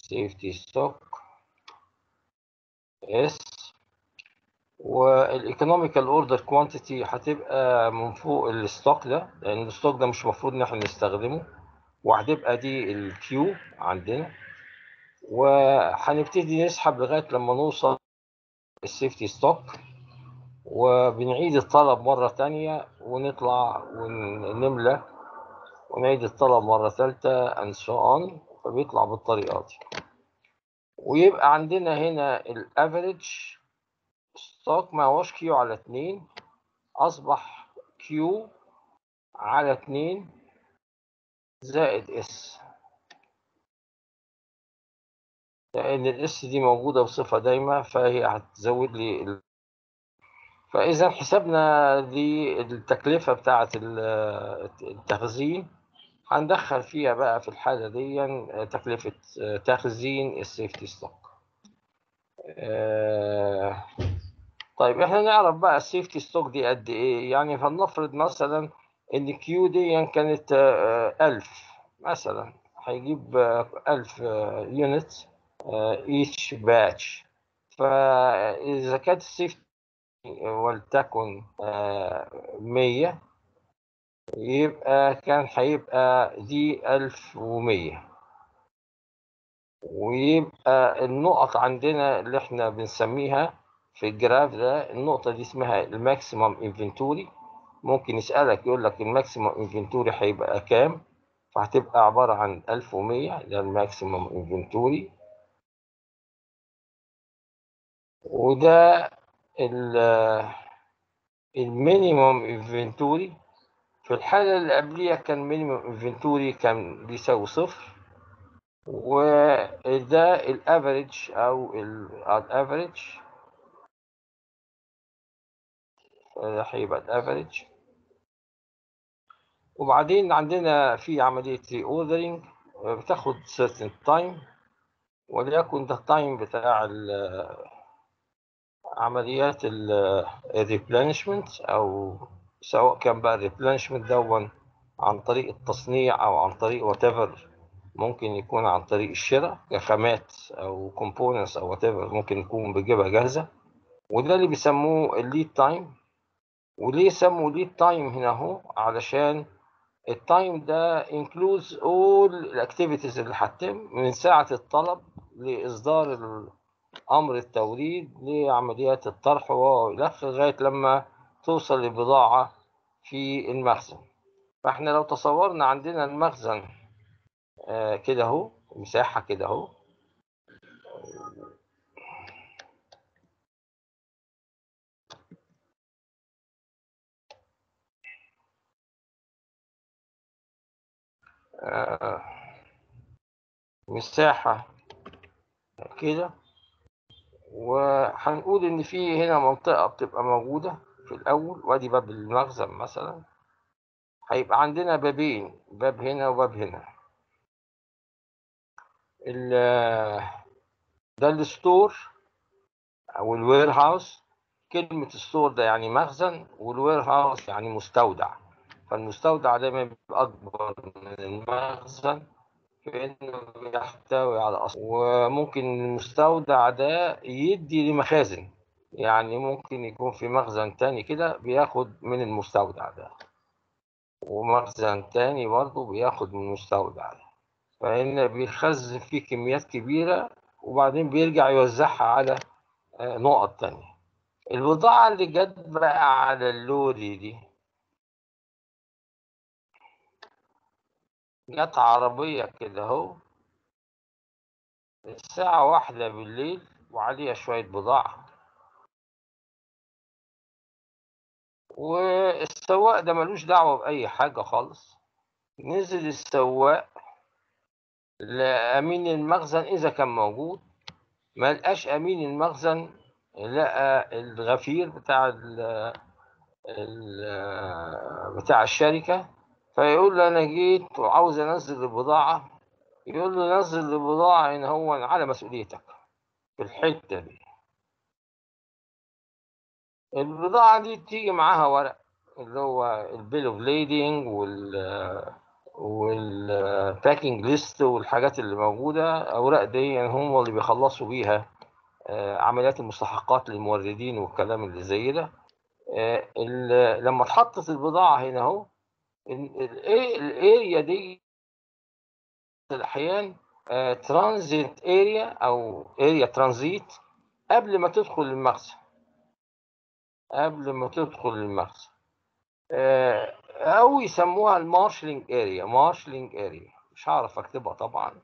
safety stock اس والايكونوميكال اوردر كوانتيتي هتبقى من فوق الستوك ده لان الستوك ده مش المفروض ان احنا نستخدمه وهتبقى دي الكيو عندنا وهنبتدي نسحب لغايه لما نوصل السيفتي ستوك وبنعيد الطلب مرة تانية ونطلع ونملى ونعيد الطلب مرة ثالثة and so on فبيطلع بالطريقة دي ويبقى عندنا هنا الافريج ستوك ما هوش كيو على اتنين أصبح كيو على اتنين زائد اس لأن الاس دي موجودة بصفة دايمة فهي هتزود لي ال... فإذا حسبنا دي التكلفة بتاعة التخزين هندخل فيها بقى في الحالة دي تكلفة تخزين السيفتي ستوك طيب احنا نعرف بقى السيفتي ستوك دي قد ايه يعني فلنفرض مثلا ان كيو دي كانت ألف مثلا هيجيب ألف يونت each batch فإذا كانت السيفتي ولتكن مية يبقى كان هيبقى دي ألف ومية ويبقى النقط عندنا اللي احنا بنسميها في الجراف ده النقطة دي اسمها الماكسيمم انفنتوري ممكن يسألك يقول لك الماكسيمم انفنتوري هيبقى كام فهتبقى عبارة عن 1100 ده الماكسيمم انفنتوري وده المينيموم انفنتوري في الحالة اللي قبليها كان مينيموم انفنتوري كان بيساوي صفر وده الافريج او الافريج ده هيبقى الافريج وبعدين عندنا في عملية ري اوردرنج بتاخد certain time وليكن ده التايم بتاع عمليات الريبلانشمنت او سواء كان بقى الريبلانشمنت دون عن طريق التصنيع او عن طريق وات ممكن يكون عن طريق الشراء كخامات او كومبوننتس او وات ممكن يكون بيجيبها جاهزه وده اللي بيسموه الليد تايم وليه سموا ليد تايم هنا اهو علشان التايم ده includes all الاكتيفيتيز اللي هتتم من ساعه الطلب لاصدار امر التوريد لعمليات الطرح والخ لغايه لما توصل البضاعه في المخزن فاحنا لو تصورنا عندنا المخزن آه كده اهو مساحه كده اهو آه مساحه كده وهنقول ان في هنا منطقه بتبقى موجوده في الاول وادي باب المخزن مثلا هيبقى عندنا بابين باب هنا وباب هنا ده الستور او الوير هاوس كلمة ستور ده يعني مخزن والوير هاوس يعني مستودع فالمستودع دايما بيبقى أكبر من المخزن في إنه بيحتوي على أصل وممكن المستودع ده يدي لمخازن يعني ممكن يكون في مخزن تاني كده بياخد من المستودع ده ومخزن تاني برضه بياخد من المستودع ده فإن بيخزن فيه كميات كبيرة وبعدين بيرجع يوزعها على نقط تانية البضاعة اللي جت بقى على اللوري دي جت عربية كده اهو الساعة واحدة بالليل وعليها شوية بضاعة والسواق ده ملوش دعوة بأي حاجة خالص نزل السواق لأمين المخزن إذا كان موجود ما لقاش أمين المخزن لقى الغفير بتاع ال ال بتاع الشركة فيقول له أنا جيت وعاوز أنزل البضاعة يقول له نزل البضاعة إن هو على مسؤوليتك في الحتة دي البضاعة دي تيجي معاها ورق اللي هو البيل اوف ليدنج وال والباكينج ليست والحاجات اللي موجودة أوراق دي يعني هم اللي بيخلصوا بيها آه، عمليات المستحقات للموردين والكلام اللي زي ده آه، ال- لما اتحطت البضاعة هنا اهو الاريا دي الأحيان ترانزيت اريا أو اريا ترانزيت قبل ما تدخل المخزن قبل ما تدخل المخزن آه، أو يسموها المارشلينج اريا مارشلينج اريا مش هعرف أكتبها طبعا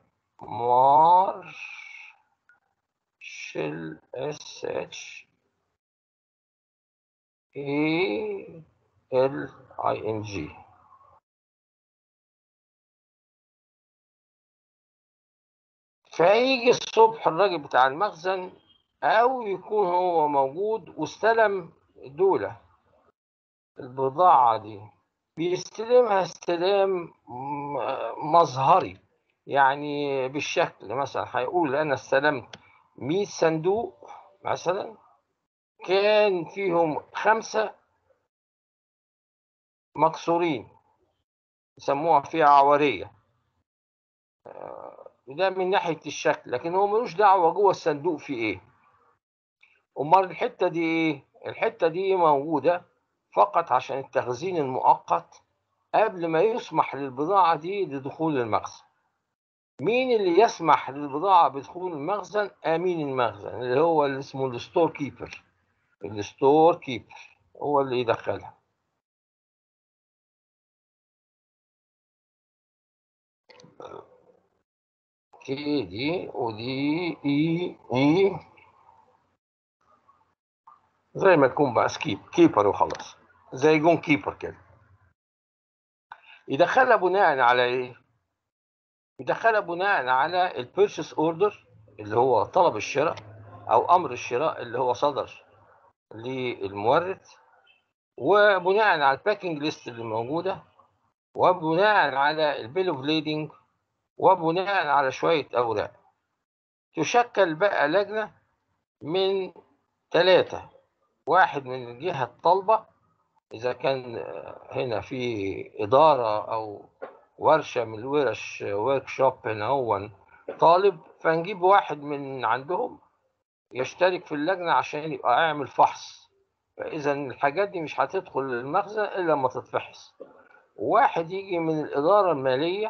مارشل اس اتش اي ال اي ان جي فيجي الصبح الراجل بتاع المخزن او يكون هو موجود واستلم دولة البضاعة دي بيستلمها استلام م- مظهري يعني بالشكل مثلا هيقول انا استلمت 100 صندوق مثلا كان فيهم خمسة مكسورين يسموها فيها عورية ده من ناحية الشكل لكن هو ملوش دعوة جوه الصندوق في ايه امال الحتة دي ايه الحتة دي موجودة فقط عشان التخزين المؤقت قبل ما يسمح للبضاعة دي لدخول المخزن مين اللي يسمح للبضاعة بدخول المخزن امين المخزن اللي هو اللي اسمه الستور كيبر الستور كيبر هو اللي يدخلها كي دي ودي اي اي زي ما يكون بقى سكيب كيبر وخلاص زي جون كيبر كده يدخلها بناء على ايه يدخلها بناء على البيرشيس اوردر اللي هو طلب الشراء او امر الشراء اللي هو صدر للمورد وبناء على الباكينج ليست اللي موجوده وبناء على البيل اوف ليدنج وبناء على شويه اوراق تشكل بقى لجنه من ثلاثه واحد من الجهه الطالبه اذا كان هنا في اداره او ورشه من الورش ورك شوب هنا هو طالب فنجيب واحد من عندهم يشترك في اللجنه عشان يبقى يعمل فحص فاذا الحاجات دي مش هتدخل المخزن الا لما تتفحص واحد يجي من الاداره الماليه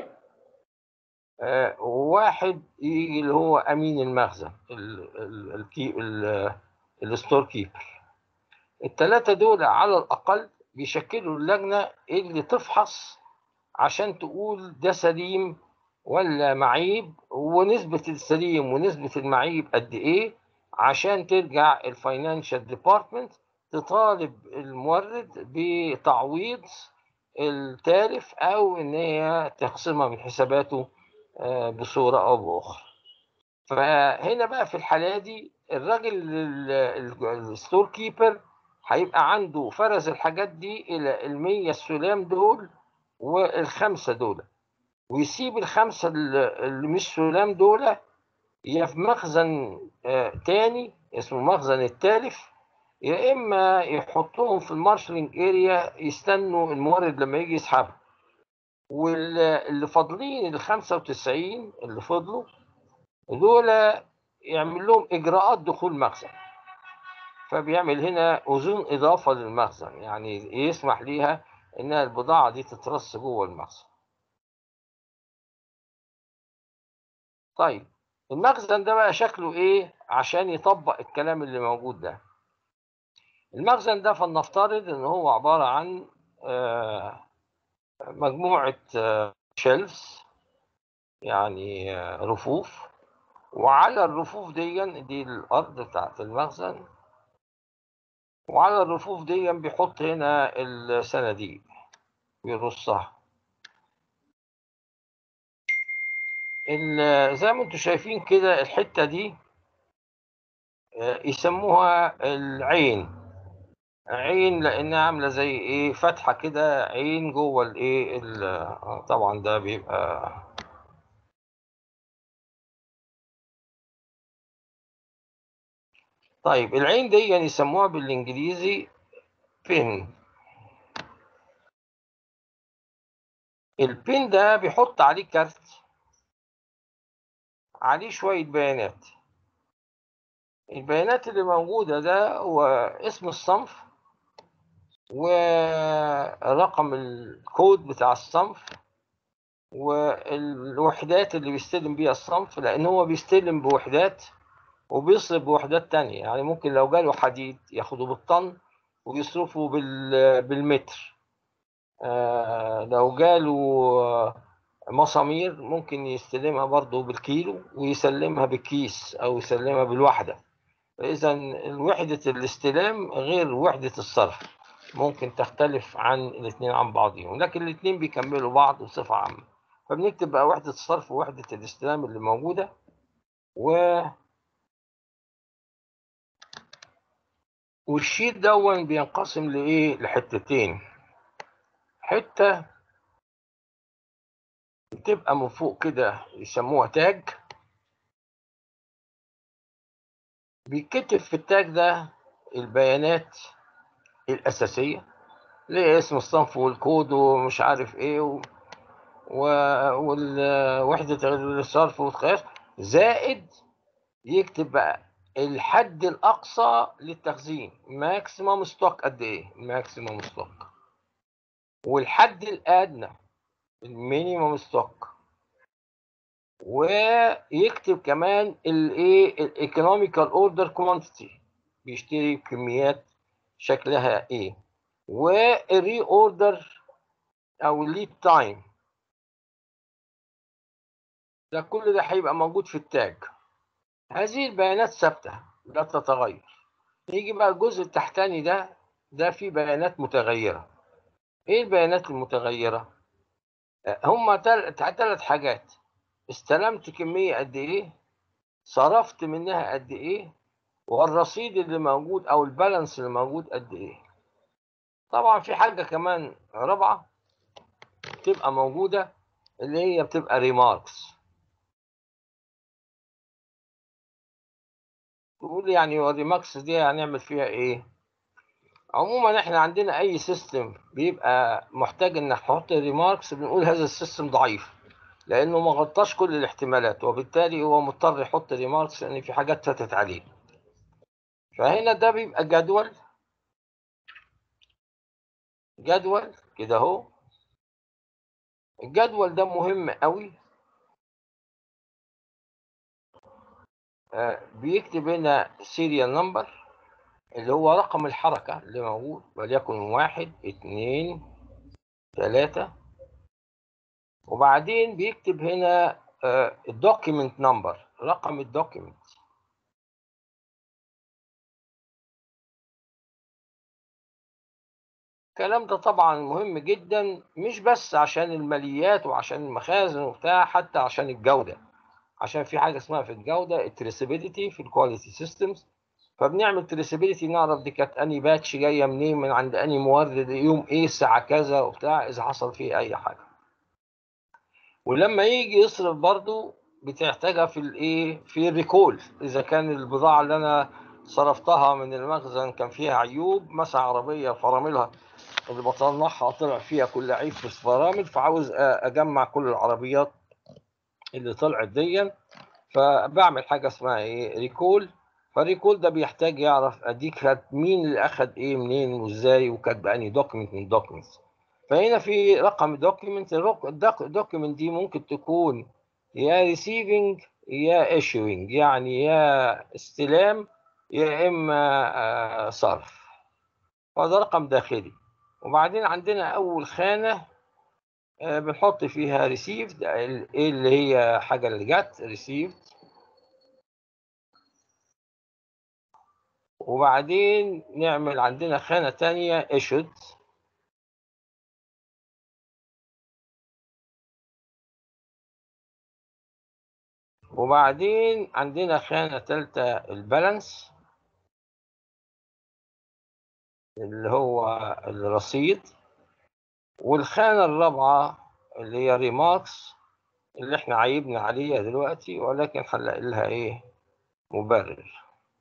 آه، وواحد يجي اللي هو امين المخزن ال- ال- الكي ال- الستور كيبر الثلاثه دول على الاقل بيشكلوا اللجنه اللي تفحص عشان تقول ده سليم ولا معيب ونسبة السليم ونسبة المعيب قد ايه عشان ترجع الفاينانشال ديبارتمنت تطالب المورد بتعويض التالف او ان هي تخصمها من حساباته آه، بصورة او باخرى فهنا بقى في الحالة دي الراجل ال- ال- الستور كيبر هيبقى عنده فرز الحاجات دي الى المية السلام دول والخمسة دول ويسيب الخمسة اللي اللي مش سلام دول يا في مخزن آه، تاني اسمه مخزن التالف يا إما يحطوهم في المارشلينج اريا يستنوا المورد لما يجي يسحبها واللي فاضلين ال 95 اللي فضلوا دول يعمل لهم إجراءات دخول مخزن فبيعمل هنا أذون إضافة للمخزن يعني يسمح ليها إن البضاعة دي تترص جوه المخزن طيب المخزن ده بقى شكله ايه عشان يطبق الكلام اللي موجود ده المخزن ده فلنفترض ان هو عبارة عن آه، مجموعة شيلفز يعني آه، رفوف وعلى الرفوف دي دي الأرض بتاعت المخزن وعلى الرفوف دي بيحط هنا الصناديق بيرصها ال- زي ما انتم شايفين كده الحتة دي آه، يسموها العين عين لانها عامله زي ايه فتحه كده عين جوه الايه ال- آه، طبعا ده بيبقى طيب العين دي يعني يسموها بالانجليزي بين البين ده بيحط عليه كارت عليه شوية بيانات البيانات اللي موجودة ده هو اسم الصنف ورقم الكود بتاع الصنف والوحدات اللي بيستلم بيها الصنف لأن هو بيستلم بوحدات وبيصرف بوحدات تانية يعني ممكن لو جاله حديد ياخده بالطن ويصرفه بالمتر آه لو جاله مسامير ممكن يستلمها برضه بالكيلو ويسلمها بالكيس أو يسلمها بالوحدة إذا وحدة الاستلام غير وحدة الصرف ممكن تختلف عن الاثنين عن بعضهم لكن الاثنين بيكملوا بعض بصفة عامة فبنكتب بقى وحدة الصرف ووحدة الاستلام اللي موجودة و والشيت دون بينقسم لإيه لحتتين حتة بتبقى من فوق كده يسموها تاج بيتكتب في التاج ده البيانات الأساسية اللي هي اسم الصنف والكود ومش عارف ايه و... و... ووحدة الصرف والقياس زائد يكتب بقى الحد الأقصى للتخزين ماكسيمم ستوك قد ايه ماكسيمم ستوك والحد الأدنى المينيمم ستوك ويكتب كمان الايه الايكونوميكال اوردر كوانتيتي بيشتري كميات شكلها ايه والري اوردر او الليد تايم ده كل ده هيبقى موجود في التاج هذه البيانات ثابته لا تتغير يجي بقى الجزء التحتاني ده ده فيه بيانات متغيره ايه البيانات المتغيره هما ثلاث حاجات استلمت كميه قد ايه صرفت منها قد ايه والرصيد اللي موجود او البالانس اللي موجود قد ايه طبعا في حاجه كمان رابعه بتبقى موجوده اللي هي بتبقى ريماركس تقول يعني الريماركس دي هنعمل فيها ايه عموما احنا عندنا اي سيستم بيبقى محتاج ان نحط ريماركس بنقول هذا السيستم ضعيف لانه ما غطاش كل الاحتمالات وبالتالي هو مضطر يحط ريماركس لان في حاجات فاتت عليه فهنا ده بيبقى جدول جدول كده اهو الجدول ده مهم قوي آه بيكتب هنا سيريال نمبر اللي هو رقم الحركة اللي موجود وليكن واحد اتنين تلاتة وبعدين بيكتب هنا الدوكيمنت نمبر رقم الدوكيمنت الكلام ده طبعا مهم جدا مش بس عشان الماليات وعشان المخازن وبتاع حتى عشان الجودة عشان في حاجة اسمها في الجودة التريسابيليتي في الكواليتي سيستمز فبنعمل تريسابيليتي نعرف دي كانت اني باتش جايه منين من عند اني مورد يوم ايه الساعه كذا وبتاع اذا حصل فيه اي حاجه ولما يجي يصرف برضو بتحتاجها في الايه في الريكول اذا كان البضاعه اللي انا صرفتها من المخزن كان فيها عيوب مثلا عربيه فراملها اللي بطلعها طلع فيها كل عيب في الفرامل فعاوز اجمع كل العربيات اللي طلعت دي فبعمل حاجه اسمها ايه ريكول فالريكول ده بيحتاج يعرف اديك كانت مين اللي اخد ايه منين وازاي وكانت باني دوكيمنت من دوكيمنتس فهنا في رقم دوكيمنت الدوكيمنت دي ممكن تكون يا ريسيفنج يا ايشوينج يعني يا استلام يا اما صرف فده رقم داخلي وبعدين عندنا اول خانه بنحط فيها ريسيفد ايه اللي هي حاجه اللي جت ريسيفد وبعدين نعمل عندنا خانة تانية issued وبعدين عندنا خانة تالتة البالانس اللي هو الرصيد والخانة الرابعة اللي هي ريماركس اللي احنا عيبنا عليها دلوقتي ولكن هنلاقي لها ايه مبرر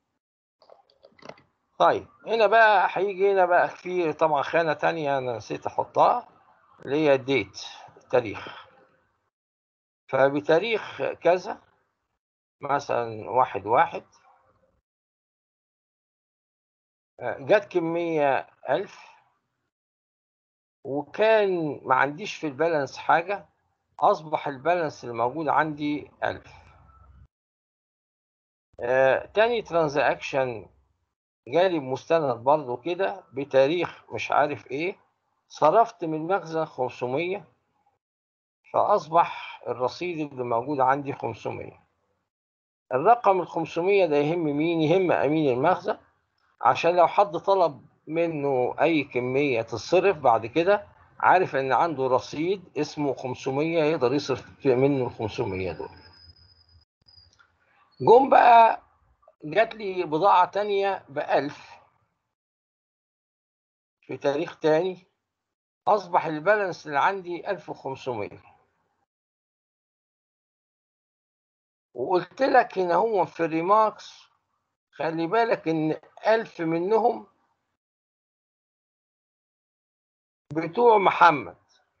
طيب هنا بقى هيجي هنا بقى في طبعا خانة تانية أنا نسيت أحطها اللي هي الديت تاريخ فبتاريخ كذا مثلا واحد واحد جت كمية ألف وكان ما عنديش في البالانس حاجة أصبح البالانس الموجود عندي ألف آه، تاني ترانزاكشن جالي بمستند برضه كده بتاريخ مش عارف ايه صرفت من المخزن 500 فأصبح الرصيد اللي موجود عندي 500 الرقم ال 500 ده يهم مين؟ يهم أمين المخزن عشان لو حد طلب منه أي كمية تتصرف بعد كده عارف إن عنده رصيد اسمه 500 يقدر يصرف منه ال 500 دول. جم بقى جات لي بضاعة تانية بألف في تاريخ تاني أصبح البالانس اللي عندي 1500 وقلت لك هنا هو في الريماركس خلي بالك إن ألف منهم بتوع محمد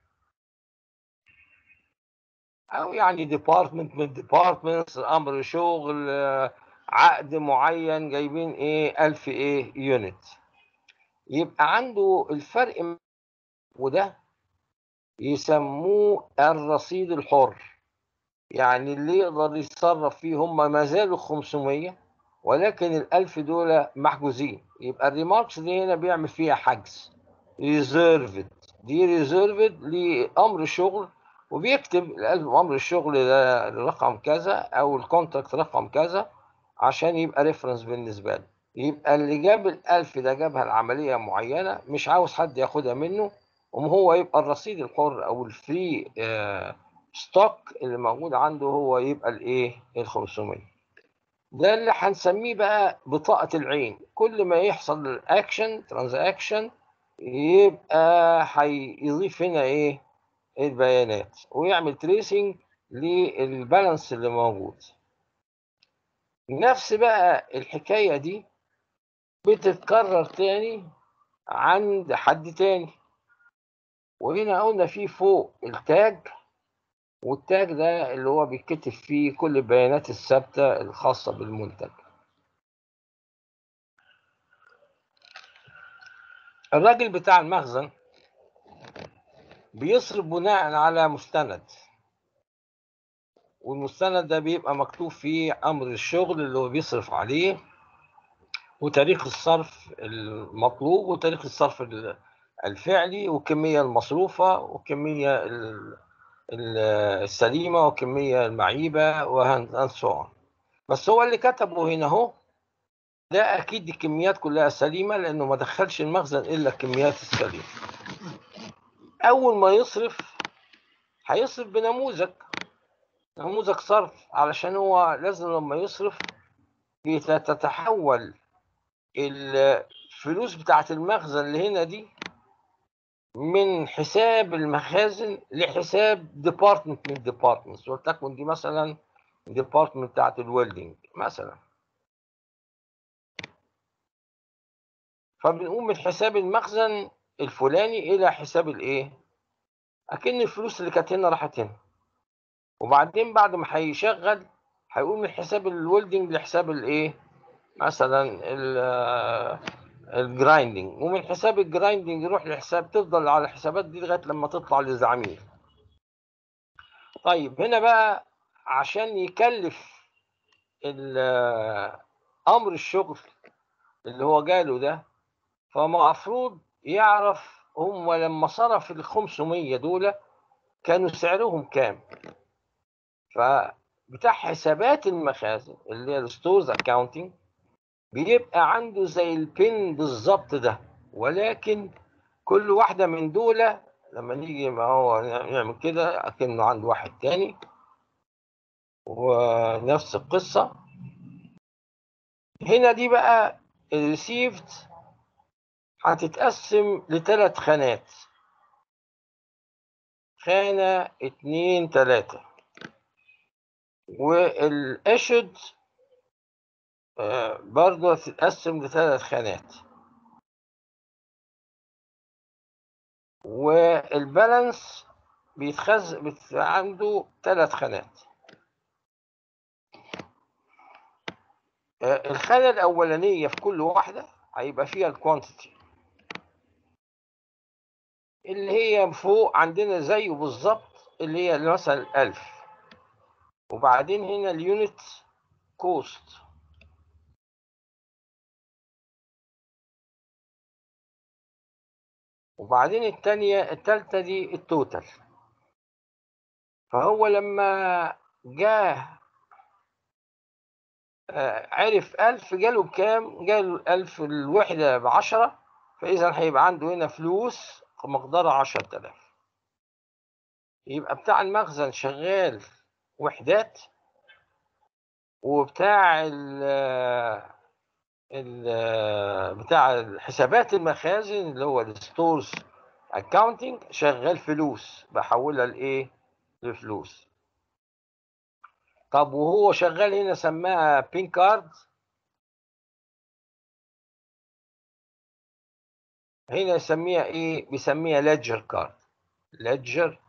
أو يعني ديبارتمنت من ديبارتمنتس أمر شغل عقد معين جايبين إيه ألف إيه يونت يبقى عنده الفرق وده يسموه الرصيد الحر يعني اللي يقدر يتصرف فيه هم ما زالوا 500 ولكن الألف دول محجوزين يبقى الريماركس دي هنا بيعمل فيها حجز ريزيرفد دي ريزيرفد لأمر شغل وبيكتب أمر الشغل ده رقم كذا أو الكونتراكت رقم كذا عشان يبقى ريفرنس بالنسبة له يبقى اللي جاب الألف ده جابها العملية معينة مش عاوز حد ياخدها منه وهو يبقى الرصيد الحر أو الفري آه ستوك اللي موجود عنده هو يبقى الايه ال 500 ده اللي هنسميه بقى بطاقة العين كل ما يحصل اكشن ترانزاكشن يبقى هيضيف هنا ايه البيانات ويعمل تريسنج للبالانس اللي موجود نفس بقى الحكاية دي بتتكرر تاني عند حد تاني وهنا قلنا في فوق التاج والتاج ده اللي هو بيتكتب فيه كل البيانات الثابتة الخاصة بالمنتج الراجل بتاع المخزن بيصرف بناء على مستند والمستند ده بيبقى مكتوب فيه أمر الشغل اللي هو بيصرف عليه وتاريخ الصرف المطلوب وتاريخ الصرف الفعلي والكمية المصروفة والكمية السليمة والكمية المعيبة وهن بس هو اللي كتبه هنا اهو ده أكيد الكميات كلها سليمة لأنه ما دخلش المخزن إلا الكميات السليمة أول ما يصرف هيصرف بنموذج نموذج صرف علشان هو لازم لما يصرف تتحول الفلوس بتاعت المخزن اللي هنا دي من حساب المخازن لحساب ديبارتمنت من الديبارتمنتس ولتكن دي مثلا ديبارتمنت بتاعت الويلدنج مثلا فبنقوم من حساب المخزن الفلاني الى حساب الايه اكن الفلوس اللي كانت هنا راحت هنا وبعدين بعد ما هيشغل هيقول من حساب الويلدنج لحساب الايه مثلا الجرايندنج ومن حساب الجرايندنج يروح لحساب تفضل على الحسابات دي لغايه لما تطلع للزعميل طيب هنا بقى عشان يكلف امر الشغل اللي هو جاله ده فمفروض يعرف هم لما صرف ال 500 دول كانوا سعرهم كام فبتاع حسابات المخازن اللي هي الستورز اكاونتنج بيبقى عنده زي البن بالظبط ده ولكن كل واحدة من دول لما نيجي ما هو نعمل كده أكنه عنده واحد تاني ونفس القصة هنا دي بقى الريسيفد هتتقسم لثلاث خانات خانة اتنين تلاتة والاشد برضه هتتقسم لثلاث خانات والبالانس بيتخز بت... عنده ثلاث خانات آه، الخانة الأولانية في كل واحدة هيبقى فيها الكوانتيتي اللي هي فوق عندنا زيه بالظبط اللي هي مثلا 1000 وبعدين هنا اليونت كوست وبعدين التانية التالتة دي التوتال فهو لما جاه آه، عرف ألف جاله بكام؟ جاله ألف الوحدة بعشرة فإذا هيبقى عنده هنا فلوس مقدارها عشرة آلاف يبقى بتاع المخزن شغال وحدات وبتاع ال ال بتاع حسابات المخازن اللي هو الستورز اكاونتنج شغال فلوس بحولها لايه لفلوس طب وهو شغال هنا سماها بين كارد هنا يسميها ايه بيسميها ليدجر كارد ليدجر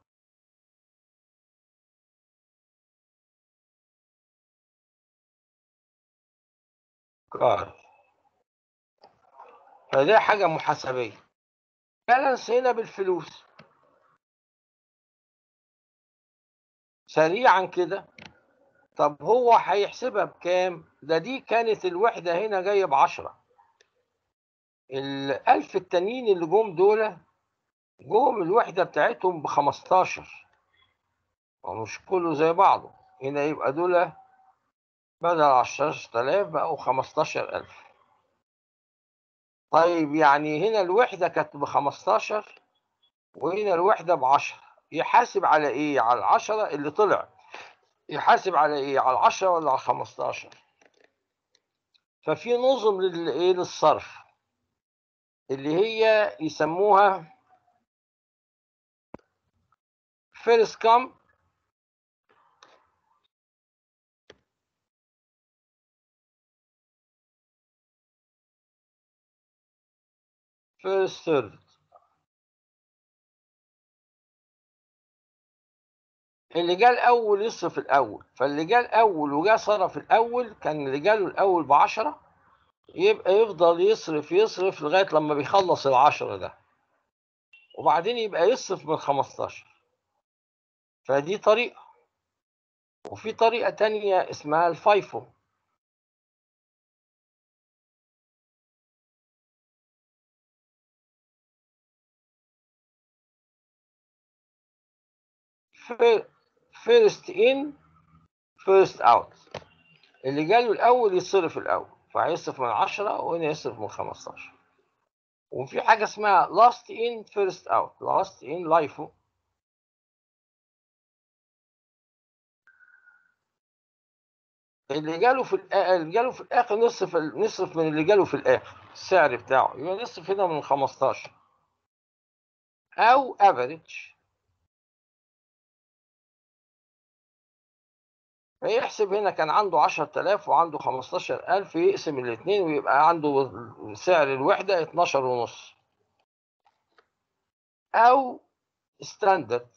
كارد فده حاجة محاسبية بالانس هنا بالفلوس سريعا كده طب هو هيحسبها بكام ده دي كانت الوحدة هنا جاية بعشرة الألف التانيين اللي جم دول جم الوحدة بتاعتهم بخمستاشر ومش كله زي بعضه هنا يبقى دول بدل عشرة آلاف بقوا خمستاشر ألف طيب يعني هنا الوحدة كانت بخمستاشر وهنا الوحدة بعشرة يحاسب على إيه؟ على العشرة اللي طلع يحاسب على إيه؟ على العشرة ولا على الخمستاشر؟ ففي نظم للإيه؟ للصرف اللي هي يسموها فيرست كام فيرست سيرفد اللي جه الاول يصرف الاول فاللي جه الاول وجا صرف الاول كان اللي جاله الاول بعشرة يبقى يفضل يصرف يصرف لغايه لما بيخلص العشرة ده وبعدين يبقى يصرف من 15 فدي طريقه وفي طريقه تانية اسمها الفايفو فيرست ان فيرست اوت اللي جاله الاول يصرف الاول فهيصرف من 10 وهنا يصرف من 15 وفي حاجه اسمها لاست ان فيرست اوت لاست ان لايفو اللي جاله في الآ- اللي جاله في الاخر نصرف نصرف من اللي جاله في الاخر السعر بتاعه يبقى نصرف هنا من 15 او افريج فيحسب هنا كان عنده 10000 وعنده 15000 يقسم الاثنين ويبقى عنده سعر الوحدة 12 ونص أو ستاندرد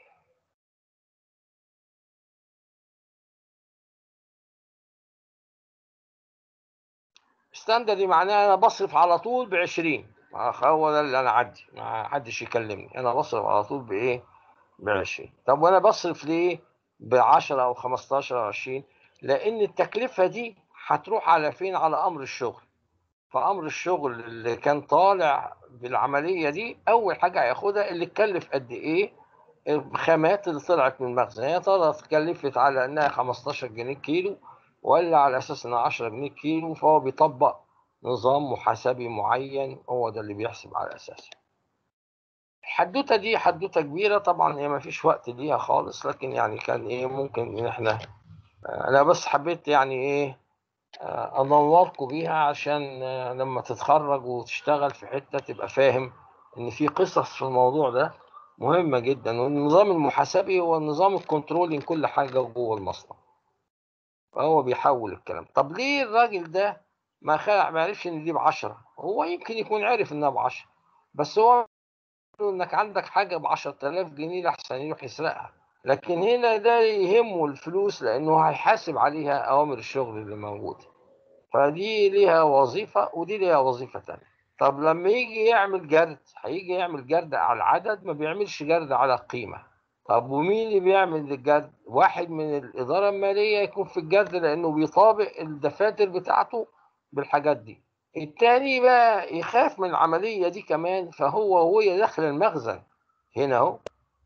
ستاندرد معناه أنا بصرف على طول ب 20 هو ده اللي أنا عدي ما حدش يكلمني أنا بصرف على طول بإيه؟ ب 20 طب وأنا بصرف ليه؟ ب 10 أو 15 أو 20 لأن التكلفة دي هتروح على فين؟ على أمر الشغل فأمر الشغل اللي كان طالع بالعملية دي أول حاجة هياخدها اللي اتكلف قد إيه الخامات اللي طلعت من المخزن هي ترى اتكلفت على إنها 15 جنيه كيلو ولا على أساس إنها 10 جنيه كيلو فهو بيطبق نظام محاسبي معين هو ده اللي بيحسب على أساسه الحدوتة دي حدوتة كبيرة طبعا هي ما فيش وقت ليها خالص لكن يعني كان إيه ممكن إن إحنا أنا بس حبيت يعني إيه انوركم بيها عشان لما تتخرج وتشتغل في حته تبقى فاهم ان في قصص في الموضوع ده مهمه جدا والنظام المحاسبي هو النظام الكنترولين كل حاجه جوه المصنع فهو بيحول الكلام طب ليه الراجل ده ما خلع ما عرفش ان دي ب 10 هو يمكن يكون عرف انها ب 10 بس هو له انك عندك حاجه ب 10000 جنيه لحسن يروح يسرقها لكن هنا ده يهمه الفلوس لانه هيحاسب عليها اوامر الشغل اللي موجوده فدي ليها وظيفه ودي ليها وظيفه تانية طب لما يجي يعمل جرد هيجي يعمل جرد على العدد ما بيعملش جرد على القيمه طب ومين اللي بيعمل الجرد واحد من الاداره الماليه يكون في الجرد لانه بيطابق الدفاتر بتاعته بالحاجات دي التاني بقى يخاف من العمليه دي كمان فهو وهو داخل المخزن هنا اهو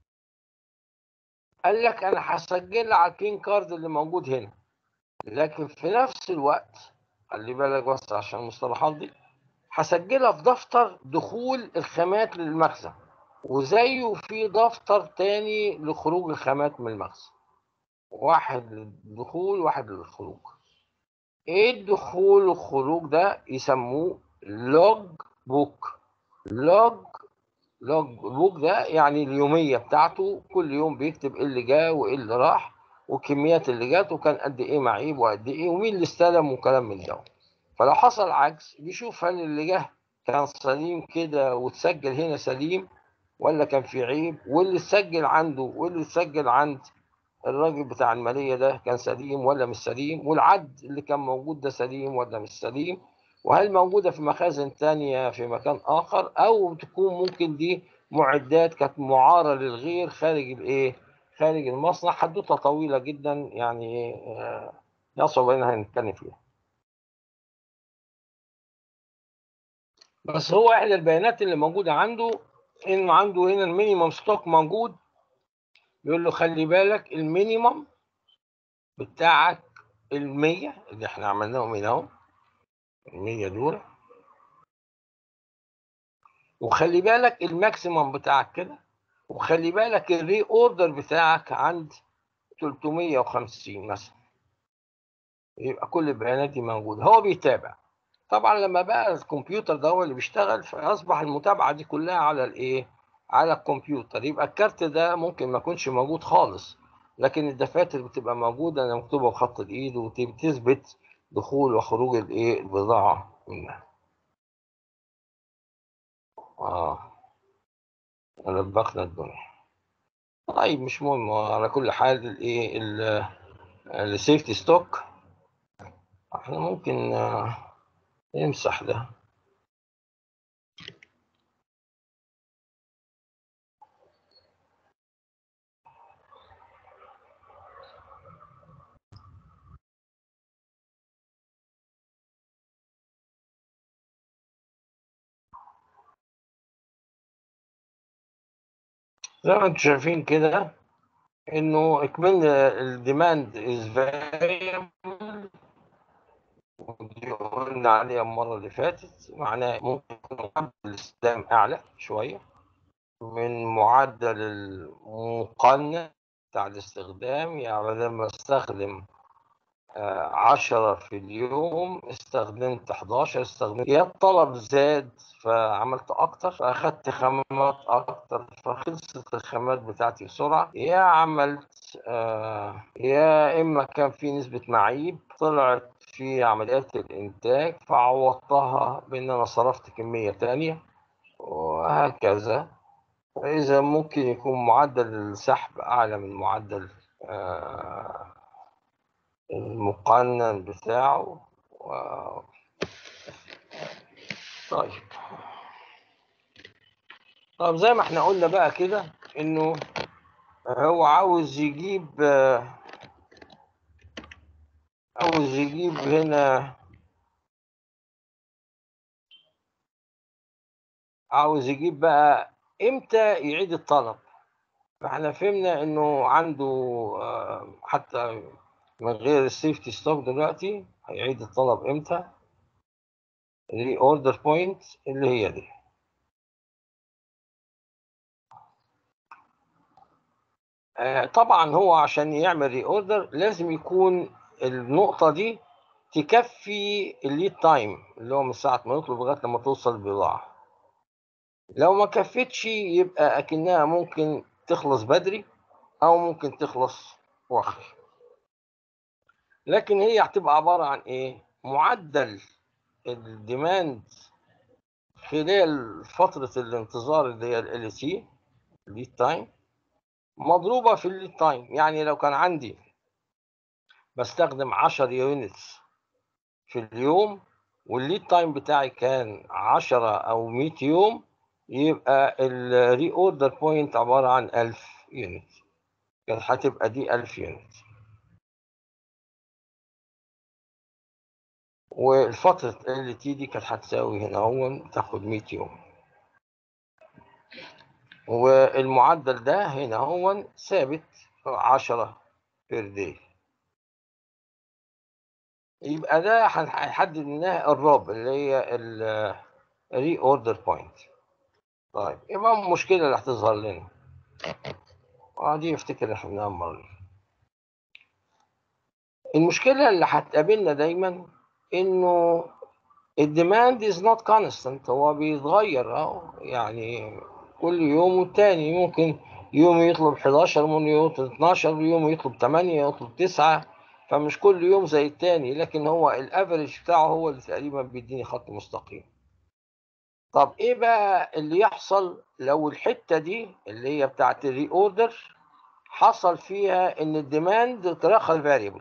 قال لك انا هسجل على البين كارد اللي موجود هنا لكن في نفس الوقت خلي بالك بس عشان المصطلحات دي هسجلها في دفتر دخول الخامات للمخزن وزيه في دفتر تاني لخروج الخامات من المخزن واحد للدخول واحد للخروج ايه الدخول والخروج ده يسموه لوج بوك لوج لوج بوك ده يعني اليومية بتاعته كل يوم بيكتب ايه اللي جه وايه اللي راح والكميات اللي جت وكان قد ايه معيب وقد ايه ومين اللي استلم وكلام من ده فلو حصل عكس بيشوف هل اللي جه كان سليم كده وتسجل هنا سليم ولا كان في عيب واللي اتسجل عنده واللي اتسجل عند الراجل بتاع المالية ده كان سليم ولا مش سليم والعد اللي كان موجود ده سليم ولا مش سليم وهل موجودة في مخازن تانية في مكان آخر أو تكون ممكن دي معدات كانت معارة للغير خارج الإيه؟ خارج المصنع حدوتة طويلة جدا يعني يصعب إنها نتكلم فيها. بس هو إحدى البيانات اللي موجودة عنده إنه عنده هنا المينيمم ستوك موجود يقول له خلي بالك المينيمم بتاعك المية اللي احنا عملناهم هنا اهو المية دول وخلي بالك الماكسيمم بتاعك كده وخلي بالك الري اوردر بتاعك عند 350 مثلا يبقى كل البيانات دي موجوده هو بيتابع طبعا لما بقى الكمبيوتر ده هو اللي بيشتغل فاصبح المتابعه دي كلها على الايه على الكمبيوتر يبقى الكارت ده ممكن ما يكونش موجود خالص لكن الدفاتر بتبقى موجوده مكتوبه بخط الايد وتثبت دخول وخروج الايه البضاعه منها اه لبخنا الدنيا طيب مش مهم على كل حال الايه السيفتي ستوك احنا ممكن نمسح ده زي ما انتم شايفين كده انه اكمل الديماند از فاريبل ودي قلنا عليها المره اللي فاتت معناه ممكن يكون معدل الاستخدام اعلى شويه من معدل المقنن بتاع الاستخدام يعني لما استخدم عشرة في اليوم استخدمت 11 استخدمت يا الطلب زاد فعملت أكتر فأخدت خامات أكتر فخلصت الخامات بتاعتي بسرعة يا عملت آه يا إما كان في نسبة معيب طلعت في عمليات الإنتاج فعوضتها بإن أنا صرفت كمية تانية وهكذا فإذا ممكن يكون معدل السحب أعلى من معدل آه المقنن بتاعه و... طيب طب زي ما احنا قلنا بقى كده انه هو عاوز يجيب عاوز يجيب هنا عاوز يجيب بقى امتى يعيد الطلب فاحنا فهمنا انه عنده حتى من غير السيفتي ستوب دلوقتي هيعيد الطلب امتى ري اوردر بوينت اللي هي دي آه طبعا هو عشان يعمل ري اوردر لازم يكون النقطة دي تكفي الليد تايم اللي هو من ساعة ما يطلب لغاية لما توصل البضاعة لو ما كفتش يبقى أكنها ممكن تخلص بدري أو ممكن تخلص وخر لكن هي هتبقى عبارة عن إيه؟ معدل الديماند خلال فترة الانتظار اللي هي ال LT lead time مضروبة في الليد تايم يعني لو كان عندي بستخدم 10 يونتس في اليوم والليد تايم بتاعي كان 10 او 100 يوم يبقى الري اوردر بوينت عبارة عن 1000 يونت كانت هتبقى دي 1000 يونت والفترة ال تي دي كانت هتساوي هنا هو تاخد 100 يوم والمعدل ده هنا هو ثابت 10 بير داي يبقى ده هيحدد لنا الراب اللي هي الري اوردر بوينت طيب يبقى المشكلة اللي هتظهر لنا اه دي افتكر احنا المرة المشكلة اللي هتقابلنا دايما انه الديماند از نوت كونستنت هو بيتغير اهو يعني كل يوم والتاني ممكن يوم يطلب 11 يوم يطلب 12 يوم يطلب 8 يطلب 9 فمش كل يوم زي التاني لكن هو الافريج بتاعه هو اللي تقريبا بيديني خط مستقيم طب ايه بقى اللي يحصل لو الحته دي اللي هي بتاعت الري اوردر حصل فيها ان الديماند ترخل فاريبل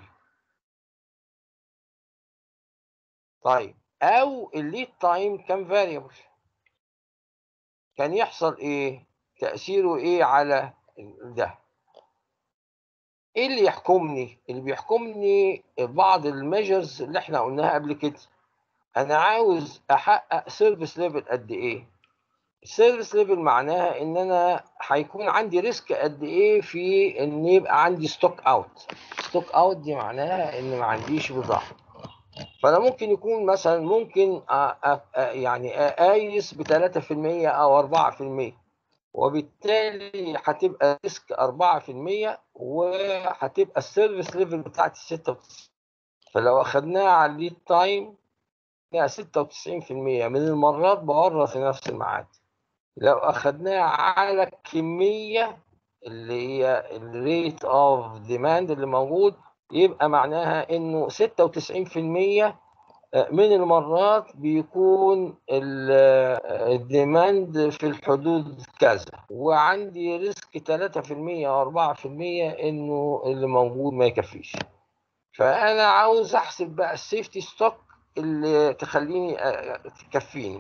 طيب او الليد تايم كان فاريبل كان يحصل ايه تاثيره ايه على ده ايه اللي يحكمني اللي بيحكمني بعض الميجرز اللي احنا قلناها قبل كده انا عاوز احقق سيرفيس ليفل قد ايه السيرفيس ليفل معناها ان انا هيكون عندي ريسك قد ايه في ان يبقى عندي ستوك اوت ستوك اوت دي معناها ان ما عنديش بضاعه فانا ممكن يكون مثلا ممكن أ أ أ يعني اقايس ب 3% او 4% وبالتالي هتبقى ريسك 4% وهتبقى السيرفيس ليفل بتاعتي 96 فلو اخدناها على الليد تايم فيها 96% من المرات بورط في نفس الميعاد لو اخدناها على الكميه اللي هي الريت اوف ديماند اللي موجود يبقى معناها انه 96% من المرات بيكون الديماند في الحدود كذا وعندي ريسك 3% او 4% انه اللي موجود ما يكفيش فانا عاوز احسب بقى السيفتي ستوك اللي تخليني تكفيني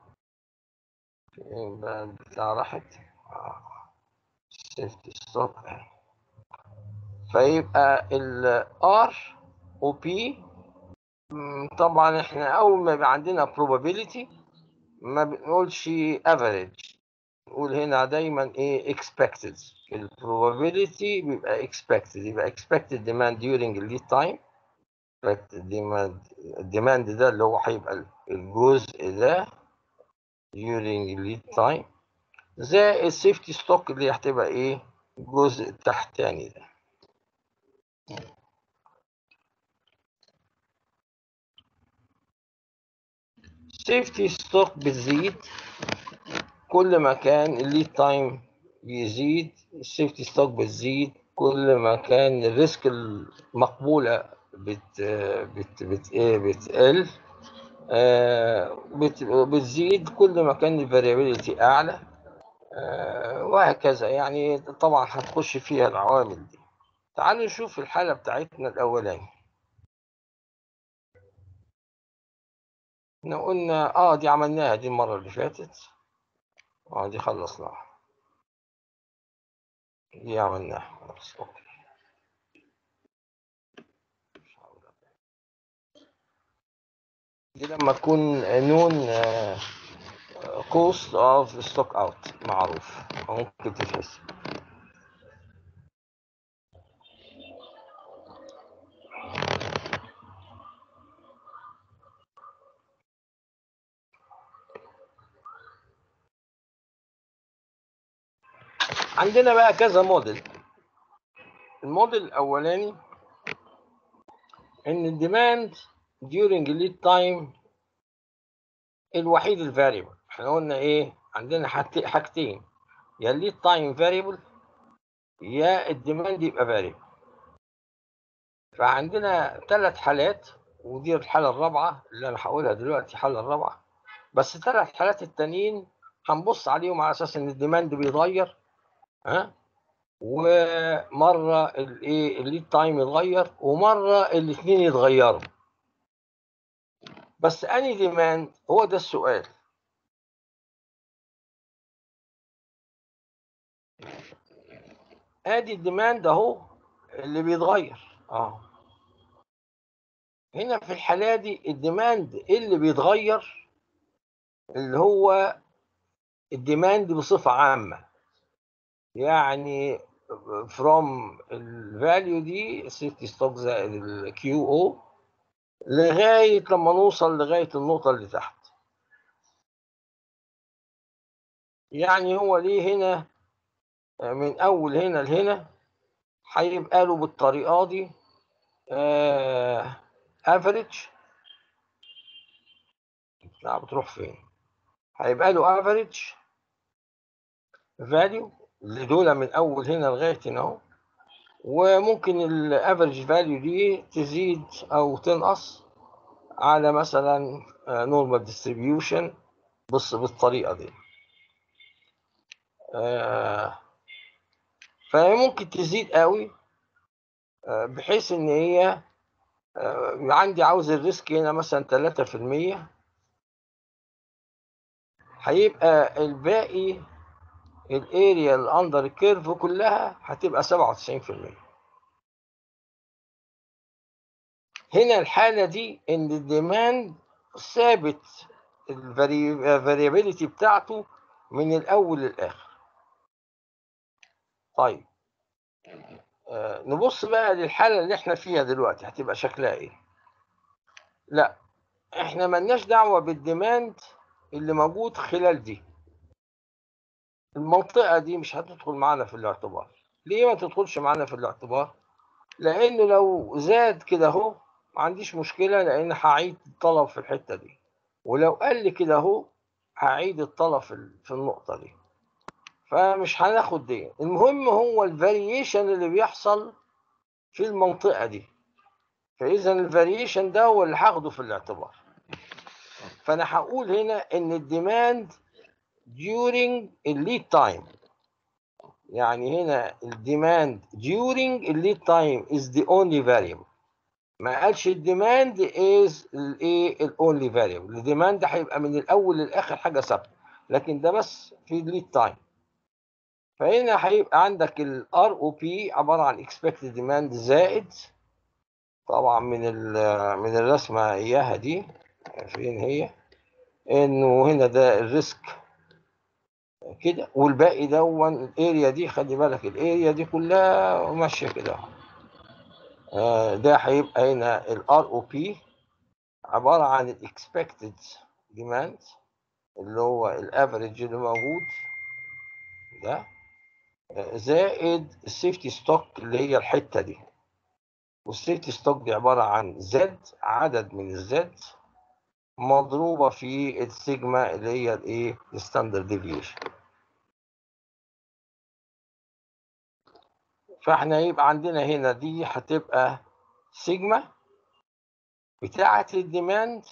بتاع راحت سيفتي ستوك فيبقى ال R و P طبعا احنا اول ما يبقى عندنا probability ما بنقولش average نقول هنا دايما ايه expected ال probability بيبقى expected يبقى expected demand during the lead time expected demand الديماند ده اللي هو هيبقى الجزء ده during lead time زائد السيفتي ستوك اللي هتبقى ايه الجزء التحتاني ده سيفتي ستوك بتزيد كل ما كان الليد تايم بيزيد السيفتي ستوك بتزيد كل ما كان الريسك المقبولة بت بت بت ايه بتقل آه بت بتزيد كل ما كان الفاريابيليتي أعلى آه وهكذا يعني طبعا هتخش فيها العوامل دي تعالوا نشوف الحالة بتاعتنا الأولاني احنا قلنا اه دي عملناها دي المرة اللي فاتت اه دي خلصناها دي عملناها خلاص اوكي دي لما تكون نون كوست اوف ستوك اوت معروف ممكن تتحسب عندنا بقى كذا موديل الموديل الاولاني ان الديماند during lead time الوحيد الفاريبل احنا قلنا ايه عندنا حاجتين يا الليد تايم فاريبل يا الديماند يبقى فاريبل فعندنا ثلاث حالات ودي الحاله الرابعه اللي انا هقولها دلوقتي الحاله الرابعه بس الثلاث حالات التانيين هنبص عليهم على اساس ان الديماند بيتغير ها ومره الايه الليد تايم يتغير ومره الاثنين يتغيروا بس اني ديماند هو ده السؤال ادي الديماند اهو اللي بيتغير اه هنا في الحالة دي الديماند اللي بيتغير اللي هو الديماند بصفة عامة يعني from الفاليو دي سيفتي ستوك زائد الكيو او لغاية لما نوصل لغاية النقطة اللي تحت يعني هو ليه هنا من أول هنا لهنا هيبقى له بالطريقة دي افريج لا بتروح فين هيبقى له افريج فاليو اللي دول من اول هنا لغايه هنا اهو وممكن الافريج فاليو دي تزيد او تنقص على مثلا نورمال ديستريبيوشن بص بالطريقه دي فهي ممكن تزيد قوي بحيث ان هي عندي عاوز الريسك هنا مثلا 3% هيبقى الباقي الاريا الاندر الكيرف كلها هتبقى 97% هنا الحالة دي ان الديماند ثابت الفاريابيليتي بتاعته من الاول للاخر طيب آه نبص بقى للحالة اللي احنا فيها دلوقتي هتبقى شكلها ايه لا احنا ملناش دعوة بالديماند اللي موجود خلال دي المنطقة دي مش هتدخل معانا في الاعتبار ليه ما تدخلش معانا في الاعتبار لانه لو زاد كده اهو ما عنديش مشكلة لان هعيد الطلب في الحتة دي ولو قل كده اهو هعيد الطلب في النقطة دي فمش هناخد دي المهم هو الفاريشن اللي بيحصل في المنطقة دي فإذا الفاريشن ده هو اللي هاخده في الاعتبار فأنا هقول هنا إن الديماند during الليد تايم يعني هنا الديماند during الليد تايم is the only variable ما قالش الديماند is الايه الاونلي فاريبل الديماند هيبقى من الاول للاخر حاجه ثابته لكن ده بس في الليد تايم فهنا هيبقى عندك ال ROP عبارة عن expected demand زائد طبعا من من الرسمة إياها دي فين هي إنه هنا ده الريسك كده والباقي دون الاريا دي خلي بالك الاريا دي كلها ماشية كده آه ده هيبقى هنا ال ROP عبارة عن ال expected demand اللي هو الافريج اللي موجود ده زائد السيفتي ستوك اللي هي الحته دي والسيفتي ستوك دي عباره عن زد عدد من الزد مضروبه في السيجما اللي هي الايه الستاندرد ديفيشن فاحنا يبقى عندنا هنا دي هتبقى سيجما بتاعه الديماند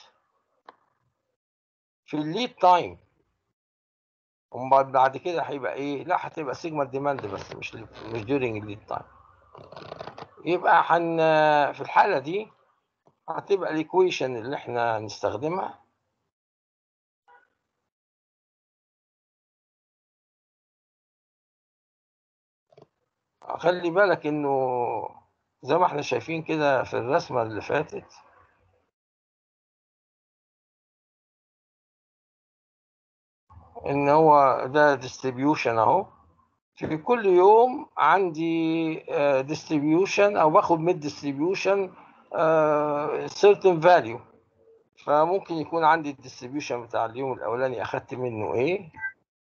في الليد تايم امال بعد كده هيبقى ايه لا هتبقى سيجما ديماند بس مش مش ديورنج الليد تايم يبقى حن في الحاله دي هتبقى الايكويشن اللي احنا نستخدمها خلي بالك انه زي ما احنا شايفين كده في الرسمه اللي فاتت ان هو ده ديستريبيوشن اهو في كل يوم عندي ديستريبيوشن او باخد من الديستريبيوشن certain value فممكن يكون عندي الديستريبيوشن بتاع اليوم الاولاني اخدت منه ايه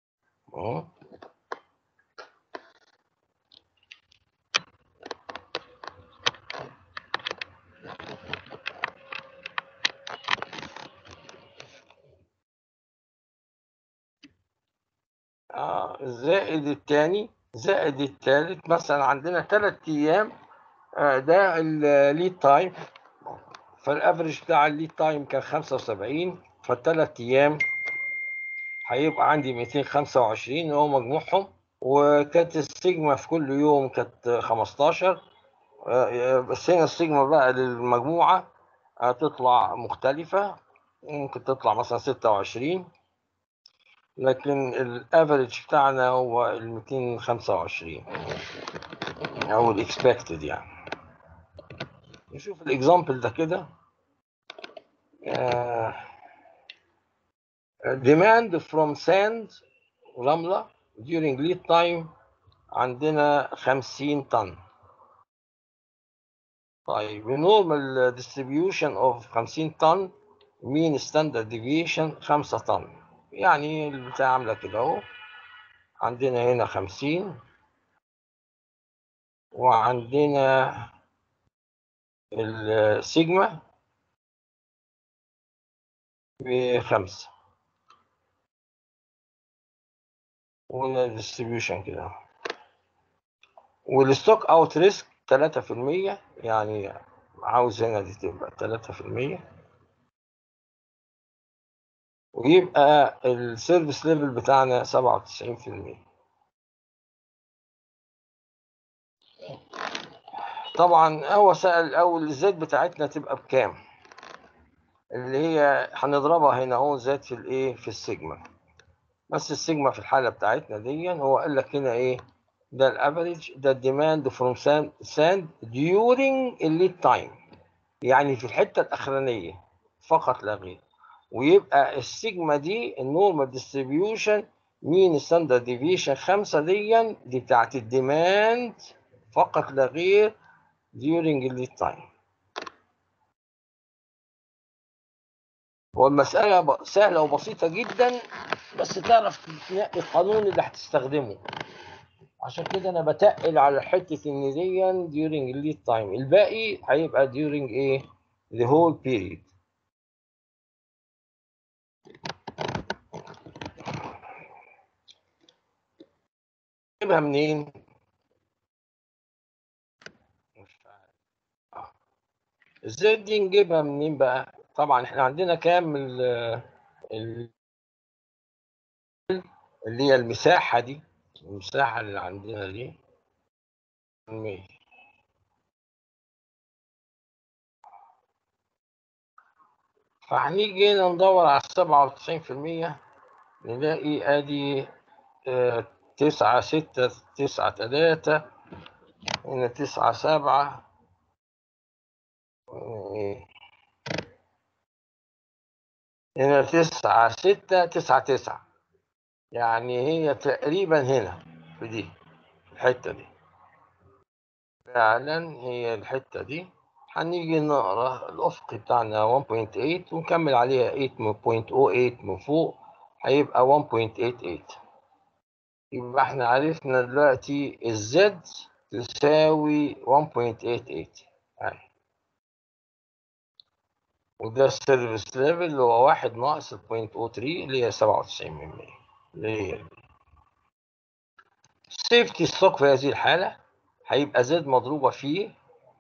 زائد الثاني زائد الثالث مثلا عندنا ثلاث ايام ده الليد تايم فالافرج بتاع الليد تايم كان 75 فالثلاث ايام هيبقى عندي 225 هو مجموعهم وكانت السيجما في كل يوم كانت 15 آه، بس هنا السيجما بقى للمجموعة هتطلع مختلفة ممكن تطلع مثلا 26 لكن الافريج بتاعنا هو ال 225 او الاكسبكتد يعني نشوف الاكزامبل ده كده آه، demand from sand رملة during lead time عندنا 50 طن طيب normal distribution of 50 طن mean standard deviation 5 طن يعني البتاع عاملة كده اهو عندنا هنا 50 وعندنا السيجما بخمسة وهنا الديستريبيوشن كده والستوك اوت ريسك 3% يعني عاوز هنا دي تبقى 3% ويبقى السيرفيس ليفل بتاعنا 97% طبعا هو سأل الأول الزيت بتاعتنا تبقى بكام اللي هي هنضربها هنا اهو زاد في الايه في السيجما بس السيجما في الحالة بتاعتنا دي هو قال لك هنا ايه ده الافريج ده الديماند فروم ساند during الليد تايم يعني في الحتة الأخرانية فقط لا غير ويبقى السيجما دي النورمال ديستريبيوشن مين ستاندرد ديفيشن 5 دي دي بتاعت الديماند فقط لا غير during الليد تايم والمسألة سهلة وبسيطة جدا بس تعرف تنقي القانون اللي هتستخدمه عشان كده انا بتقل على حتة ان دي during الليد تايم الباقي هيبقى during ايه the whole period نجيبها منين؟ مش عارف آه. ازاي دي نجيبها منين بقى؟ طبعا احنا عندنا كام ال ال اللي هي المساحة دي المساحة اللي عندنا دي مية فهنيجي هنا ندور على السبعة وتسعين في المية نلاقي ادي اه تسعة ستة تسعة تلاتة هنا تسعة سبعة هنا تسعة ستة تسعة تسعة يعني هي تقريبا هنا في دي الحتة دي فعلا هي الحتة دي هنيجي نقرا الأفق بتاعنا 1.8 ونكمل عليها 8.08 من فوق هيبقى 1.88 يبقى احنا عرفنا دلوقتي الزد تساوي 1.88 اهي وده السيرفيس ليفل اللي هو واحد ناقص ال 0.03 اللي هي 97 من 100 اللي هي سيفتي ستوك في هذه الحالة هيبقى زد مضروبة في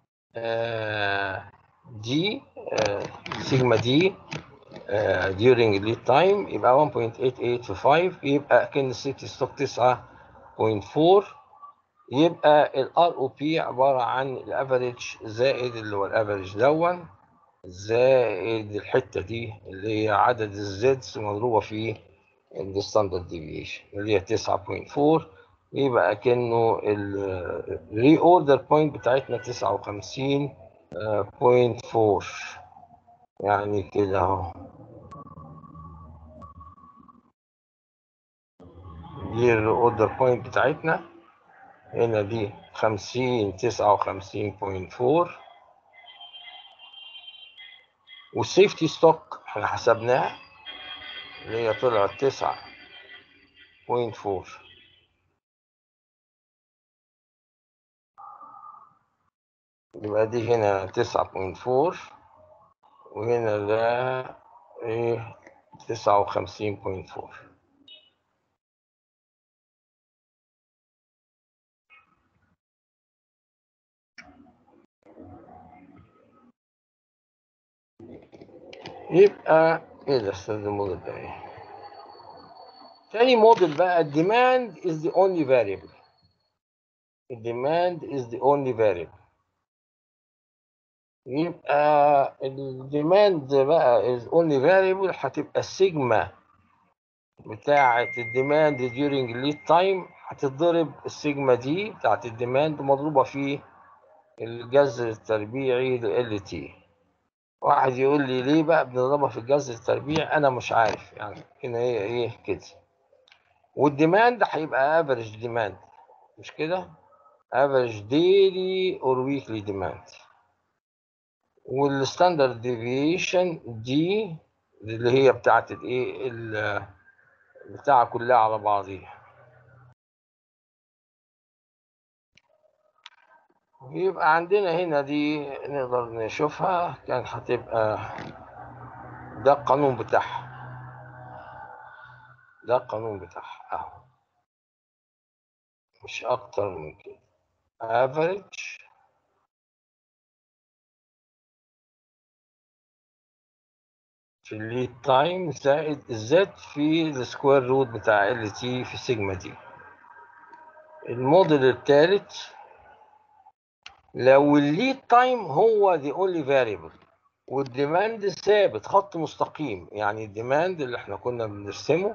آه دي آه سيجما دي آه during lead time يبقى 1.8825 يبقى كان السيفتي ستوك 9.4 يبقى الار او بي عبارة عن الافريج زائد اللي هو الافريج دون زائد الحتة دي اللي هي عدد الزدز مضروبة في الستاندرد ديفيشن اللي هي 9.4 يبقى كأنه الري اوردر بوينت بتاعتنا 59.4 يعني كده اهو دي الري اوردر بوينت بتاعتنا هنا دي 50 59.4 والسيفتي ستوك احنا حسبناها اللي هي طلعت تسعة بوينت فور يبقى دي هنا تسعة بوينت فور وهنا ده ايه تسعة وخمسين بوينت فور يبقى ايه ده استاذ المولد ده ايه تاني موديل بقى الديماند is the only variable الديماند is the only variable يبقى الديماند بقى is only variable هتبقى السيجما بتاعة الديماند during lead time هتتضرب السيجما دي بتاعة الديماند مضروبة في الجذر التربيعي ل تي واحد يقول لي ليه بقى بنضربها في الجذر التربيعي انا مش عارف يعني هنا هي ايه كده والديماند هيبقى افريج ديماند مش كده افريج ديلي اور ويكلي ديماند والستاندرد ديفيشن دي اللي هي بتاعت الايه بتاع كلها على بعضيها يبقى عندنا هنا دي نقدر نشوفها كان هتبقى ده القانون بتاعها ده القانون بتاعها اهو مش اكتر من كده average في الليد تايم زائد الزد في السكوير روت بتاع ال تي في سيجما دي الموديل الثالث لو الليد تايم هو the only variable والديماند ثابت خط مستقيم يعني الديماند اللي احنا كنا بنرسمه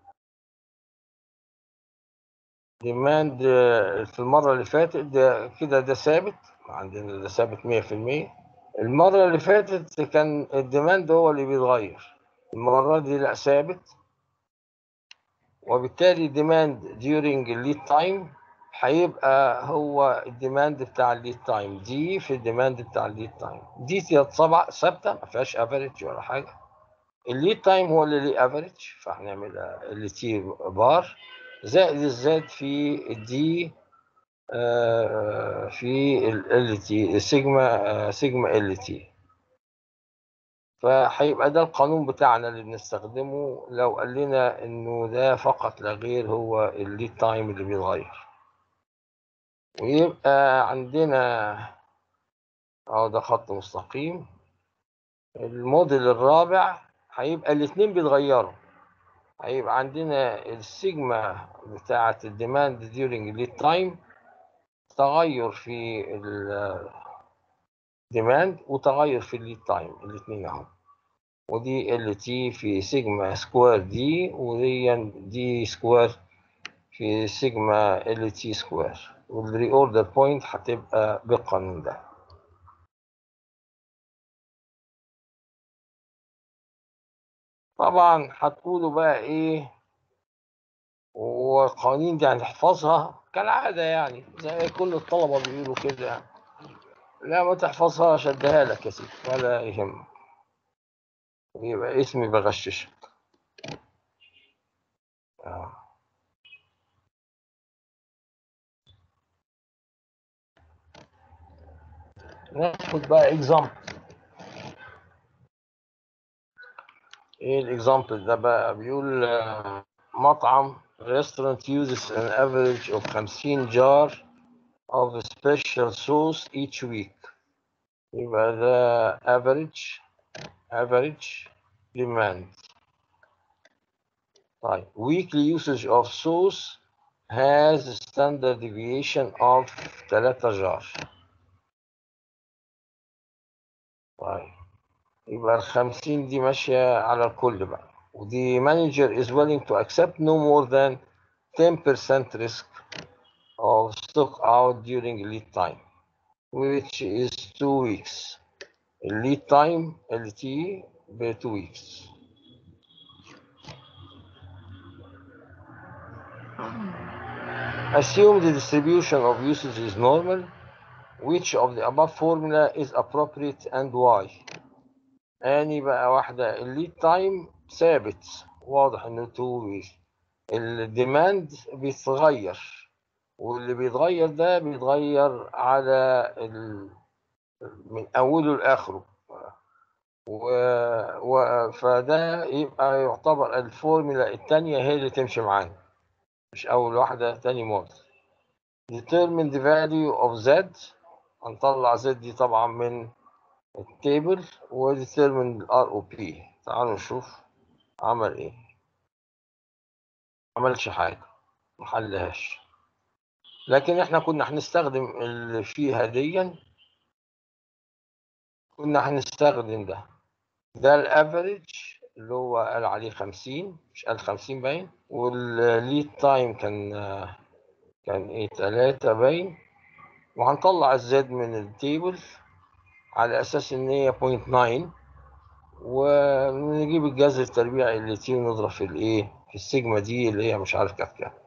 ديماند في المرة اللي فاتت ده كده ده ثابت عندنا ده ثابت 100% المرة اللي فاتت كان الديماند هو اللي بيتغير المرة دي لا ثابت وبالتالي الديماند during الليد تايم هيبقى هو الديماند بتاع الليد تايم دي في الديماند بتاع الليد تايم دي طبعا ثابته ما فيهاش افريج ولا حاجه الليد تايم هو اللي ليه افريج فهنعمل ال تي بار زائد الزاد في الدي آه في ال تي سيجما آه سيجما ال تي فهيبقى ده القانون بتاعنا اللي بنستخدمه لو قال لنا انه ده فقط لا غير هو الليد تايم اللي بيتغير ويبقى عندنا اهو ده خط مستقيم الموديل الرابع هيبقى الاتنين بيتغيروا هيبقى عندنا السيجما بتاعة الديماند during lead time تغير في الديماند وتغير في الليد تايم الاتنين اهو ودي ال تي في سيجما سكوير دي ودي دي سكوير في سيجما ال تي سكوير والري اوردر بوينت هتبقى بالقانون ده طبعا هتقولوا بقى ايه والقوانين دي هنحفظها كالعادة يعني زي كل الطلبة بيقولوا كده يعني لا ما تحفظها شدها لك يا سيدي ولا يهمك يبقى اسمي بغششك آه. ناخد بقى اكزامبل ايه الاكزامبل ده بقى بيقول مطعم restaurant uses an average of 50 jar of special sauce each week يبقى ده average average demand طيب weekly usage of sauce has a standard deviation of 3 جار طيب يبقى الخمسين دي ماشية على الكل بقى ودي manager is willing to accept no more than 10% risk of stock out during lead time which is two weeks lead time LT ب two weeks assume the distribution of usage is normal which of the above formula is appropriate and why اني بقى واحدة الليد تايم ثابت واضح انه تو ويك الديماند بيتغير واللي بيتغير ده بيتغير على ال... من اوله لاخره و... و... فده يبقى يعتبر الفورمولا الثانية هي اللي تمشي معانا مش اول واحدة تاني موديل determine the value of z هنطلع z دي طبعا من التيبل وديترمن الار او بي تعالوا نشوف عمل ايه عملش حاجة محلهاش لكن احنا كنا هنستخدم اللي فيها ديا كنا هنستخدم ده ده الافريج اللي هو قال عليه 50 مش قال 50 باين والليد تايم كان كان ايه 3 باين وهنطلع الزد من التيبل على اساس ان هي 0.9 ونجيب الجذر التربيعي اللي تي ونضرب في الايه في السيجما دي اللي هي مش عارف كام كام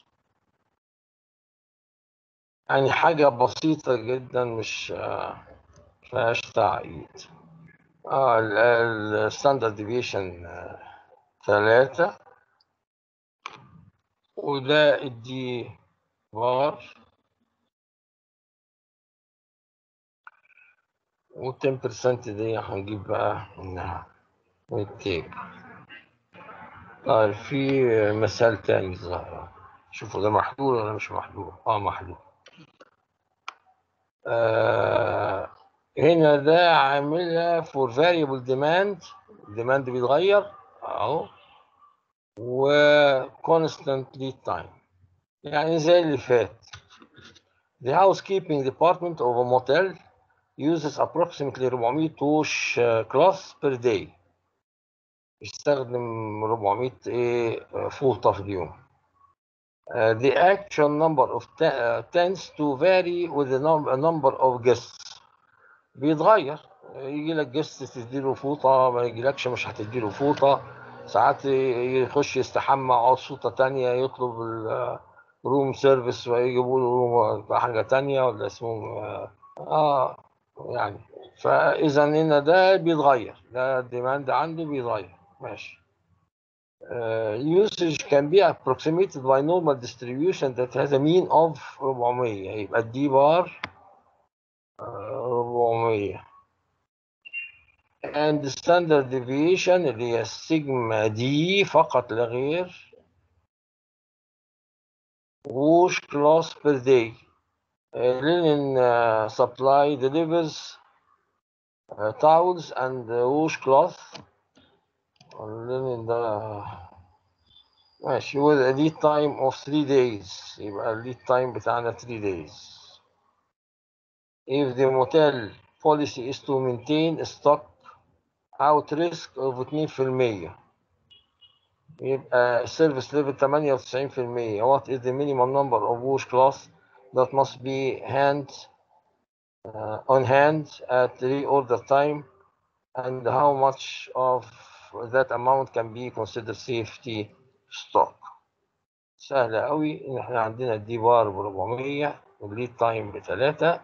يعني حاجة بسيطة جدا مش مفيهاش تعقيد اه الستاندرد ديفيشن ثلاثة وده الدي بار والتن برسنت دي هنجيب بقى منها من التيب طيب في مثال تاني ظاهر شوفوا ده محلول ولا مش محلول اه محلول آه هنا ده عاملها for variable demand demand بيتغير اهو و constant lead time يعني زي اللي فات The housekeeping department of a motel uses approximately 400 wash cloths per day يستخدم 400 ايه فوطة في اليوم Uh, the actual number of uh, tends to vary with the num number of guests بيتغير يجي لك جست تديله فوطة ما يجيلكش مش هتديله فوطة ساعات يخش يستحمى عاوز فوطة تانية يطلب الروم سيرفيس ويجيبوا له روم حاجة تانية ولا اسمه اه يعني فإذا هنا ده بيتغير ده الديماند عنده بيتغير ماشي Uh, usage can be approximated by normal distribution that has a mean of 400 يبقى الدي بار 400 and the standard deviation اللي هي السيجما دي فقط لا غير wash cloth per day uh, linen uh, supply delivers uh, towels and wash cloth linen ده ماشي with a lead time of 3 days يبقى الليد تايم بتاعنا 3 days if the motel policy is to maintain a stock out risk of 2% يبقى service level 98% what is the minimum number of wash cloths that must be hand uh, on hand at reorder time and how much of that amount can be considered safety stock سهلة قوي ان احنا عندنا الدي بار ب 400 والليد تايم بتلاتة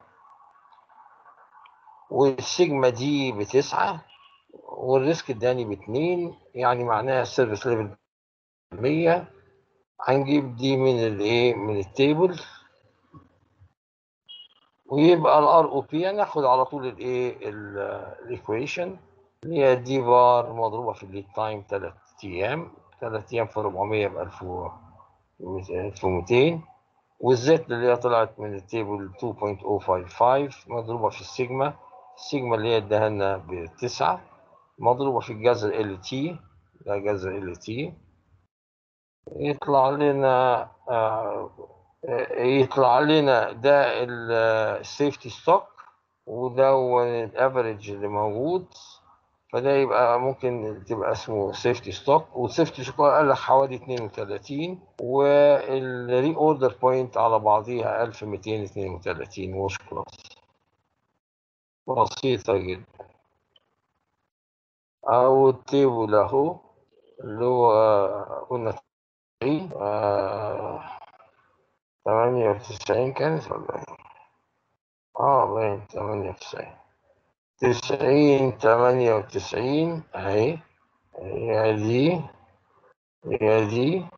والسيجما دي بتسعة والريسك الداني باتنين يعني معناها السيرفيس ليفل 100 هنجيب دي من الايه من التيبل ويبقى الار او بي هناخد على طول الايه الايكويشن اللي هي دي بار مضروبه في الليد تايم 3 ايام 3 ايام في 400 يبقى 1200 والزيت اللي هي طلعت من التيبل 2.055 مضروبه في السيجما السيجما اللي هي اداها لنا بتسعة مضروبه في الجذر ال تي ده جذر ال تي يطلع لنا آه يطلع لنا ده السيفتي ستوك وده الافريج اللي موجود فده يبقى ممكن تبقى اسمه سيفتي ستوك والسيفتي ستوك قال لك حوالي 32 والري اوردر بوينت على بعضيها 1232 ووش كلاس بسيطة جدا أو التيبل أهو اللي هو قلنا ثمانية وتسعين كانت ولا ايه؟ اه باين ثمانية وتسعين تسعين ثمانية وتسعين اهي هي دي هي دي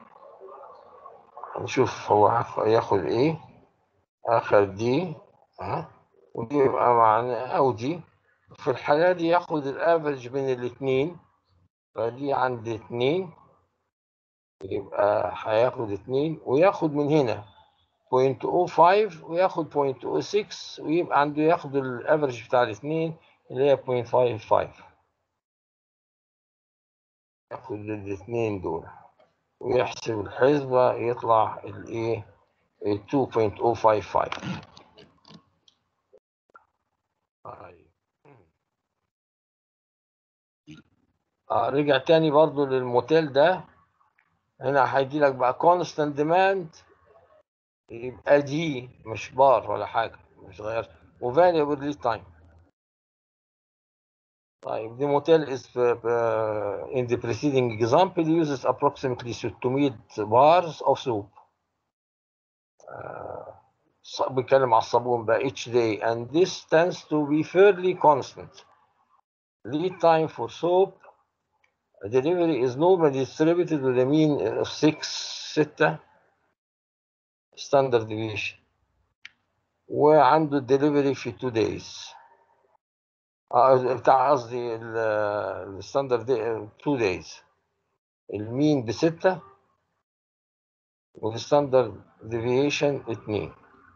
نشوف هو ياخد ايه اخد دي ها ودي يبقى معنا او دي في الحالة دي ياخد الافرج بين الاتنين فدي عند اتنين يبقى هياخد اتنين وياخد من هنا 0.05 وياخد 0.06 ويبقى عنده ياخد الافرج بتاع الاثنين اللي هي 0.55 ياخد الاثنين دول ويحسب الحسبة يطلع الايه 2.055 طيب آه رجع تاني برضو للموتيل ده هنا هيدي لك بقى constant demand يبقى دي مش بار ولا حاجة مش غير وفاريبل lead time طيب the motel is uh, in the preceding example uses approximately 600 bars of soap uh, بيتكلم على الصابون بقى each day and this tends to be fairly constant lead time for soap delivery is normally distributed with a mean of 6 6 standard deviation وعنده delivery في 2 days اه بتاع قصدي الستاندرد 2 days المين بستة والستاندرد ديفيشن 2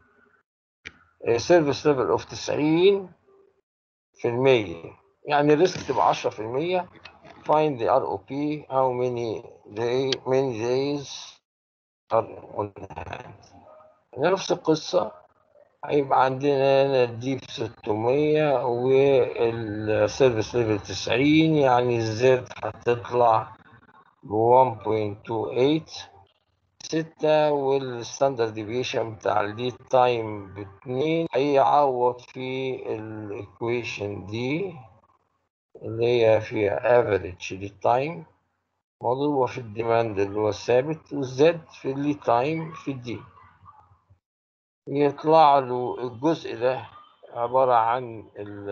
سيرفيس ليفل اوف 90 في المية يعني ريسك تبقى 10% find the ROP how many day many days are on hand نفس القصة هيبقى عندنا هنا الديب 600 والسيرفيس ليفل 90 يعني الزد هتطلع ب 1.28 ستة والستاندرد ديفيشن بتاع الليد تايم باتنين هيعوض في الايكويشن دي اللي هي فيها افريج ليد تايم مضروبة في الديماند اللي هو الثابت والزد في الليد تايم في الدي يطلع له الجزء ده عبارة عن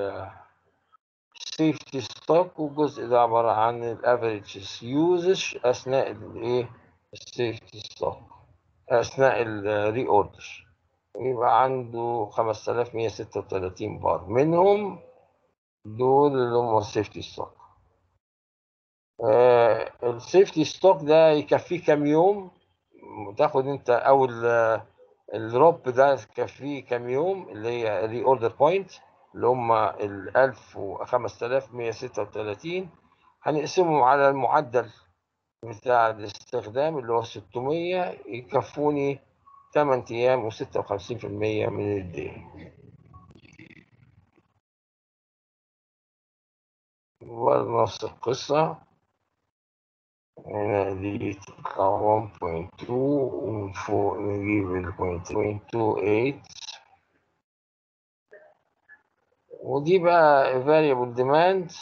السيفتي ستوك والجزء ده عبارة عن الافريج يوزج أثناء الايه السيفتي ستوك أثناء الري اوردر يبقى عنده 5136 بار منهم دول اللي هم السيفتي ستوك آه السيفتي ستوك ده يكفيه كام يوم تاخد انت اول الدروب ده يكفيه كام يوم اللي هي ري اوردر بوينت اللي هم ال 1000 و 5136 هنقسمهم على المعدل بتاع الاستخدام اللي هو 600 يكفوني 8 ايام و56% من الدين ونفس القصة هنا دي تطلع 1.2 وفوق نجيب ال 0.28 ودي بقى variable demand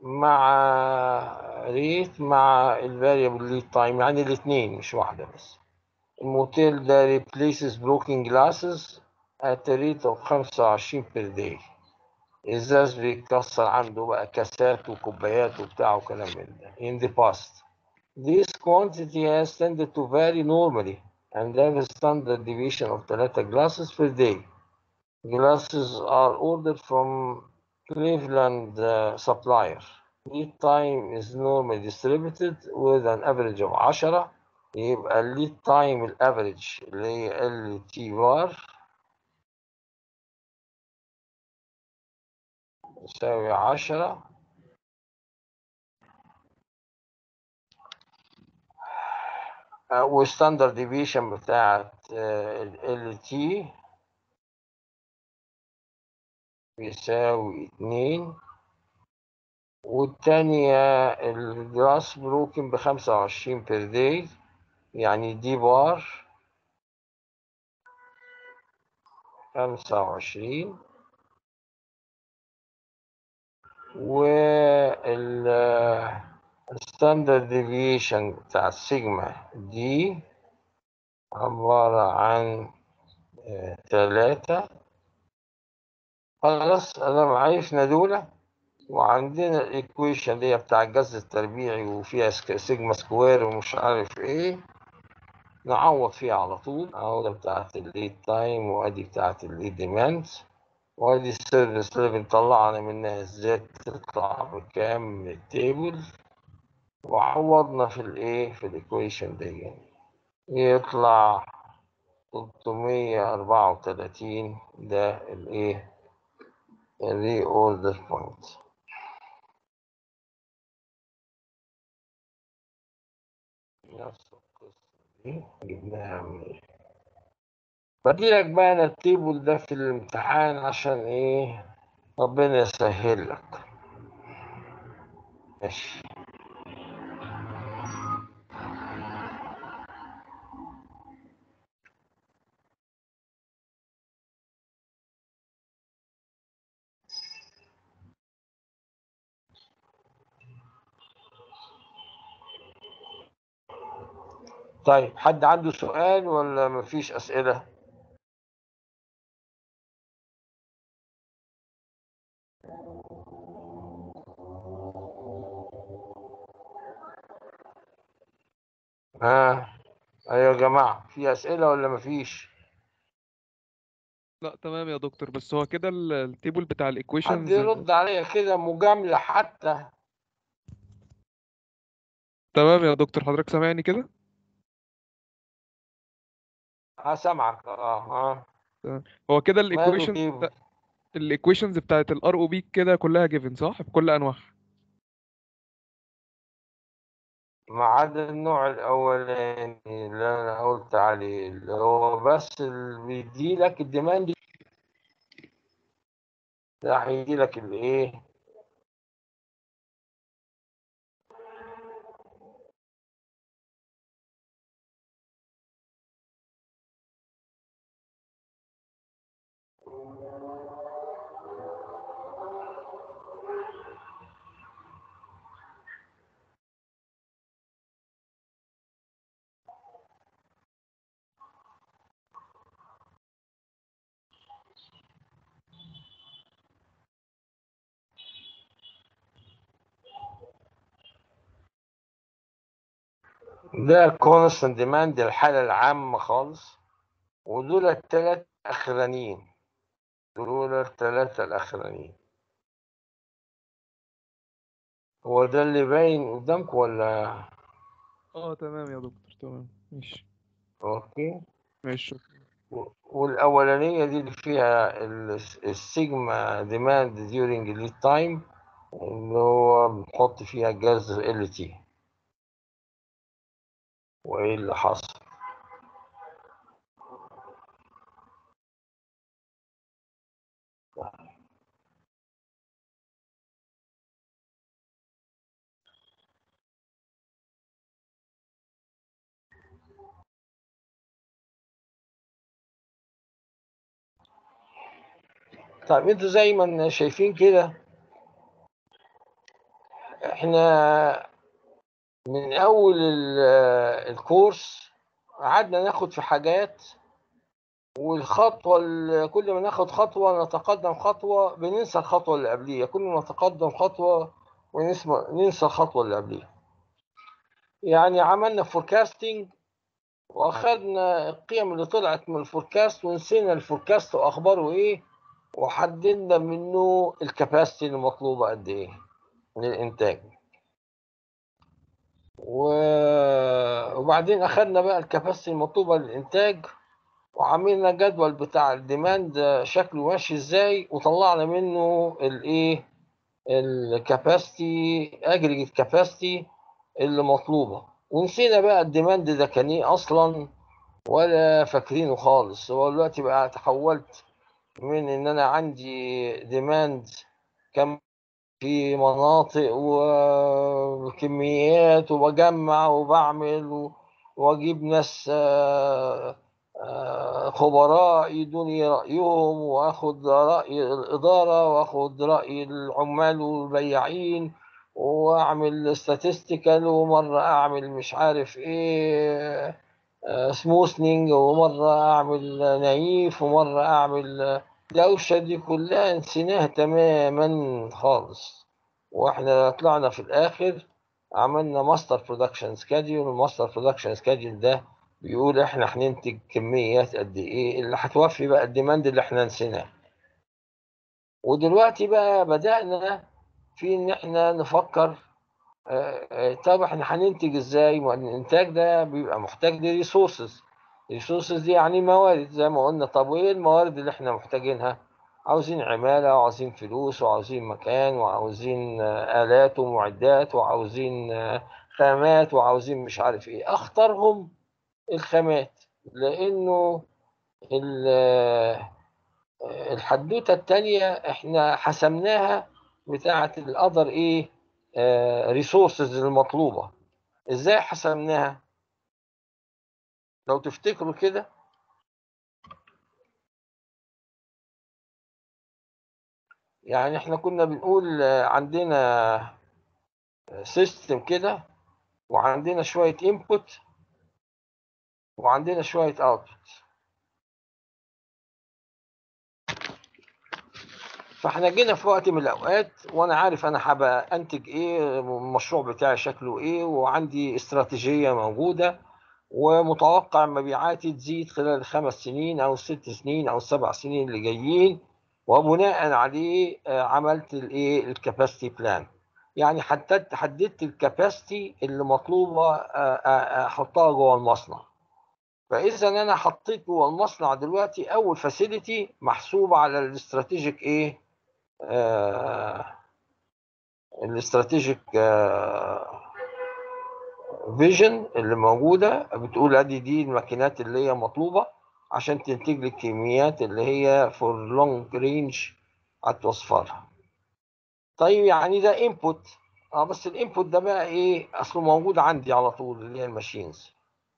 مع ريت مع ال variable lead time يعني الاتنين مش واحدة بس الموتيل ده replaces broken glasses at a rate of 25 per day ازاز بيتكسر عنده بقى كاسات وكوبايات وبتاع وكلام من ده in the past This quantity has tended to vary normally and have a standard deviation of 3 glasses per day. Glasses are ordered from Cleveland uh, supplier. Lead time is normally distributed with an average of 10 يبقى الليد تايم الافريج اللي هي ال تي بار يساوي 10 والستاندرد ديفيشن بتاعت ال تي بيساوي اتنين والتانية الجراس بروكن بخمسة وعشرين بير داي يعني دي بار خمسة وعشرين وال الستاندرد ديفيشن بتاع السيجما دي عبارة عن تلاتة خلاص أنا عرفنا دولة وعندنا الإيكويشن اللي هي بتاع الجذر التربيعي وفيها سيجما سكوير ومش عارف إيه نعوض فيها على طول أهو بتاعت الليد تايم وأدي بتاعت الليد ديماند وأدي السيرفيس ليفل طلعنا منها إزاي تطلع بكام من التيبل وعوضنا في الايه في الايكويشن دي يطلع 334 ده الايه الري اوردر بوينت نفس القصة جبناها منين بديلك بقى انا التيبل ده في الامتحان عشان ايه ربنا يسهل لك ماشي طيب حد عنده سؤال ولا مفيش أسئلة؟ ها أيوة يا جماعة في أسئلة ولا مفيش؟ لا تمام يا دكتور بس هو كده ال- التيبل بتاع حد الايكويشنز يرد عليا كده مجاملة حتى تمام يا دكتور حضرتك سامعني كده هسمعك اه اه هو كده ماله الايكويشنز تيبل الايكويشنز بتاعت الار او بي كده كلها جيفن صح بكل انواعها ما عدا النوع الأولاني اللي أنا قلت عليه اللي هو بس اللي بيديلك الديماند ده هيديلك الإيه؟ ده كونستنت ديماند الحالة العامة خالص ودول التلات أخرانيين دول التلاتة الأخرانيين هو ده اللي باين قدامكم ولا اه تمام يا دكتور تمام ماشي أوكي ماشي شكرا و- والأولانية دي اللي فيها ال- السيجما ديماند ديورنج ليد تايم اللي هو بنحط فيها جاز ال تي وإيه اللي حصل طيب انتوا زي ما شايفين كده احنا من اول ال- الكورس قعدنا ناخد في حاجات والخطوة ال- كل ما ناخد خطوة نتقدم خطوة بننسى الخطوة اللي قبليها كل ما نتقدم خطوة ونسمع ننسى الخطوة اللي قبليها يعني عملنا فوركاستنج واخدنا القيم اللي طلعت من الفوركاست ونسينا الفوركاست واخباره ايه وحددنا منه الكباسيتي المطلوبة قد ايه للإنتاج و- وبعدين أخدنا بقى الكباسيتي المطلوبة للإنتاج وعملنا جدول بتاع الديماند شكله ماشي ازاي وطلعنا منه الايه الكاباسيتي اجريجيت كاباسيتي اللي مطلوبة ونسينا بقى الديماند ده كان ايه اصلا ولا فاكرينه خالص هو دلوقتي بقى تحولت من ان انا عندي ديماند كم في مناطق وكميات وبجمع وبعمل و- واجيب ناس آه، آه، خبراء يدوني رأيهم واخد رأي الإدارة واخد رأي العمال والبياعين واعمل statistical ومرة اعمل مش عارف ايه سموثنينج ومرة اعمل نايف ومرة اعمل الدوشة دي كلها نسيناها تماما خالص واحنا طلعنا في الاخر عملنا ماستر برودكشن سكادول الماستر برودكشن سكادول ده بيقول احنا هننتج كميات قد ايه اللي هتوفي بقى الديماند اللي احنا نسيناه ودلوقتي بقى بدأنا في ان احنا نفكر آه، آه، طب احنا هننتج ازاي ما الانتاج ده بيبقى محتاج لريسورسز الريسورسز دي يعني موارد زي ما قلنا طب وايه الموارد اللي احنا محتاجينها عاوزين عمالة وعاوزين فلوس وعاوزين مكان وعاوزين آه، آلات ومعدات وعاوزين آه، خامات وعاوزين مش عارف ايه اختارهم الخامات لانه ال- الحدوته التانية احنا حسمناها بتاعه الاذر ايه ريسورسز المطلوبه ازاي حسمناها لو تفتكروا كده يعني احنا كنا بنقول آه، عندنا سيستم كده وعندنا شوية input وعندنا شوية output فاحنا جينا في وقت من الأوقات وأنا عارف أنا هبقى أنتج إيه المشروع بتاعي شكله إيه وعندي استراتيجية موجودة ومتوقع مبيعاتي تزيد خلال الخمس سنين أو الست سنين أو السبع سنين اللي جايين وبناء عليه آه، عملت الايه الكاباسيتي بلان يعني حددت حددت الكاباسيتي اللي مطلوبه آه، آه، احطها جوه المصنع فاذا انا حطيت جوه المصنع دلوقتي اول فاسيلتي محسوبه على الاستراتيجيك ايه الاستراتيجيك فيجن اللي موجوده بتقول ادي دي الماكينات اللي هي مطلوبه عشان تنتج لي الكميات اللي هي فور لونج رينج هتوصفها طيب يعني ده انبوت اه بس الانبوت ده بقى ايه اصله موجود عندي على طول اللي هي الماشينز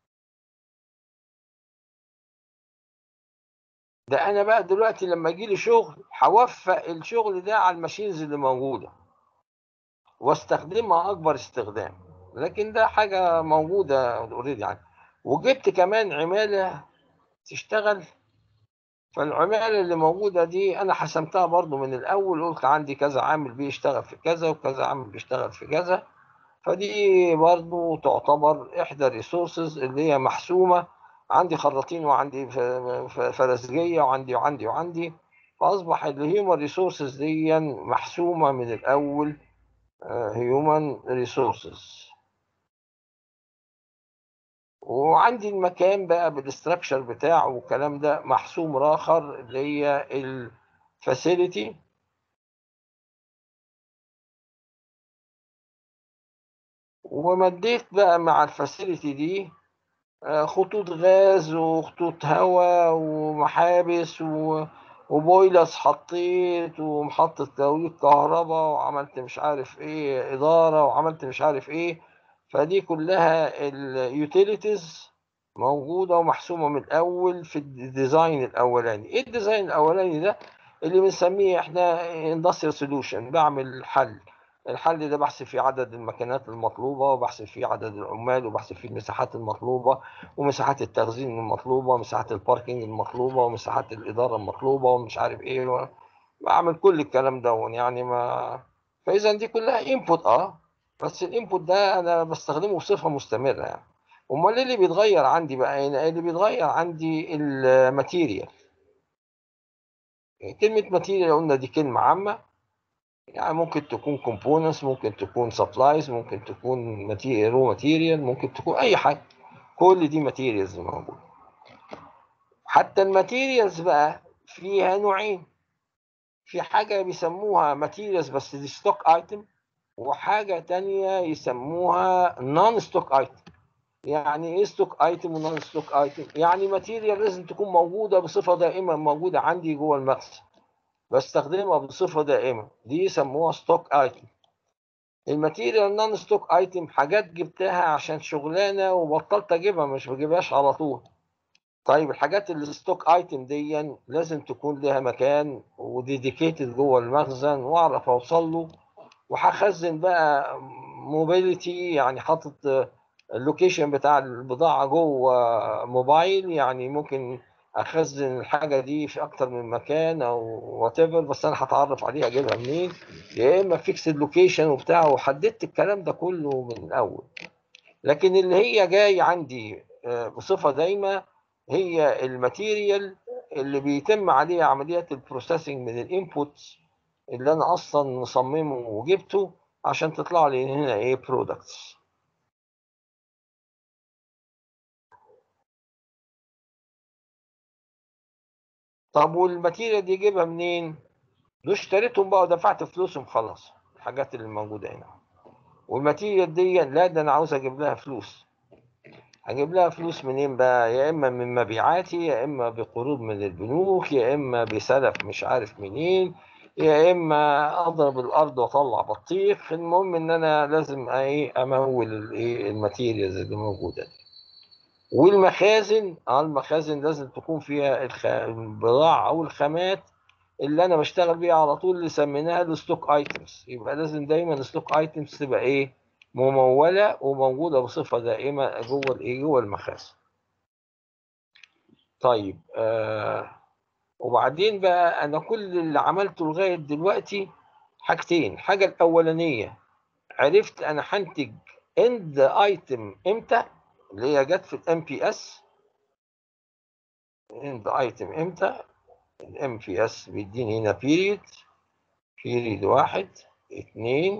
ده انا بقى دلوقتي لما يجي لي شغل هوفق الشغل ده على الماشينز اللي موجوده واستخدمها اكبر استخدام لكن ده حاجه موجوده اوريدي يعني وجبت كمان عماله تشتغل فالعمالة اللي موجودة دي أنا حسمتها برضو من الأول قلت عندي كذا عامل بيشتغل في كذا وكذا عامل بيشتغل في كذا فدي برضو تعتبر إحدى الريسورسز اللي هي محسومة عندي خراطين وعندي ف- ف- فرزجية وعندي وعندي وعندي فأصبح الهيومن ريسورسز دي محسومة من الأول هيومن ريسورسز وعندي المكان بقى بالاستراكشر بتاعه والكلام ده محسوم راخر اللي هي الفاسيلتي ومديت بقى مع الفاسيلتي دي آه، خطوط غاز وخطوط هواء ومحابس و... وبويلرز حطيت ومحطة توليد كهرباء وعملت مش عارف ايه إدارة وعملت مش عارف ايه فدي كلها اليوتيليتيز موجودة ومحسومة من الأول في الديزاين الأولاني ايه الديزاين الأولاني ده اللي بنسميه احنا industrial solution بعمل حل الحل ده بحسب فيه عدد المكانات المطلوبة وبحسب فيه عدد العمال وبحسب فيه المساحات المطلوبة ومساحات التخزين المطلوبة ومساحات الباركينج المطلوبة ومساحات الإدارة المطلوبة ومش عارف إيه و... بعمل كل الكلام ده يعني ما فإذا دي كلها انبوت اه بس الانبوت ده أنا بستخدمه بصفة مستمرة يعني أمال إيه اللي بيتغير عندي بقى هنا اللي بيتغير عندي الماتيريال كلمة ماتيريال قلنا دي كلمة عامة يعني ممكن تكون components ممكن تكون supplies ممكن تكون material raw material ممكن تكون أي حاجة كل دي materials موجودة حتى الماتيريالز بقى فيها نوعين في حاجة بيسموها materials بس دي stock item وحاجة تانية يسموها non stock item يعني ايه ستوك ايتم ونون ستوك ايتم يعني ماتيريال لازم تكون موجودة بصفة دائمة موجودة عندي جوه المخزن بستخدمها بصفة دائمة دي يسموها ستوك ايتم الماتيريال نون ستوك ايتم حاجات جبتها عشان شغلانة وبطلت اجيبها مش بجيبهاش على طول طيب الحاجات اللي ستوك ايتم دي لازم تكون لها مكان وديديكيتد جوه المخزن واعرف اوصل له وهخزن بقى موبيليتي يعني حاطط اللوكيشن بتاع البضاعة جوه موبايل يعني ممكن اخزن الحاجه دي في اكتر من مكان او وات ايفر بس انا هتعرف عليها اجيبها منين يا اما فيكسد لوكيشن وبتاع وحددت الكلام ده كله من الاول لكن اللي هي جاي عندي آه، بصفه دايمه هي الماتيريال اللي بيتم عليها عمليات البروسيسنج من الانبوتس اللي انا اصلا مصممه وجبته عشان تطلع لي هنا ايه برودكتس طب والماتيريال دي اجيبها منين؟ دول اشتريتهم بقى ودفعت فلوسهم خلاص الحاجات اللي موجوده هنا والماتيريال دي لا ده انا عاوز اجيب لها فلوس هجيب لها فلوس منين بقى يا اما من مبيعاتي يا اما بقروض من البنوك يا اما بسلف مش عارف منين يا اما اضرب الارض واطلع بطيخ المهم ان انا لازم ايه امول الايه الماتيريالز اللي موجوده دي والمخازن اه المخازن لازم تكون فيها الخ... البضاعه او الخامات اللي انا بشتغل بيها على طول اللي سميناها الستوك ايتمز يبقى لازم دايما الستوك ايتمز تبقى ايه مموله وموجوده بصفه دائمه جوه الايه جوه المخازن طيب آه وبعدين بقى انا كل اللي عملته لغايه دلوقتي حاجتين الحاجه الاولانيه عرفت انا هنتج اند ايتم امتى اللي هي جت في الام بي اس اند ايتم امتى الام بي اس بيديني هنا بيريد بيريد واحد اتنين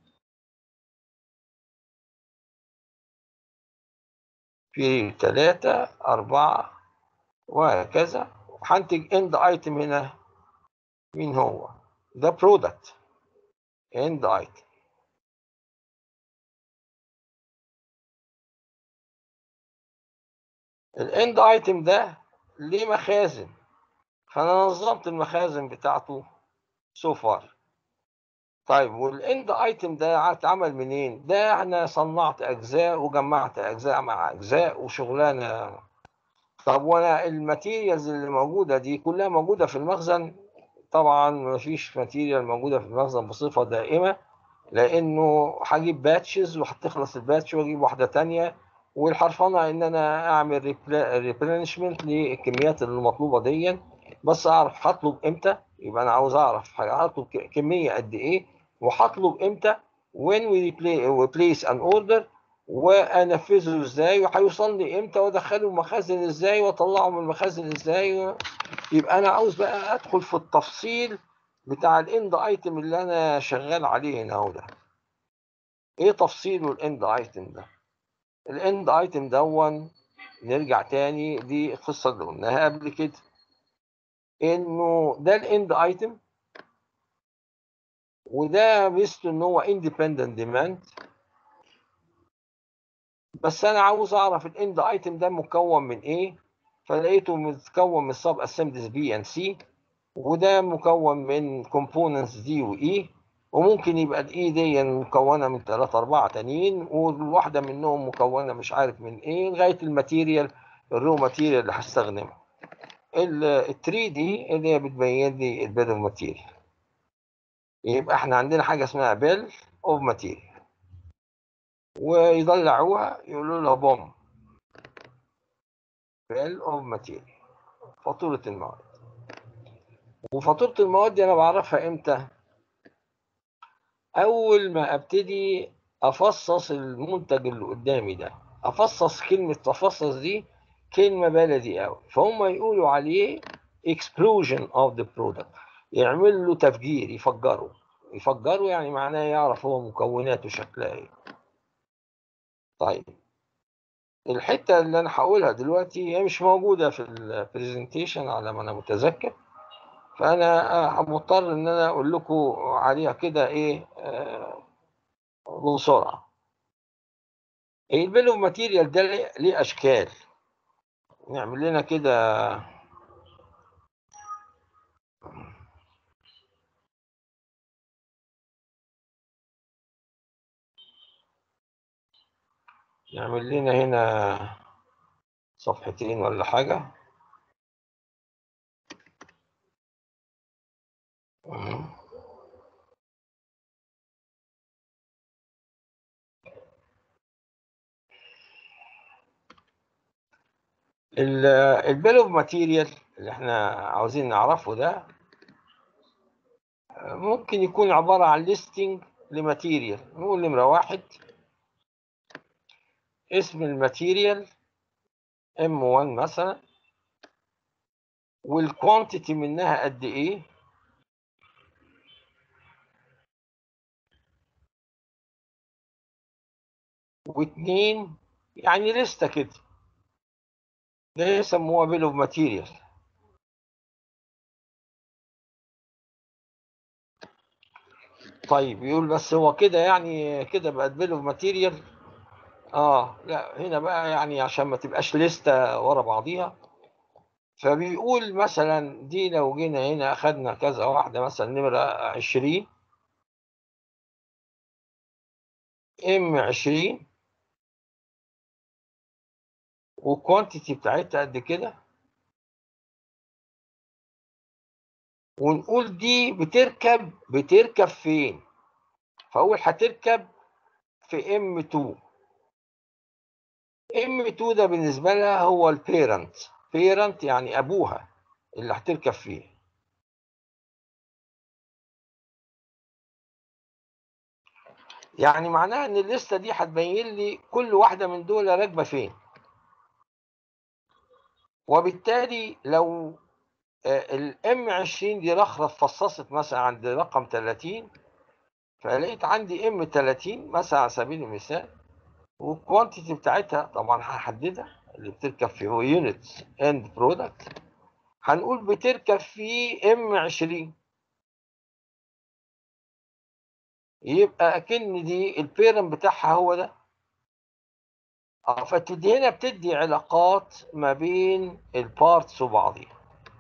بيريد تلاتة أربعة وهكذا هنتج اند ايتم هنا مين هو ده برودكت اند ايتم الاند ايتم ده ليه مخازن فانا نظمت المخازن بتاعته سو فار طيب والاند ايتم ده اتعمل منين ده انا صنعت اجزاء وجمعت اجزاء مع اجزاء وشغلانه طب وانا الماتيريالز اللي موجوده دي كلها موجوده في المخزن طبعا مفيش ماتيريال موجوده في المخزن بصفه دائمه لانه هجيب باتشز وهتخلص الباتش واجيب واحده تانية والحرفنه ان انا اعمل ريبلانشمنت للكميات المطلوبه دي بس اعرف هطلب امتى يبقى انا عاوز اعرف هطلب كميه قد ايه وهطلب امتى when we place an order وانفذه ازاي وهيوصل لي امتى وادخله المخازن ازاي واطلعه من المخازن ازاي و... يبقى انا عاوز بقى ادخل في التفصيل بتاع الاند ايتم اللي انا شغال عليه هنا اهو ده ايه تفصيله الاند ايتم ده الاند ايتم دون نرجع تاني دي القصه اللي قلناها قبل كده انه ده الاند ايتم وده ميزته ان هو اندبندنت ديماند بس انا عاوز اعرف الاند ايتم ده مكون من ايه فلقيته متكون من سب اسمبليز بي ان سي وده مكون من كومبوننتس دي واي وممكن يبقى الاي دي مكونه من ثلاثة أربعة تانيين والواحدة منهم مكونة مش عارف من ايه لغاية الماتيريال الرو ماتيريال اللي هستخدمها ال 3 دي اللي هي بتبين لي البيل اوف ماتيريال يبقى احنا عندنا حاجة اسمها بيل اوف ماتيريال ويضلعوها يقولوا لها بوم بيل اوف ماتيريال فاتورة المواد وفاتورة المواد دي انا بعرفها امتى اول ما ابتدي افصص المنتج اللي قدامي ده افصص كلمة تفصص دي كلمة بلدي قوي فهم يقولوا عليه explosion of the product يعمل له تفجير يفجره يفجره يعني معناه يعرف هو مكوناته شكلها ايه طيب الحتة اللي أنا هقولها دلوقتي هي مش موجودة في البرزنتيشن على ما أنا متذكر فأنا مضطر إن أنا أقول لكم عليها كده إيه آه بسرعة البيل اوف ماتيريال ده ليه أشكال نعمل لنا كده نعمل لنا هنا صفحتين ولا حاجة البيل اوف ماتيريال اللي احنا عاوزين نعرفه ده ممكن يكون عبارة عن ليستنج لماتيريال نقول نمرة واحد اسم الماتيريال M1 مثلا والكوانتيتي منها قد ايه واتنين يعني لستة كده ده يسموها بيل اوف ماتيريال طيب يقول بس هو كده يعني كده بقت بيل اوف ماتيريال اه لا هنا بقى يعني عشان ما تبقاش لستة ورا بعضيها فبيقول مثلا دي لو جينا هنا اخدنا كذا واحدة مثلا نمرة عشرين ام عشرين والكوانتيتي بتاعتها قد كده ونقول دي بتركب بتركب فين فأول هتركب في ام 2 ام 2 ده بالنسبة لها هو البيرنت بيرنت يعني أبوها اللي هتركب فيه يعني معناها ان الليسته دي هتبين لي كل واحده من دول راكبه فين وبالتالي لو الام 20 دي رخرف فصصت مثلا عند رقم 30 فلقيت عندي ام 30 مثلا على سبيل المثال والكوانتيتي بتاعتها طبعا هحددها اللي بتركب في هو يونت اند برودكت هنقول بتركب في ام 20 يبقى اكن دي البيرن بتاعها هو ده اه فتدي هنا بتدي علاقات ما بين البارتس وبعضها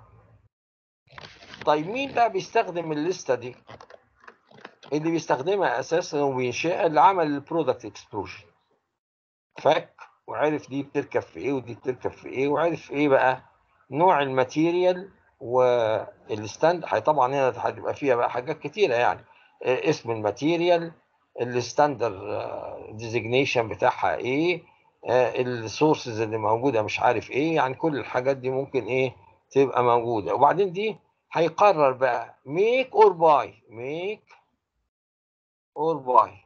طيب مين بقى بيستخدم الليسته دي اللي بيستخدمها اساسا وبينشئها اللي عمل البرودكت اكسبلوجن فك وعرف دي بتركب في ايه ودي بتركب في ايه وعرف ايه بقى نوع الماتيريال والستاند طبعا هنا هتبقى فيها بقى حاجات كتيره يعني اسم الماتيريال الستاندر ديزيجنيشن بتاعها ايه السورسز اللي موجوده مش عارف ايه يعني كل الحاجات دي ممكن ايه تبقى موجوده وبعدين دي هيقرر بقى ميك اور باي ميك اور باي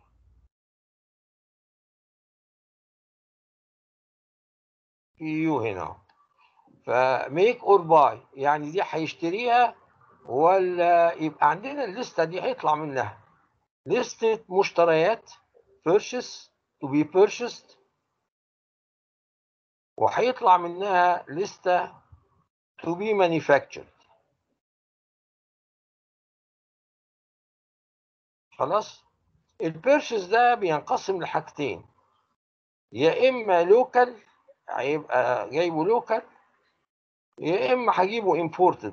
يو هنا فميك اور باي يعني دي هيشتريها ولا يبقى عندنا الليسته دي هيطلع منها لستة مشتريات purchase to be purchased وهيطلع منها لستة to be manufactured خلاص البيرشيز ده بينقسم لحاجتين يا اما لوكال هيبقى جايبه لوكال يا اما هجيبه امبورتد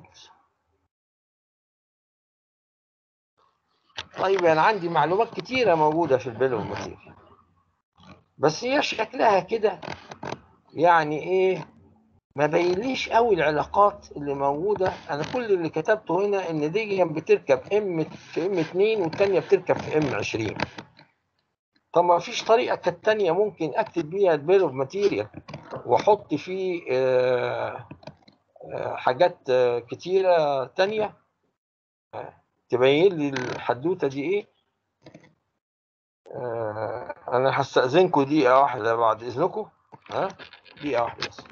طيب انا عندي معلومات كتيره موجوده في البيل والماتيريال بس هي شكلها كده يعني ايه ما بينليش قوي العلاقات اللي موجوده انا كل اللي كتبته هنا ان دي بتركب ام في ام 2 والثانيه بتركب في ام 20 طب ما فيش طريقه كانت تانية ممكن اكتب بيها البيل اوف ماتيريال واحط فيه آه آه حاجات آه كتيره تانية تبين لي الحدوته دي ايه انا هستاذنكم دقيقه واحده بعد اذنكم ها دقيقه واحده بس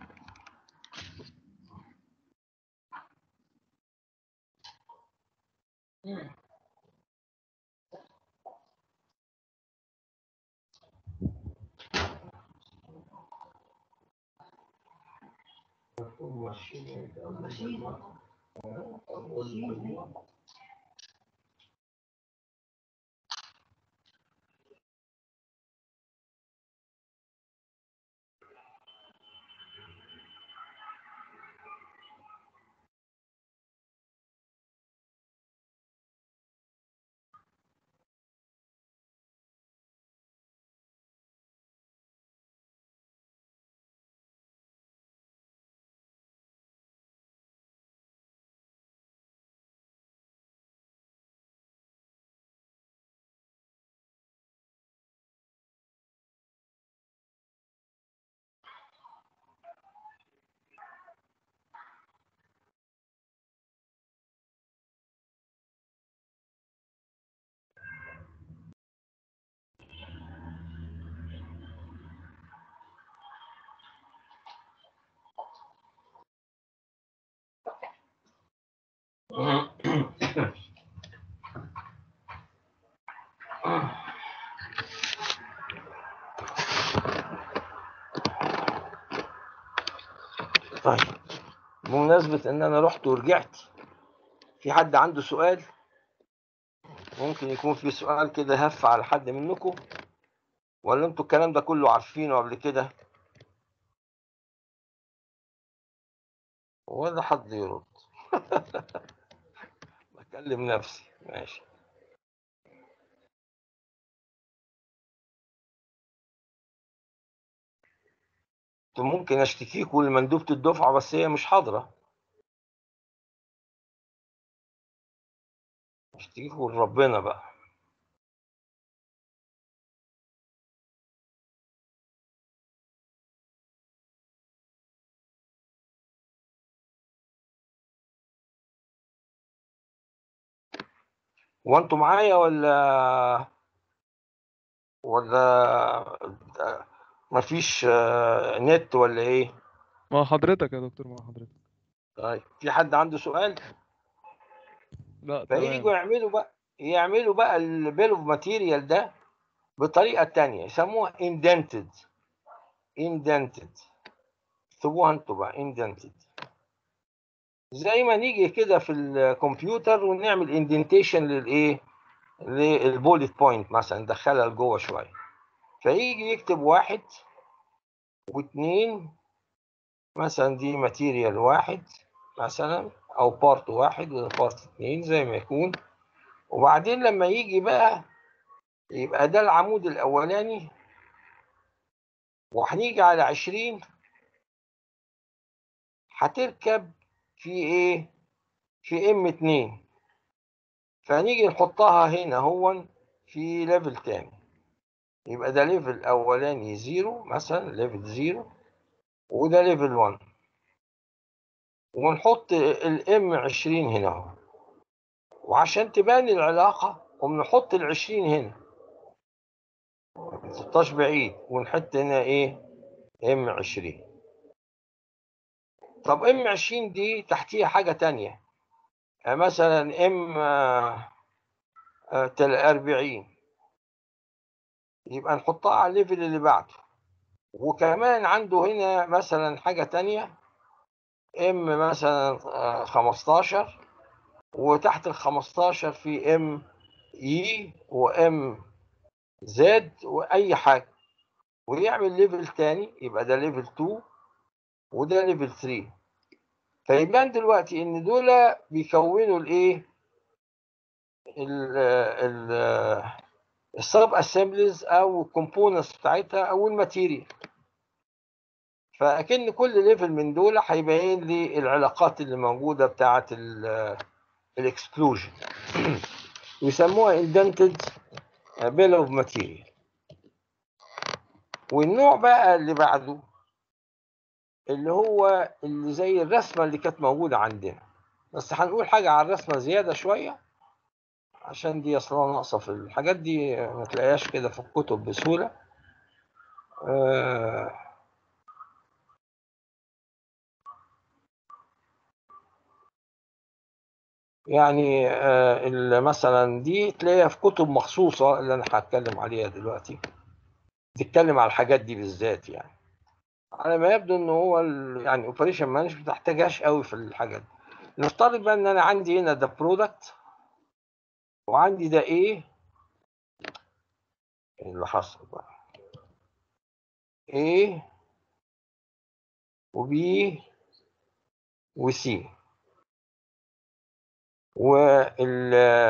طيب بمناسبة إن أنا رحت ورجعت في حد عنده سؤال ممكن يكون في سؤال كده هف على حد منكم ولا انتوا الكلام ده كله عارفينه قبل كده ولا حد يرد بكلم نفسي ماشي انتوا ممكن اشتكيكوا لمندوبة الدفعة بس هي مش حاضرة اشتكيكوا لربنا بقى وانتوا معايا ولا ولا مفيش آه، نت ولا ايه مع حضرتك يا دكتور مع حضرتك طيب في حد عنده سؤال لا فييجوا تمام يعملوا بقى يعملوا بقى البيل اوف ماتيريال ده بطريقه تانية يسموها indented indented اكتبوها انتوا بقى indented زي ما نيجي كده في الكمبيوتر ونعمل اندنتيشن للايه للبوليت بوينت مثلا ندخلها لجوه شويه فيجي يكتب واحد واثنين مثلا دي ماتيريال واحد مثلا او بارت واحد وده بارت اتنين زي ما يكون وبعدين لما يجي بقى يبقى ده العمود الاولاني وهنيجي على عشرين هتركب في ايه في ام اتنين فهنيجي نحطها هنا هو في ليفل تاني يبقى ده ليفل اولاني زيرو مثلا ليفل زيرو وده ليفل 1 ونحط الام 20 هنا اهو وعشان تبان العلاقة قوم نحط ال 20 هنا ما تحطهاش بعيد ونحط هنا ايه ام 20 طب ام 20 دي تحتيها حاجة تانية آه، مثلا ام 40 يبقى نحطها على الليفل اللي بعده وكمان عنده هنا مثلا حاجة تانية ام مثلا آه، 15 وتحت ال 15 في ام اي وام زد واي حاجة ويعمل ليفل تاني يبقى ده ليفل 2 وده ليفل 3 فيبان دلوقتي ان دول بيكونوا الايه ال ال السب اسمبليز او الكومبوننتس بتاعتها او الماتيريال فاكن كل ليفل من دول هيبين لي العلاقات اللي موجوده بتاعه الاكسكلوجن يسموها indented bill of material والنوع بقى اللي بعده اللي هو اللي زي الرسمه اللي كانت موجوده عندنا بس هنقول حاجه على الرسمه زياده شويه عشان دي اصلا ناقصه في الحاجات دي ما تلاقيهاش كده في الكتب بسهوله آه يعني آه ال- مثلا دي تلاقيها في كتب مخصوصه اللي انا هتكلم عليها دلوقتي بتتكلم على الحاجات دي بالذات يعني على ما يبدو ان هو ال- يعني اوبريشن مانجمنت ما تحتاجهاش قوي في الحاجات دي نفترض بقى ان انا عندي هنا ده برودكت وعندي ده ايه اللي حصل بقى A و B و C وال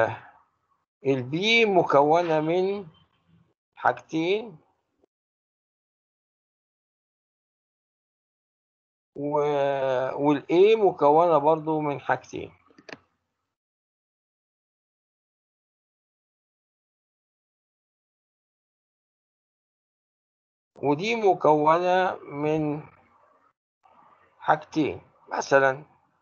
البي مكونة من حاجتين و والاي مكونة برضو من حاجتين ودي مكونة من حاجتين مثلا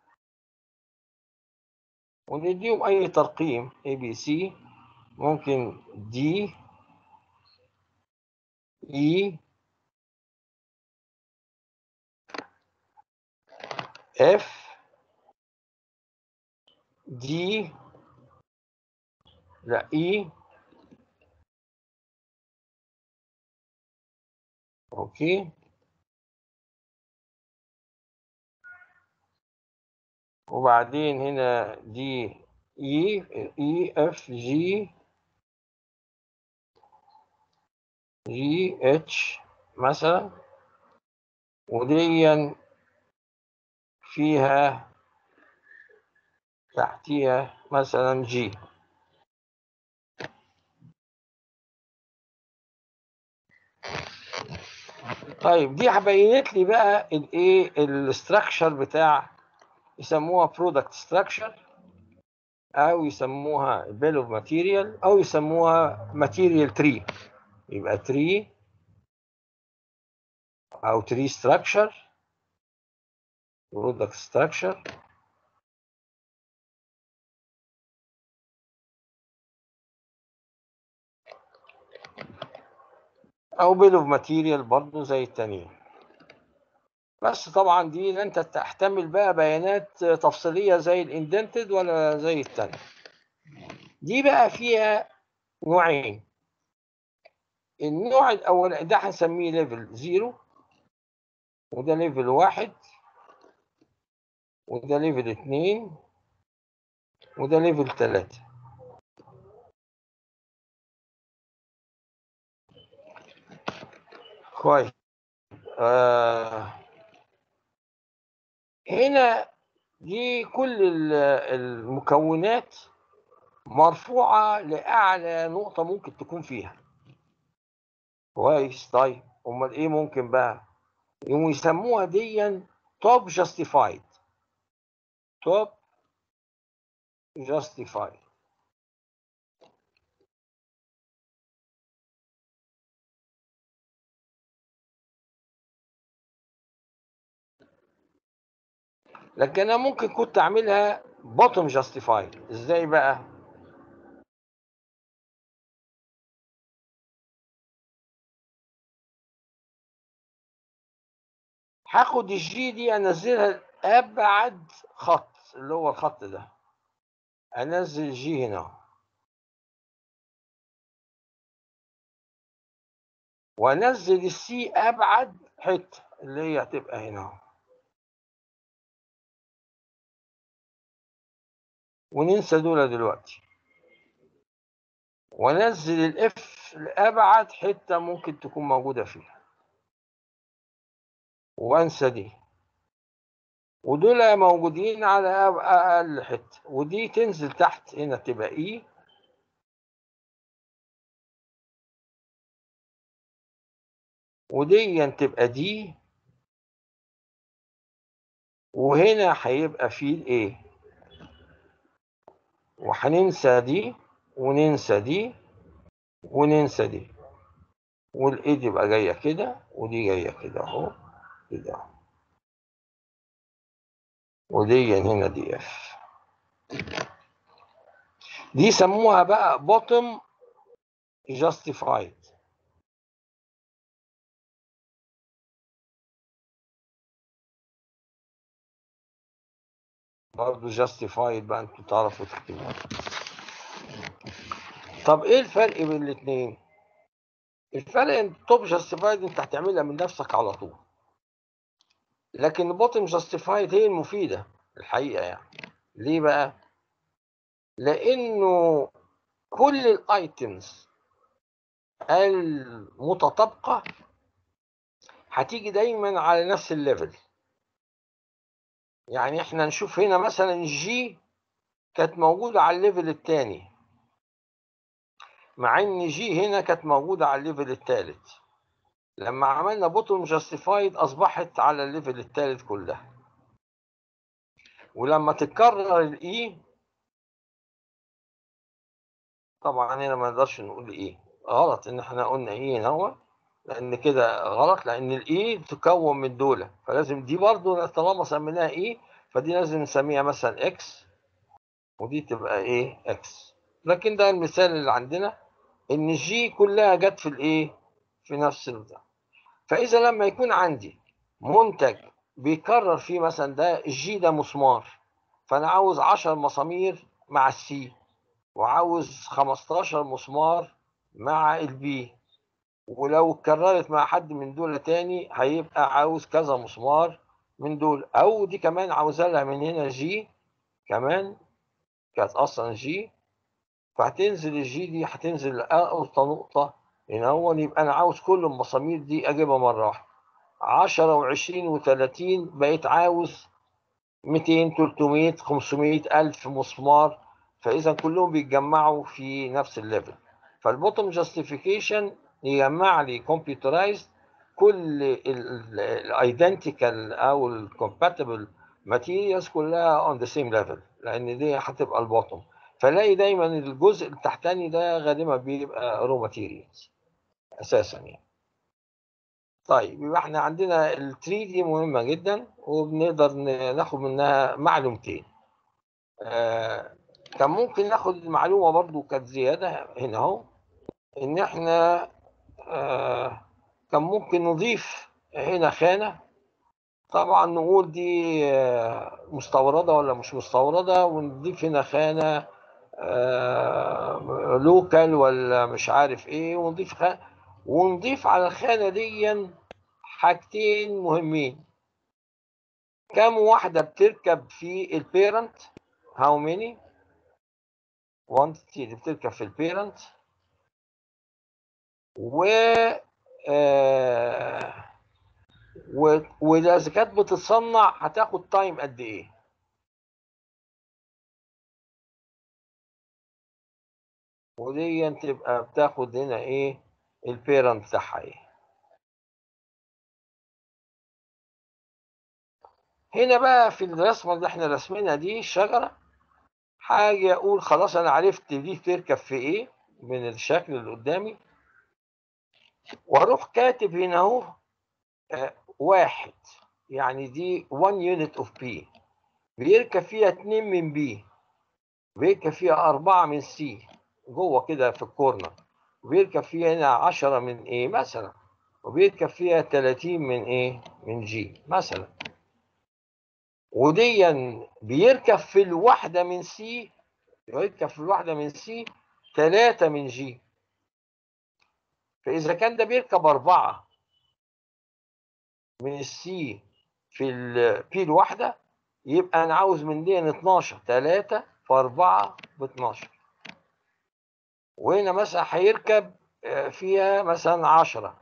ونديهم أي ترقيم A B C ممكن D E F D لا E أوكي وبعدين هنا دي E E F G جي اتش مثلا وديا فيها تحتيها مثلا جي طيب دي بينت لي بقى الايه الاستراكشر بتاع يسموها برودكت ستراكشر او يسموها بيل اوف ماتيريال او يسموها ماتيريال تري يبقى تري او تري ستراكشر برودكت ستراكشر او بيل اوف ماتيريال برضه زي التانيين بس طبعا دي لا انت تحتمل بقى بيانات تفصيليه زي الاندنتد ولا زي التانية دي بقى فيها نوعين النوع الاول ده هنسميه ليفل زيرو وده ليفل واحد وده ليفل اتنين وده ليفل تلاتة كويس آه هنا دي كل ال- المكونات مرفوعة لأعلى نقطة ممكن تكون فيها كويس طيب أمال إيه ممكن بقى يقوموا يسموها ديا توب جاستيفايد توب جاستيفايد لكن انا ممكن كنت اعملها بوتوم جاستيفايد ازاي بقى هاخد الجي دي انزلها ابعد خط اللي هو الخط ده انزل جي هنا وانزل السي ابعد حته اللي هي هتبقى هنا وننسى دول دلوقتي وانزل الاف لابعد حته ممكن تكون موجوده فيها وانسى دي ودول موجودين على أب- اقل حته ودي تنزل تحت هنا تبقى اي ودي تبقى دي وهنا هيبقى فيه الايه وهننسى دي وننسى دي وننسى دي والايد يبقى جايه كده ودي جايه كده اهو كده اهو ودي هنا دي اف دي سموها بقى bottom justified برضه justified بقى انتوا تعرفوا تكتبوها طب ايه الفرق بين الاثنين الفرق ان توب جاستيفايد انت هتعملها من نفسك على طول لكن بوتم جاستيفايد هي المفيده الحقيقه يعني ليه بقى لانه كل الايتمز المتطابقه هتيجي دايما على نفس الليفل يعني احنا نشوف هنا مثلا جي كانت موجوده على الليفل الثاني مع ان جي هنا كانت موجوده على الليفل الثالث لما عملنا بوتوم جاستيفايد اصبحت على الليفل الثالث كلها ولما تتكرر الاي طبعا هنا ما نقدرش نقول ايه غلط ان احنا قلنا ايه هنا هو لان كده غلط لان الاي تكون من دول فلازم دي برضو طالما سميناها ايه فدي لازم نسميها مثلا اكس ودي تبقى ايه اكس لكن ده المثال اللي عندنا ان الجي كلها جت في الايه في نفس البتاع فاذا لما يكون عندي منتج بيكرر فيه مثلا ده الجي ده مسمار فانا عاوز 10 مسامير مع السي وعاوز 15 مسمار مع البي ولو اتكررت مع حد من دول تاني هيبقى عاوز كذا مسمار من دول او دي كمان عاوزة لها من هنا جي كمان كانت اصلا جي فهتنزل الجي دي هتنزل لاقصى نقطة هنا هو يبقى انا عاوز كل المسامير دي اجيبها مره واحده 10 و20 و30 بقيت عاوز 200 300 500 الف مسمار فاذا كلهم بيتجمعوا في نفس الليفل فالبوتوم جاستيفيكيشن يجمع لي كمبيوترايزد كل الايدنتيكال او الكومباتبل ماتيريالز كلها اون ذا سيم ليفل لان دي هتبقى البوتوم فلاقي دايما الجزء التحتاني ده غالبا بيبقى رو ماتيريالز اساسا يعني طيب يبقى احنا عندنا ال 3 دي مهمه جدا وبنقدر ن- ناخد منها معلومتين آه كان ممكن ناخد معلومه برضو كانت زياده هنا اهو ان احنا آه كان ممكن نضيف هنا خانه طبعا نقول دي آه، مستورده ولا مش مستورده ونضيف هنا خانه آه لوكال ولا مش عارف ايه ونضيف خانه ونضيف على الخانه دي حاجتين مهمين كم واحده بتركب في البيرنت هاو ماني quantity اللي بتركب في البيرنت و آه و- واذا كانت بتتصنع هتاخد تايم قد ايه ودي تبقى بتاخد هنا ايه البيرنت بتاعها ايه هنا بقى في الرسمه اللي احنا رسمينها دي الشجره حاجه اقول خلاص انا عرفت دي بتركب في ايه من الشكل اللي قدامي واروح كاتب هنا اهو آه، واحد يعني دي 1 unit of P بيركب فيها 2 من B بيركب فيها 4 من C جوه كده في الكورنر وبيركب فيها هنا 10 من A مثلا وبيركب فيها 30 من A من G مثلا وديا بيركب في الواحدة من C بيركب في الواحدة من C 3 من G فإذا كان ده بيركب أربعة من السي في البي الواحدة يبقى أنا عاوز من دي 12 3 في 4 ب 12 وهنا مثلا هيركب آه، فيها مثلا 10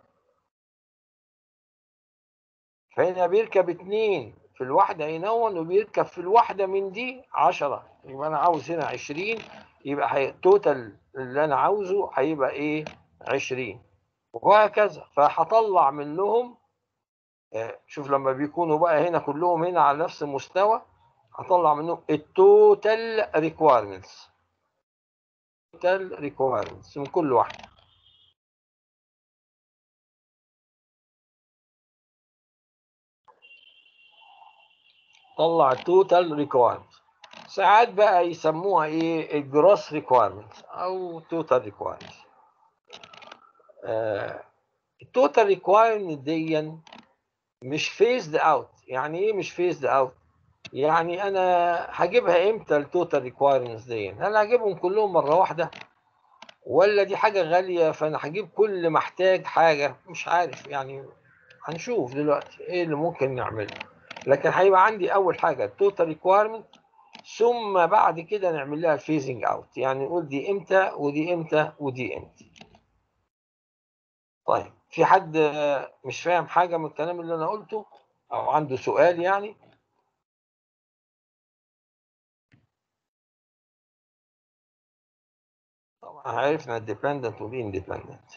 فهنا بيركب 2 في الواحدة ينون وبيركب في الواحدة من دي 10 يبقى أنا عاوز هنا 20 يبقى هي التوتال اللي أنا عاوزه هيبقى إيه 20 وهكذا فهطلع منهم آه، شوف لما بيكونوا بقى هنا كلهم هنا على نفس المستوى هطلع منهم التوتال ريكويرمنتس توتال ريكويرمنتس من كل واحده طلع التوتال ريكويرمنت ساعات بقى يسموها ايه الجروس ريكويرمنت او توتال ريكويرمنت التوتال ريكويرمنت دي مش فيزد اوت يعني ايه مش فيزد اوت يعني انا هجيبها امتى التوتال ريكويرمنتس دي هل هجيبهم كلهم مره واحده ولا دي حاجه غاليه فانا هجيب كل ما احتاج حاجه مش عارف يعني هنشوف دلوقتي ايه اللي ممكن نعمله لكن هيبقى عندي اول حاجه التوتال ريكويرمنت ثم بعد كده نعمل لها الفيزنج اوت يعني نقول دي امتى ودي امتى ودي امتى طيب في حد آه، مش فاهم حاجه من الكلام اللي انا قلته او عنده سؤال يعني طبعا عرفنا الديبندنت والاندبندنت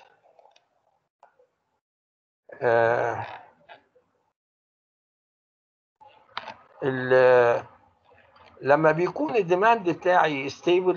آه ال- لما بيكون الديماند بتاعي ستيبل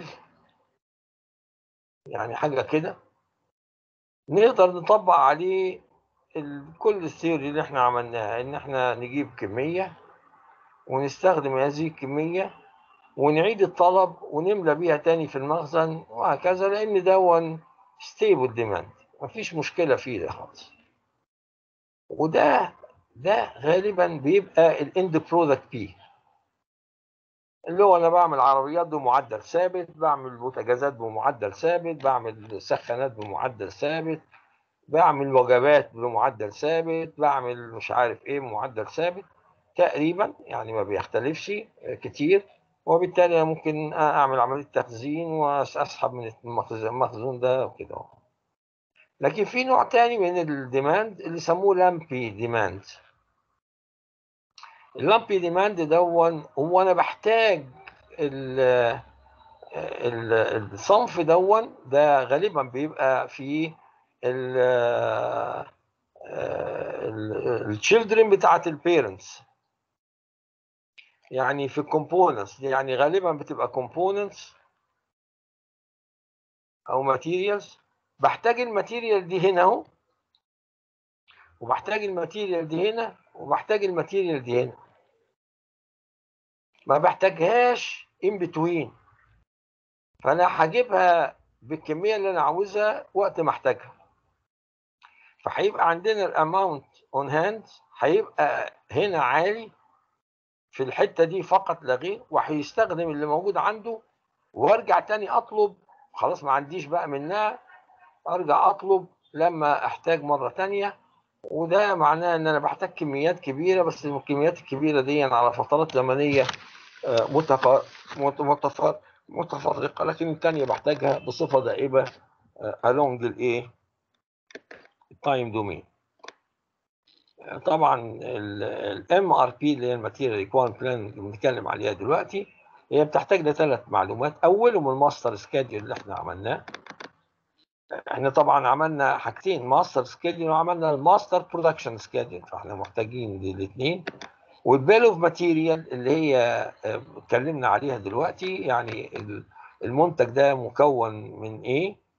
يعني حاجه كده نقدر نطبق عليه ال- كل الثيوري اللي احنا عملناها ان احنا نجيب كميه ونستخدم هذه الكميه ونعيد الطلب ونملى بيها تاني في المخزن وهكذا لان دون ستيبل ديماند مفيش مشكله فيه ده خالص وده ده غالبا بيبقى الاند برودكت بي اللي هو انا بعمل عربيات بمعدل ثابت بعمل بوتاجازات بمعدل ثابت بعمل سخانات بمعدل ثابت بعمل وجبات بمعدل ثابت بعمل مش عارف ايه بمعدل ثابت تقريبا يعني ما بيختلفش كتير وبالتالي ممكن اعمل عمليه تخزين واسحب من المخزن المخزون ده وكده لكن في نوع تاني من الديماند اللي يسموه لامبي ديماند اللامبي ديماند دون هو انا بحتاج ال ال- الصنف دون ده غالبا بيبقى في التشيلدرن بتاعت البيرنتس يعني في الكومبوننتس يعني غالبا بتبقى كومبوننتس او ماتيريالز بحتاج الماتيريال دي هنا اهو وبحتاج الماتيريال دي هنا وبحتاج الماتيريال دي هنا ما بحتاجهاش ان بتوين فانا هجيبها بالكميه اللي انا عاوزها وقت ما احتاجها فهيبقى عندنا الاماونت اون هاند هيبقى هنا عالي في الحته دي فقط لا غير وهيستخدم اللي موجود عنده وارجع تاني اطلب خلاص ما عنديش بقى منها ارجع اطلب لما احتاج مره تانية وده معناه ان انا بحتاج كميات كبيره بس الكميات الكبيره دي على فترات زمنيه آه، متف- مت- متف- متفرقه لكن الثانيه بحتاجها بصفه دائبه آه، along الايه التايم دومين طبعا الام ار بي اللي هي الماتيريال ريكويرمنت بلان اللي بنتكلم عليها دلوقتي هي بتحتاج لثلاث معلومات اولهم الماستر سكادجول اللي احنا عملناه احنا طبعا عملنا حاجتين ماستر سكادجول وعملنا الماستر برودكشن سكادجول فاحنا محتاجين للاثنين والبيل اوف ماتيريال اللي هي آه، اتكلمنا عليها دلوقتي يعني ال- المنتج ده مكون من ايه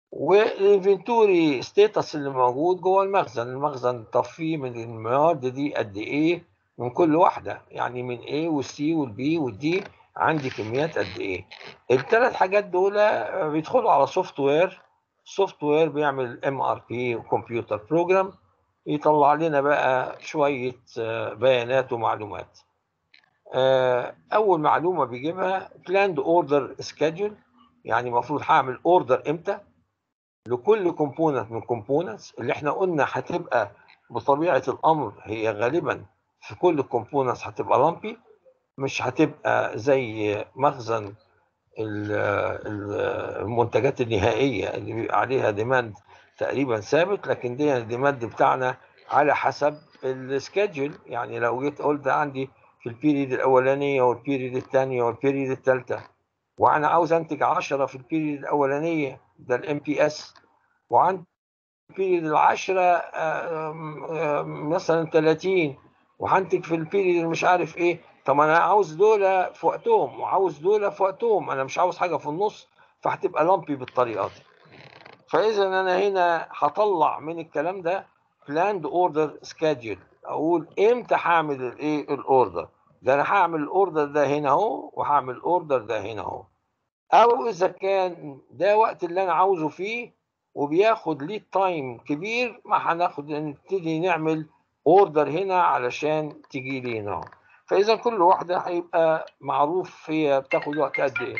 والانفنتوري ستيتس اللي موجود جوه المخزن المخزن طفيه من المواد دي قد ايه من كل واحده يعني من A والسي والبي والدي عندي كميات قد ايه الثلاث حاجات دول آه، بيدخلوا على سوفت وير سوفت وير بيعمل ام ار بي وكمبيوتر بروجرام يطلع لنا بقى شويه آه، بيانات ومعلومات آه، اول معلومه بيجيبها بلاند اوردر سكادجول يعني المفروض هعمل اوردر امتى لكل كومبوننت من كومبوننتس اللي احنا قلنا هتبقى بطبيعه الامر هي غالبا في كل كومبوننتس هتبقى لامبي مش هتبقى زي مخزن ال- ال- المنتجات النهائيه اللي بيبقى عليها ديماند تقريبا ثابت لكن دي الديماند بتاعنا على حسب السكادجول يعني لو جيت قلت عندي في البيريد الاولانيه والبيريد الثانيه والبيريد الثالثه وانا عاوز انتج 10 في البيريد الاولانيه ده الام بي اس وعندي البيريد العشرة آم، آم، مثلا 30 وهنتج في البيريد اللي مش عارف ايه طب انا عاوز دول في وقتهم وعاوز دول في وقتهم انا مش عاوز حاجه في النص فهتبقى لامبي بالطريقه دي فاذا انا هنا هطلع من الكلام ده بلاند اوردر سكادجول اقول امتى هعمل الايه الاوردر ده انا هعمل الاوردر ده هنا اهو وهعمل الاوردر ده هنا اهو او اذا كان ده وقت اللي انا عاوزه فيه وبياخد ليد تايم كبير ما هناخد نبتدي نعمل اوردر هنا علشان تيجي لي هنا فاذا كل واحده هيبقى معروف هي بتاخد وقت قد ايه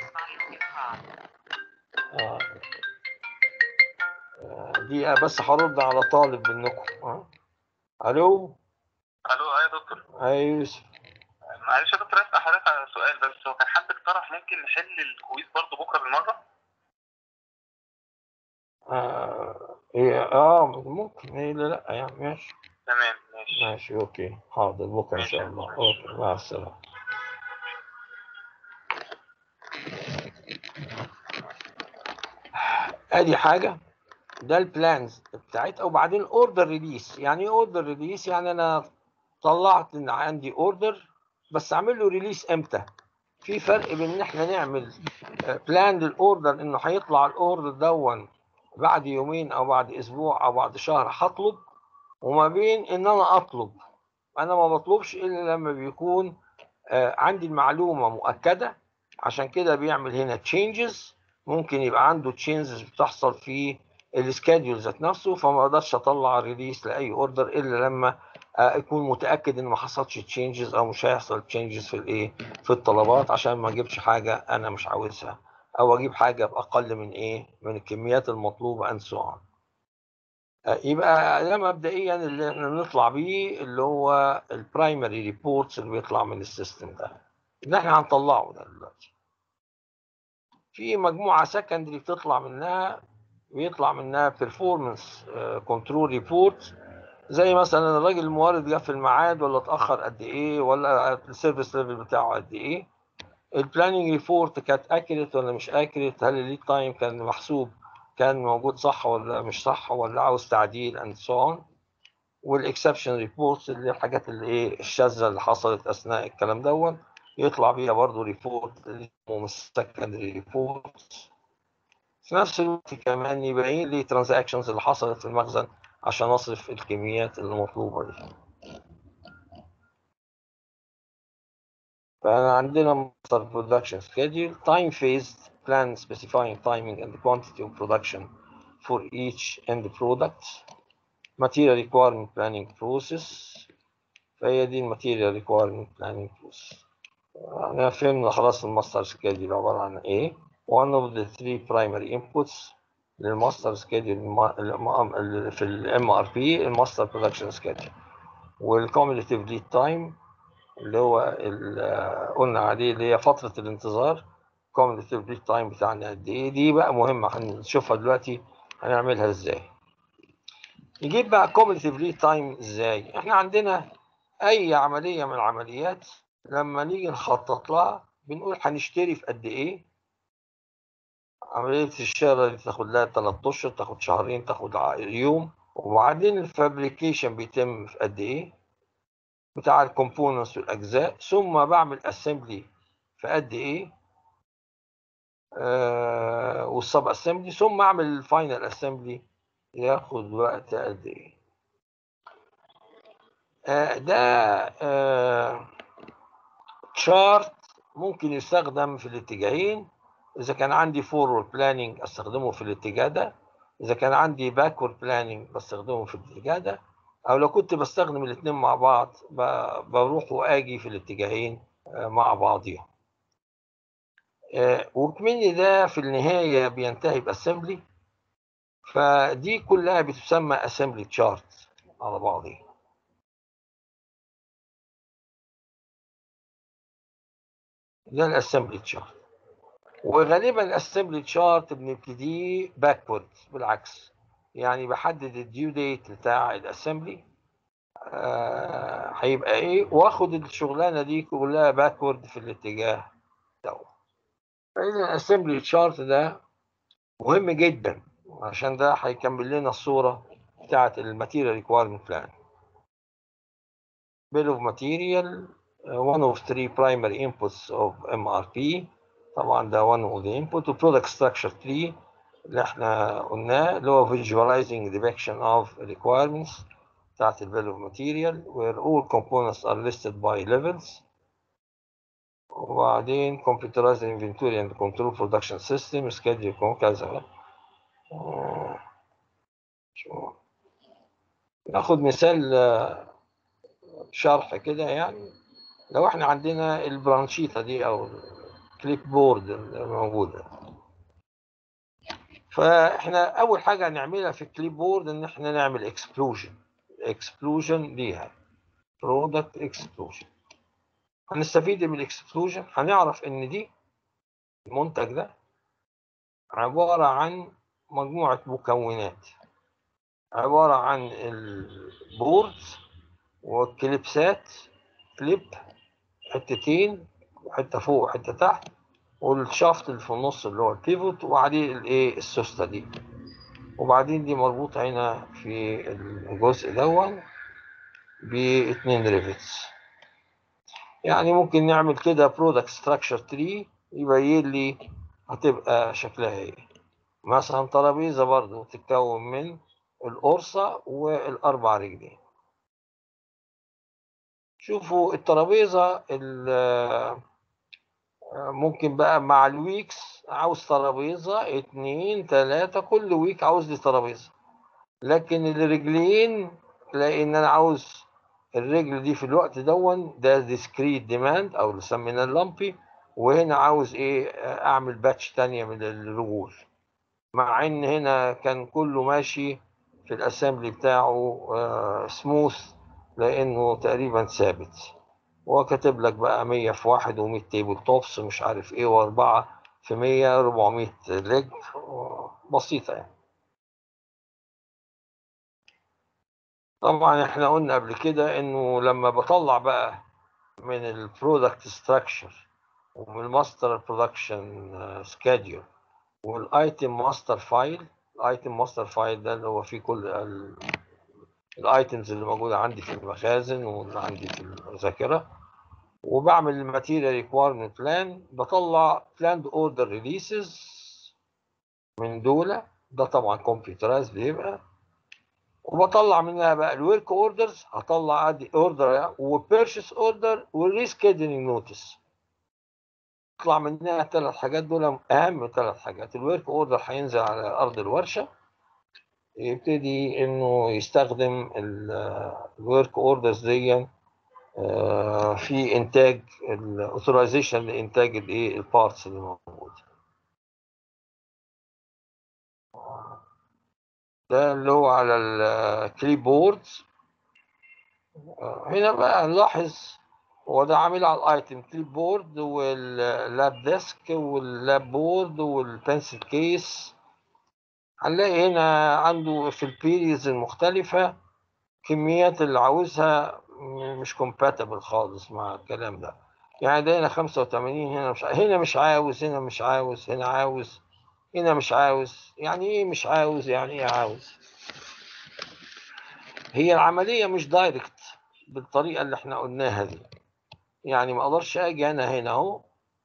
آه. آه، دقيقه بس هرد على طالب منكم آه. الو الو ايوه يا دكتور اي يوسف معلش يا دكتور اسال حضرتك على سؤال بس هو كان حد اقترح ممكن نحل الكويز برضه بكره بالمره اه إيه، اه ممكن ايه لا لا يعني ماشي تمام ماشي ماشي اوكي حاضر بكره ان شاء ماشي. الله اوكي مع السلامه ادي حاجه ده البلانز بتاعتها وبعدين اوردر ريليس يعني ايه اوردر ريليس يعني انا طلعت ان عندي اوردر بس اعمل له ريليس امتى في فرق بين ان احنا نعمل بلان للاوردر انه هيطلع الاوردر دون بعد يومين او بعد اسبوع او بعد شهر هطلب وما بين ان انا اطلب انا ما بطلبش الا لما بيكون آه، عندي المعلومه مؤكده عشان كده بيعمل هنا تشينجز ممكن يبقى عنده تشينجز بتحصل في السكادول ذات نفسه فما اقدرش اطلع ريليس لاي اوردر الا لما آه، اكون متاكد ان ما حصلش تشينجز او مش هيحصل تشينجز في الايه في الطلبات عشان ما اجيبش حاجه انا مش عاوزها او اجيب حاجه باقل من ايه من الكميات المطلوبه and so on آه، يبقى ده مبدئيا اللي احنا بنطلع بيه اللي هو البرايمري ريبورتس اللي بيطلع من السيستم ده اللي احنا هنطلعه ده دلوقتي في مجموعه سكندري بتطلع منها ويطلع منها performance كنترول ريبورت زي مثلا الراجل المورد جه في الميعاد ولا اتاخر قد ايه ولا السيرفيس ليفل بتاعه قد ايه البلاننج ريبورت كانت اكيريت ولا مش اكيريت هل الليد تايم كان محسوب كان موجود صح ولا مش صح ولا عاوز تعديل اند سو اون والاكسبشن ريبورتس اللي الحاجات اللي ايه الشاذه اللي حصلت اثناء الكلام دون يطلع بيها برضه ريبورت اللي اسمه السكندري ريبورت في نفس الوقت كمان يبين لي ترانزاكشنز اللي حصلت في المخزن عشان اصرف الكميات المطلوبه دي فأنا عندنا master production schedule time phased plan specifying timing and quantity of production for each end product material requirement planning process فهي دي الماتيريال requirement planning process أنا فهمنا خلاص الماستر سكيدول عبارة عن إيه one of the three primary inputs للماستر سكيدول في الام ار بي الماستر برودكشن سكيدول والكوميوليتيف ليد تايم اللي هو قلنا عليه اللي هي فترة الانتظار cumulative lead time بتاعنا قد ايه دي بقى مهمة هنشوفها دلوقتي هنعملها ازاي نجيب بقى cumulative lead time ازاي احنا عندنا اي عملية من العمليات لما نيجي نخطط لها بنقول هنشتري في قد ايه عملية الشراء دي تاخد لها 3 اشهر تاخد شهرين تاخد يوم وبعدين الفابريكيشن بيتم في قد ايه بتاع الكومبوننتس والاجزاء ثم بعمل اسمبلي في قد ايه آه والسب اسمبلي ثم اعمل الفاينل اسمبلي ياخد وقت قد ايه آه ده آه شارت ممكن يستخدم في الاتجاهين اذا كان عندي فورورد بلاننج استخدمه في الاتجاه ده اذا كان عندي باكورد بلاننج بستخدمه في الاتجاه ده او لو كنت بستخدم الاثنين مع بعض بروح واجي في الاتجاهين مع بعضهم وكمني ده في النهاية بينتهي باسمبلي فدي كلها بتسمى اسمبلي تشارت على بعضها ده الاسمبلي تشارت وغالبا الاسمبلي تشارت بنبتديه باكورد بالعكس يعني بحدد الديو ديت بتاع الاسمبلي آه هيبقى ايه واخد الشغلانه دي كلها باكورد في الاتجاه ده فاذا الاسمبلي تشارت ده مهم جدا عشان ده هيكمل لنا الصوره بتاعه الماتيريال ريكويرمنت بلان bill of material one of three primary inputs of MRP طبعا ده one of the input و product structure tree اللي احنا قلناه اللي هو visualizing depiction of requirements بتاعت ال bill of material where all components are listed by levels وبعدين computerized inventory and control production system schedule كذا شو ناخد مثال شرح كده يعني لو احنا عندنا البرانشيتا دي او الكليب بورد الموجوده فاحنا اول حاجه هنعملها في الكليب بورد ان احنا نعمل اكسبلوجن اكسبلوجن ليها برودكت اكسبلوجن هنستفيد من الاكسبلوجن هنعرف ان دي المنتج ده عباره عن مجموعه مكونات عباره عن البورد والكليبسات كليب حتتين حته فوق وحته تحت والشافت اللي في النص اللي هو البيفوت وعليه الايه السوسته دي وبعدين دي مربوطه هنا في الجزء دون باتنين ريفتس يعني ممكن نعمل كده برودكت ستراكشر تري يبين لي هتبقى شكلها ايه مثلا ترابيزه برضو تتكون من القرصه والاربع رجلين شوفوا الترابيزه ممكن بقى مع الويكس عاوز ترابيزة اتنين تلاتة كل ويك عاوز لي ترابيزة لكن الرجلين تلاقي ان انا عاوز الرجل دي في الوقت دون ده ديسكريت ديماند او اللي سميناه اللامبي وهنا عاوز ايه اعمل باتش تانية من الرجول مع ان هنا كان كله ماشي في الاسامبلي بتاعه آه سموث لانه تقريبا ثابت هو كاتب لك بقى 100 في واحد و100 تيبل توبس مش عارف ايه واربعة في 100 400 ليج بسيطة يعني طبعا احنا قلنا قبل كده انه لما بطلع بقى من البرودكت ستراكشر ومن الماستر برودكشن سكادول والايتم ماستر فايل الايتم ماستر فايل ده اللي هو فيه كل الايتمز اللي موجوده عندي في المخازن واللي عندي في الذاكره وبعمل الماتيريال ريكويرمنت بلان بطلع بلاند اوردر ريليسز من دول ده طبعا كمبيوترايز بيبقى وبطلع منها بقى الورك اوردرز هطلع ادي اوردر وبيرشيس اوردر والريسكيدنج نوتس يطلع منها ثلاث حاجات دول اهم ثلاث حاجات الورك اوردر هينزل على ارض الورشه يبتدي انه يستخدم الورك اوردرز دي آه، في انتاج الاوثرايزيشن لانتاج الايه البارتس اللي موجوده ده اللي هو على الكليب بورد هنا بقى نلاحظ هو ده عامل على الايتم كليب بورد واللاب ديسك واللاب بورد والبنسل كيس هنلاقي هنا عنده في البيريز المختلفة كميات اللي عاوزها مش كومباتبل خالص مع الكلام ده يعني ده هنا 85 هنا مش هنا مش عاوز هنا مش عاوز هنا عاوز هنا مش عاوز يعني ايه مش عاوز يعني ايه عاوز هي العملية مش دايركت بالطريقة اللي احنا قلناها دي يعني ما اقدرش اجي انا هنا اهو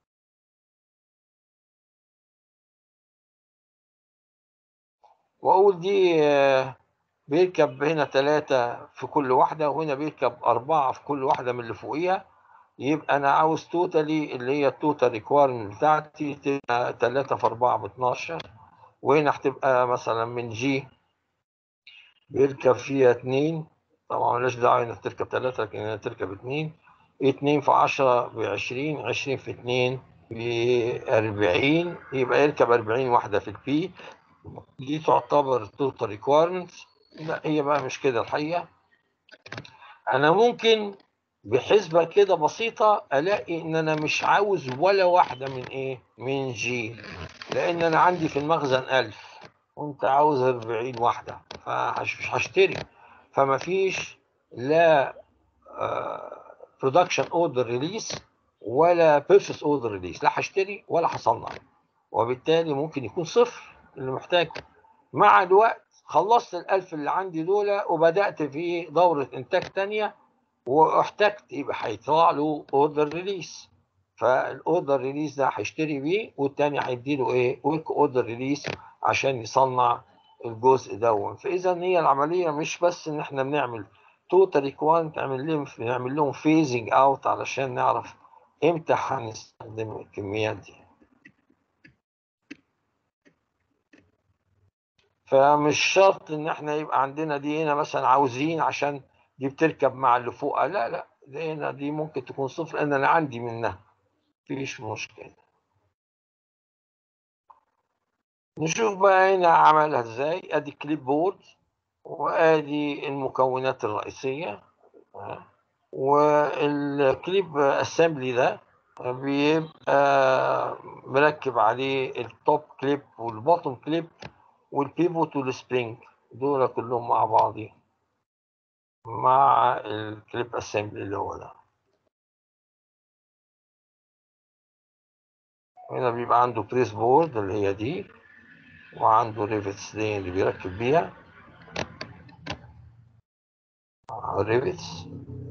واقول دي آه، بيركب هنا ثلاثة في كل واحدة وهنا بيركب أربعة في كل واحدة من اللي فوقيها يبقى أنا عاوز توتالي اللي هي التوتال ريكويرمنت بتاعتي تبقى تلاتة في أربعة باتناشر وهنا هتبقى مثلا من جي بيركب فيها اتنين طبعا ملهاش دعوة إنك تركب تلاتة لكن هنا تركب اتنين اتنين في عشرة بعشرين عشرين في اتنين بأربعين يبقى يركب أربعين واحدة في البي دي تعتبر توتال ريكويرمنت لا هي بقى مش كده الحقيقة أنا ممكن بحسبة كده بسيطة ألاقي إن أنا مش عاوز ولا واحدة من إيه؟ من جي لأن أنا عندي في المخزن ألف وأنت عاوز أربعين واحدة فمش هشتري فما فيش لا برودكشن اوردر ريليس ولا بيرشيس اوردر ريليس لا هشتري ولا هصنع وبالتالي ممكن يكون صفر اللي محتاجه مع الوقت خلصت الألف اللي عندي دول وبدأت في دورة إنتاج تانية واحتجت يبقى هيطلع له اوردر ريليس فالاوردر ريليس ده هيشتري بيه والتاني هيديله ايه ورك اوردر ريليس عشان يصنع الجزء ده فاذا هي العمليه مش بس ان احنا بنعمل توتال ريكوانت نعمل لهم نعمل لهم فيزنج اوت علشان نعرف امتى هنستخدم الكميات دي فمش شرط ان احنا يبقى عندنا دي هنا مثلا عاوزين عشان دي بتركب مع اللي فوقها لا لا دي هنا دي ممكن تكون صفر لان انا عندي منها مفيش مشكله نشوف بقى هنا عملها ازاي ادي كليب بورد وادي المكونات الرئيسيه والكليب اسامبلي ده بيبقى مركب عليه التوب كليب والبوتوم كليب والبيفوت والسبرينج دول كلهم مع بعضهم مع الكليب اسامبلي اللي هو ده هنا بيبقى عنده بريس بورد اللي هي دي وعنده ريفتس دي اللي بيركب بيها ريفتس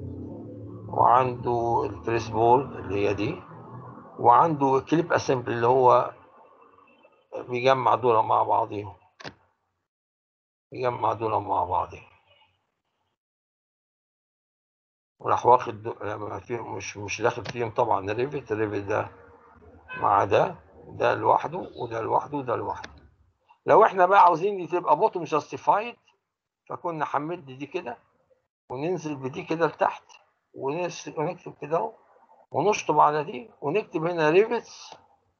وعنده البريس بورد اللي هي دي وعنده كليب اسامبلي اللي هو بيجمع دول مع بعضهم يجمع دول مع بعضهم وراح واخد لما فيهم مش مش داخل فيهم طبعا الريفت الريفت ده مع ده ده لوحده وده لوحده وده لوحده لو احنا بقى عاوزين دي تبقى بوتوم جاستيفايد فكنا حملت دي كده وننزل بدي كده لتحت ونكتب كده اهو ونشطب على دي ونكتب هنا ريفتس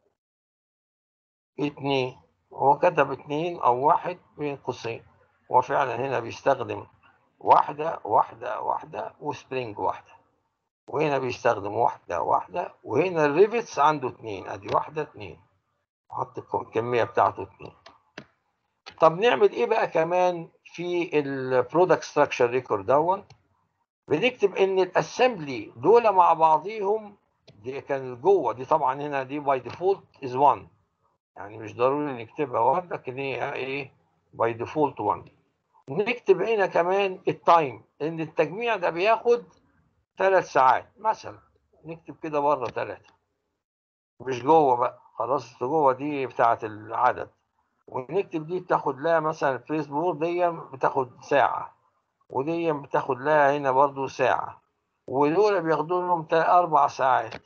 اتنين هو كتب اتنين او واحد بين قوسين هو فعلا هنا بيستخدم واحدة واحدة واحدة وسبرينج واحدة وهنا بيستخدم واحدة واحدة وهنا الريفتس عنده اتنين ادي واحدة اتنين حط الكمية بتاعته اتنين طب نعمل ايه بقى كمان في البرودكت ستراكشر ريكورد دون بنكتب ان الاسمبلي دول مع بعضيهم دي كان جوه دي طبعا هنا دي باي ديفولت از 1 يعني مش ضروري نكتبها 1 لكن هي ايه باي ديفولت 1 نكتب هنا كمان التايم ان التجميع ده بياخد ثلاث ساعات مثلا نكتب كده بره ثلاثة مش جوه بقى خلاص جوه دي بتاعة العدد ونكتب دي بتاخد لها مثلا الفيس بورد دي بتاخد ساعة ودي بتاخد لها هنا برضو ساعة ودول بياخدوا لهم تا- أربع ساعات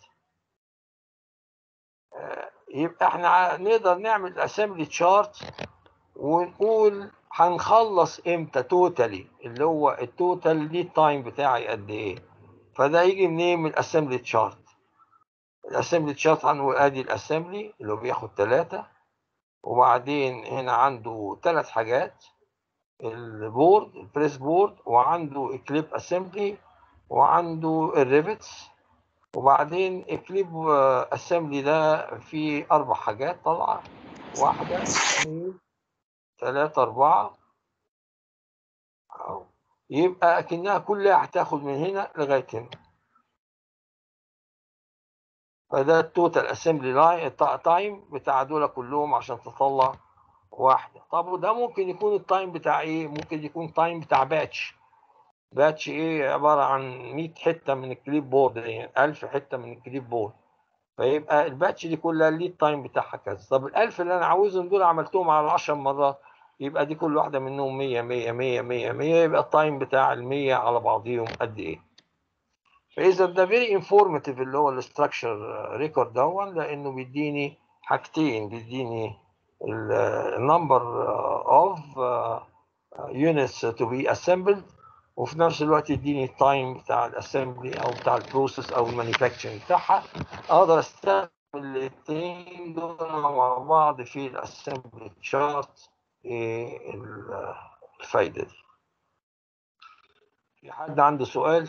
آه، يبقى احنا نقدر نعمل اسامبلي تشارت ونقول هنخلص امتى توتالي اللي هو التوتال ليد تايم بتاعي قد ايه فده يجي منين من الاسامبلي تشارت الاسامبلي تشارت هنقول ادي الاسامبلي اللي هو بياخد ثلاثة وبعدين هنا عنده ثلاث حاجات البورد البريس بورد وعنده كليب اسامبلي وعنده الريفتس وبعدين الكليب اسامبلي ده فيه اربع حاجات طالعه واحده اثنين ثلاثة أربعة أهو. يبقى أكنها كلها هتاخد من هنا لغاية هنا فده التوتال اسمبلي لاين تايم بتاع دول كلهم عشان تطلع واحدة طب وده ممكن يكون التايم بتاع ايه ممكن يكون تايم بتاع باتش باتش ايه عبارة عن 100 حتة من الكليب بورد يعني 1000 حتة من الكليب بورد فيبقى الباتش دي كلها الليد تايم بتاعها كذا طب ال1000 اللي انا عاوزهم دول عملتهم على 10 مرات يبقى دي كل واحدة منهم 100 100 100 100 100 يبقى التايم بتاع ال 100 على بعضيهم قد ايه فاذا ده فيري انفورماتيف اللي هو الاستراكشر ريكورد دون لانه بيديني حاجتين بيديني النمبر اوف units to be assembled وفي نفس الوقت يديني التايم بتاع الاسمبلي او بتاع البروسيس او المانيفاكتشرنج بتاعها اقدر استخدم الاثنين دول مع بعض في الاسمبلي تشارت الفايده دي في حد عنده سؤال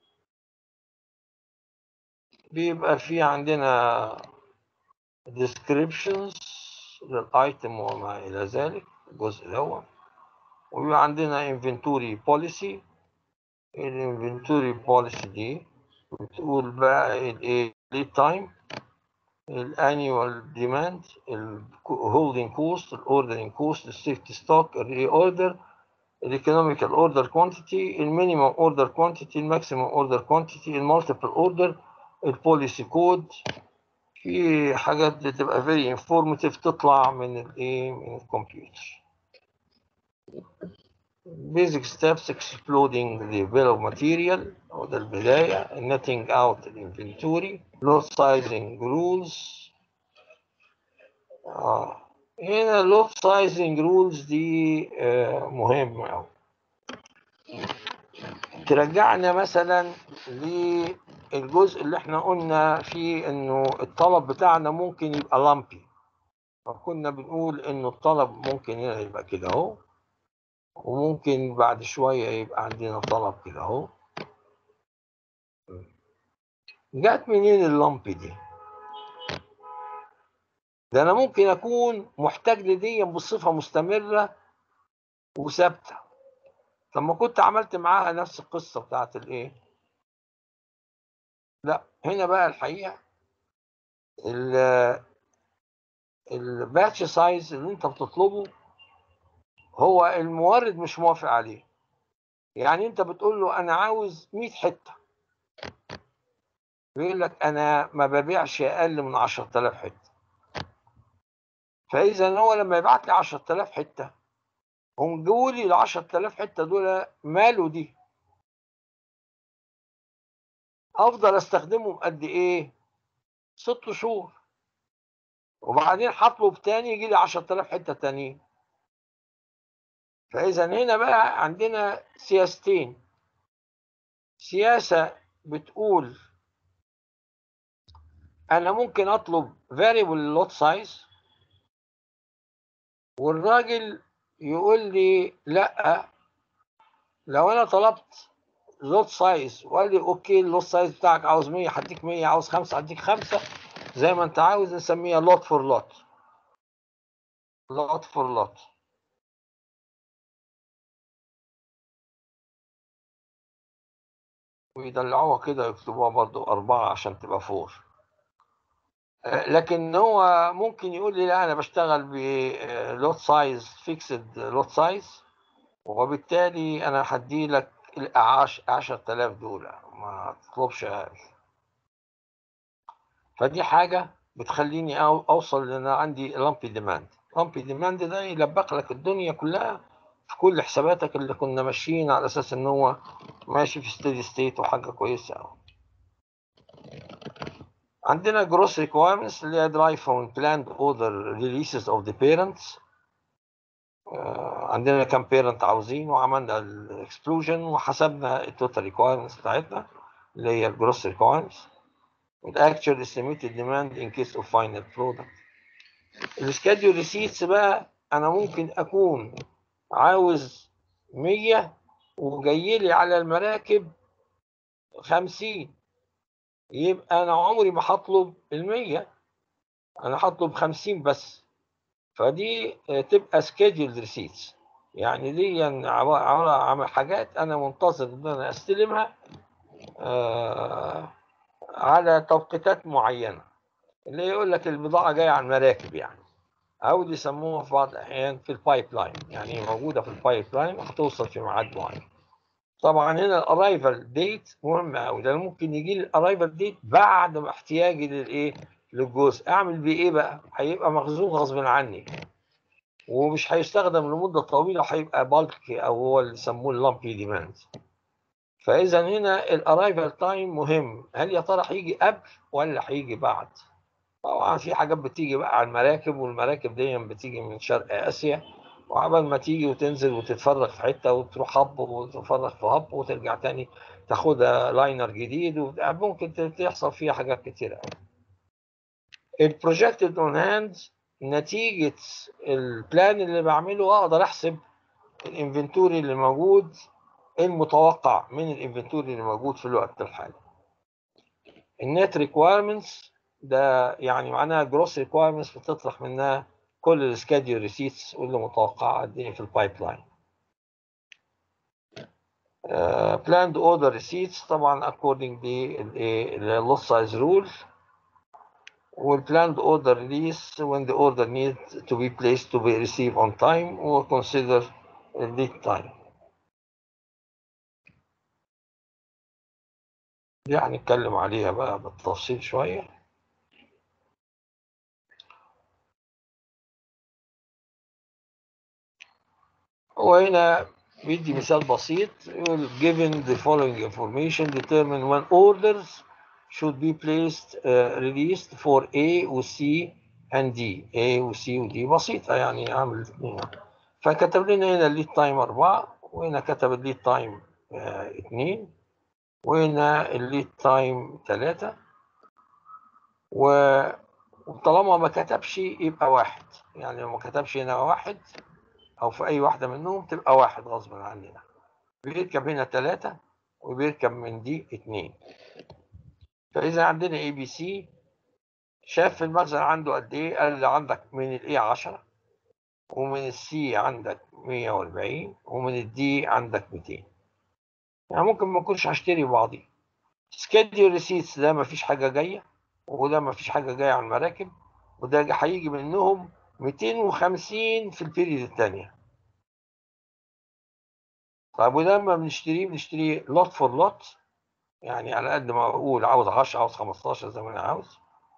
بيبقى في عندنا descriptions للايتم وما الى ذلك الجزء الاول ويبقى عندنا inventory policy الانفنتوري بوليسي دي بتقول بقى الايه lead time الانيوال ديماند الهولدنج كوست الاوردرنج كوست السيفتي ستوك الري اوردر الايكونوميكال اوردر كوانتيتي المينيمم اوردر كوانتيتي الماكسيمم اوردر كوانتيتي المالتيبل اوردر البوليسي كود في حاجات بتبقى فيري انفورماتيف تطلع من الايه من الكمبيوتر basic steps exploding the bill of material وده البداية netting out الانفنتوري load sizing rules آه. هنا load sizing rules دي آه مهمة أوي ترجعنا مثلا للجزء اللي احنا قلنا فيه انه الطلب بتاعنا ممكن يبقى لامبي فكنا بنقول انه الطلب ممكن هنا يبقى كده اهو وممكن بعد شوية يبقى عندنا طلب كده اهو جات منين اللمبي دي ده انا ممكن اكون محتاج لدي بصفة مستمرة وثابتة طب ما كنت عملت معاها نفس القصة بتاعت الايه لا هنا بقى الحقيقة الباتش سايز اللي انت بتطلبه هو المورد مش موافق عليه يعني انت بتقول له انا عاوز 100 حته بيقول لك انا ما ببيعش اقل من 10000 حته فاذا هو لما يبعت لي 10000 حته هم جوا لي ال 10000 حته دول ماله دي افضل استخدمهم قد ايه ست شهور وبعدين هطلب تاني يجي لي 10000 حته تانيين فإذا هنا بقى عندنا سياستين سياسة بتقول أنا ممكن أطلب variable lot size والراجل يقول لي لأ لو أنا طلبت لوت سايز وقال لي أوكي اللوت سايز بتاعك عاوز 100 هديك 100 عاوز 5 هديك 5 زي ما أنت عاوز نسميها لوت فور لوت لوت فور لوت ويدلعوها كده يكتبوها برضو أربعة عشان تبقى فور آه، لكن هو ممكن يقول لي لا أنا بشتغل بلوت سايز فيكسد لوت سايز وبالتالي أنا هدي لك الأعاش 10000 دول ما تطلبش أقل فدي حاجة بتخليني أو- أوصل لأن أنا عندي لامبي ديماند لامبي ديماند ده يلبق لك الدنيا كلها في كل حساباتك اللي كنا ماشيين على أساس إن هو ماشي في ستيدي ستيت وحاجة كويسة أوي عندنا gross requirements اللي هي derive from planned order releases of the parents آه، عندنا كم بيرنت عاوزين وعملنا الاكسكلوجن وحسبنا التوتال requirements بتاعتنا اللي هي الجروس requirements والاكتشوال estimated demand in case of final product السكاديول ريسيتس بقى انا ممكن اكون عاوز 100 وجاي لي على المراكب 50 يبقى انا عمري ما هطلب ال 100 انا هطلب 50 بس فدي آه، تبقى سكيدول ريسيتس يعني دي عبارة عن حاجات انا منتظر ان انا استلمها آه، على توقيتات معينه اللي يقول لك البضاعه جايه على المراكب يعني او اللي يسموها في بعض الاحيان في البايب لاين يعني موجوده في البايب لاين وهتوصل في ميعاد معين طبعا هنا الارايفل ديت مهم قوي لان ممكن يجي لي الارايفل ديت بعد ما احتياجي للايه للجزء اعمل بيه ايه بقى هيبقى مخزون غصب عني ومش هيستخدم لمده طويله هيبقى بالك او هو اللي يسموه اللامبي ديماند فاذا هنا الارايفل تايم مهم هل يا ترى هيجي قبل ولا هيجي بعد طبعا في حاجات بتيجي بقى على المراكب والمراكب دي بتيجي من شرق اسيا وعبال ما تيجي وتنزل وتتفرغ في حته وتروح هب وتتفرغ في هب وترجع تاني تاخدها لاينر جديد وبتاع. ممكن تحصل فيها حاجات كتيره قوي البروجكتد اون هاند نتيجه البلان اللي بعمله اقدر احسب الانفنتوري اللي موجود المتوقع من الانفنتوري اللي موجود في الوقت الحالي النت ريكويرمنتس ده يعني معناها جروس ريكويرمنتس بتطرح منها كل السكاديول ريسيتس واللي متوقعه قد ايه في البايب لاين بلاند اوردر ريسيتس طبعا according للوت سايز رول والبلاند اوردر ريليس when the order needs to be placed to be received on time or consider lead time دي هنتكلم عليها بقى بالتفصيل شويه وهنا بيدي مثال بسيط يقول given the following information determine when orders should be placed uh, released for A و C and D A و C و D بسيطة يعني عامل الاثنين فكتب لنا هنا الليد تايم أربعة وهنا كتب الليد تايم آه اثنين وهنا الليد تايم ثلاثة و- وطالما ما كتبش يبقى واحد يعني لو ما كتبش هنا واحد او في اي واحده منهم تبقى واحد غصب عننا بيركب هنا ثلاثة وبيركب من دي اتنين فاذا عندنا اي بي سي شاف المخزن عنده قد ايه قال لي عندك من الاي 10 ومن السي عندك 140 ومن الدي عندك 200 يعني ممكن ما اكونش هشتري بعضي سكيدول ريسيتس ده ما فيش حاجه جايه وده ما فيش حاجه جايه على المراكب وده هيجي منهم 250 في البيريد الثانيه طيب وده لما بنشتريه بنشتريه لوت فور لوت يعني على قد ما اقول عاوز 10 عاوز 15 زي ما انا عاوز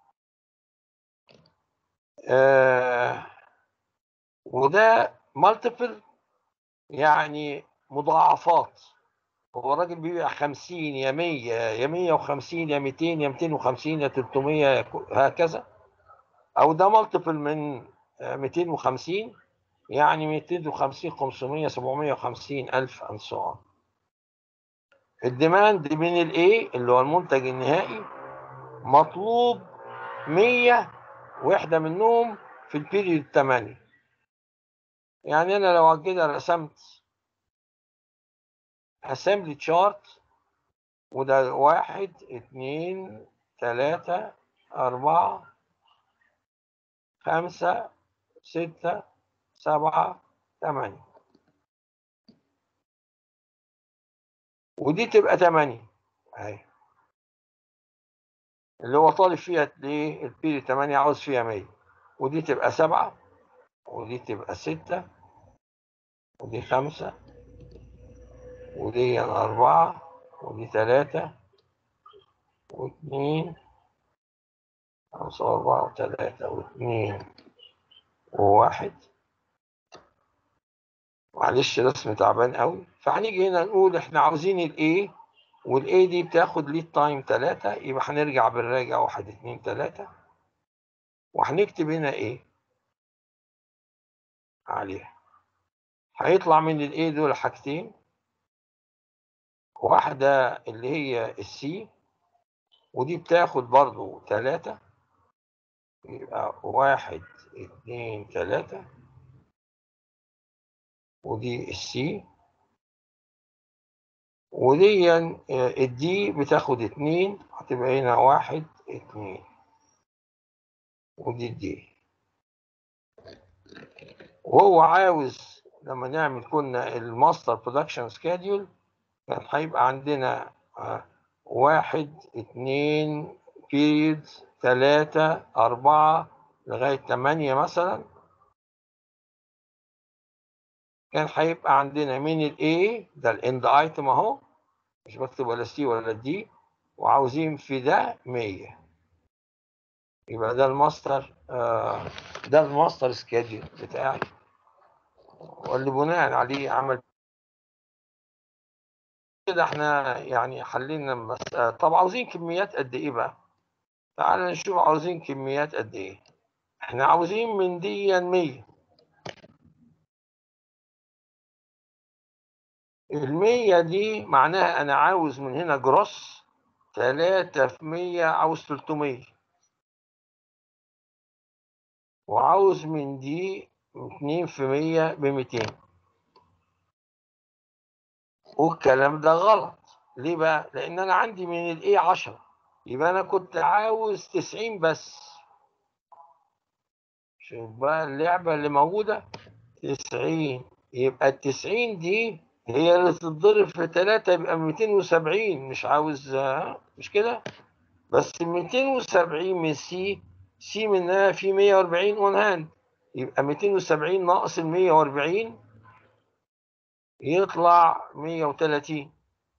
آه وده مالتيبل يعني مضاعفات هو الراجل بيبيع 50 يا 100 يا 150 يا 200 يا 250 يا 300 هكذا او ده مالتيبل من آه، 250 يعني 250 500 750 الف and so on الديماند من الايه اللي هو المنتج النهائي مطلوب 100 وحده منهم في البيريود 8 يعني انا لو كده رسمت اسامبلي تشارت وده واحد اتنين تلاتة أربعة خمسة ستة سبعة تمانية ودي تبقى تمانية اهي اللي هو طالب فيها ايه البي 8 عاوز فيها 100 ودي تبقى 7 ودي تبقى 6 ودي 5 ودي 4 ودي 3 واثنين خمسة وأربعة وثلاثة واثنين وواحد معلش رسم تعبان قوي فهنيجي هنا نقول احنا عاوزين الايه والايه دي بتاخد ليد تايم 3 يبقى هنرجع بالراجع واحد اتنين تلاتة وهنكتب هنا ايه عليها هيطلع من الايه دول حاجتين واحدة اللي هي السي ودي بتاخد برضو تلاتة يبقى واحد اتنين تلاتة ودي السي ودي الدي بتاخد اتنين هتبقى هنا واحد اتنين ودي الدي وهو عاوز لما نعمل كنا الماستر برودكشن سكادول كان هيبقى عندنا آه، واحد اتنين بيريد تلاتة أربعة لغاية تمانية مثلا كان هيبقى عندنا من ال A ده الاند ايتم اهو مش بكتب ولا سي ولا دي وعاوزين في ده 100 يبقى ده الماستر آه ده الماستر سكيدول بتاعي واللي بناء عليه عمل كده احنا يعني حلينا المسألة طب عاوزين كميات قد ايه بقى تعال نشوف عاوزين كميات قد ايه احنا عاوزين من دي 100 المية دي معناها أنا عاوز من هنا جروس تلاتة في مية عاوز تلتمية وعاوز من دي اتنين في مية بميتين والكلام ده غلط ليه بقى؟ لأن أنا عندي من الإيه عشرة يبقى أنا كنت عاوز تسعين بس شوف بقى اللعبة اللي موجودة تسعين يبقى التسعين دي هي اللي تتضرب في تلاتة يبقى ميتين وسبعين مش عاوز آه، مش كده بس ميتين وسبعين من سي سي منها في مية وأربعين اون هاند يبقى ميتين وسبعين ناقص المية وأربعين يطلع مية وتلاتين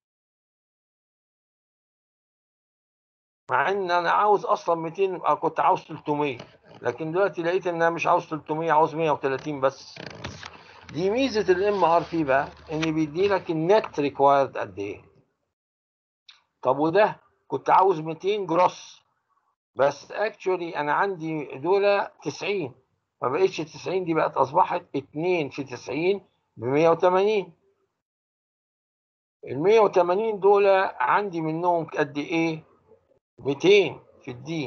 مع ان انا عاوز اصلا 200 آه، كنت عاوز 300 لكن دلوقتي لقيت ان انا مش عاوز 300 عاوز 130 بس دي ميزه الام ار بي بقى ان بيدي لك النت ريكوايرد قد ايه طب وده كنت عاوز 200 جروس بس اكشولي انا عندي دول 90 ما بقتش 90 دي بقت اصبحت 2 في 90 ب 180 ال 180 دول عندي منهم قد ايه 200 في الدي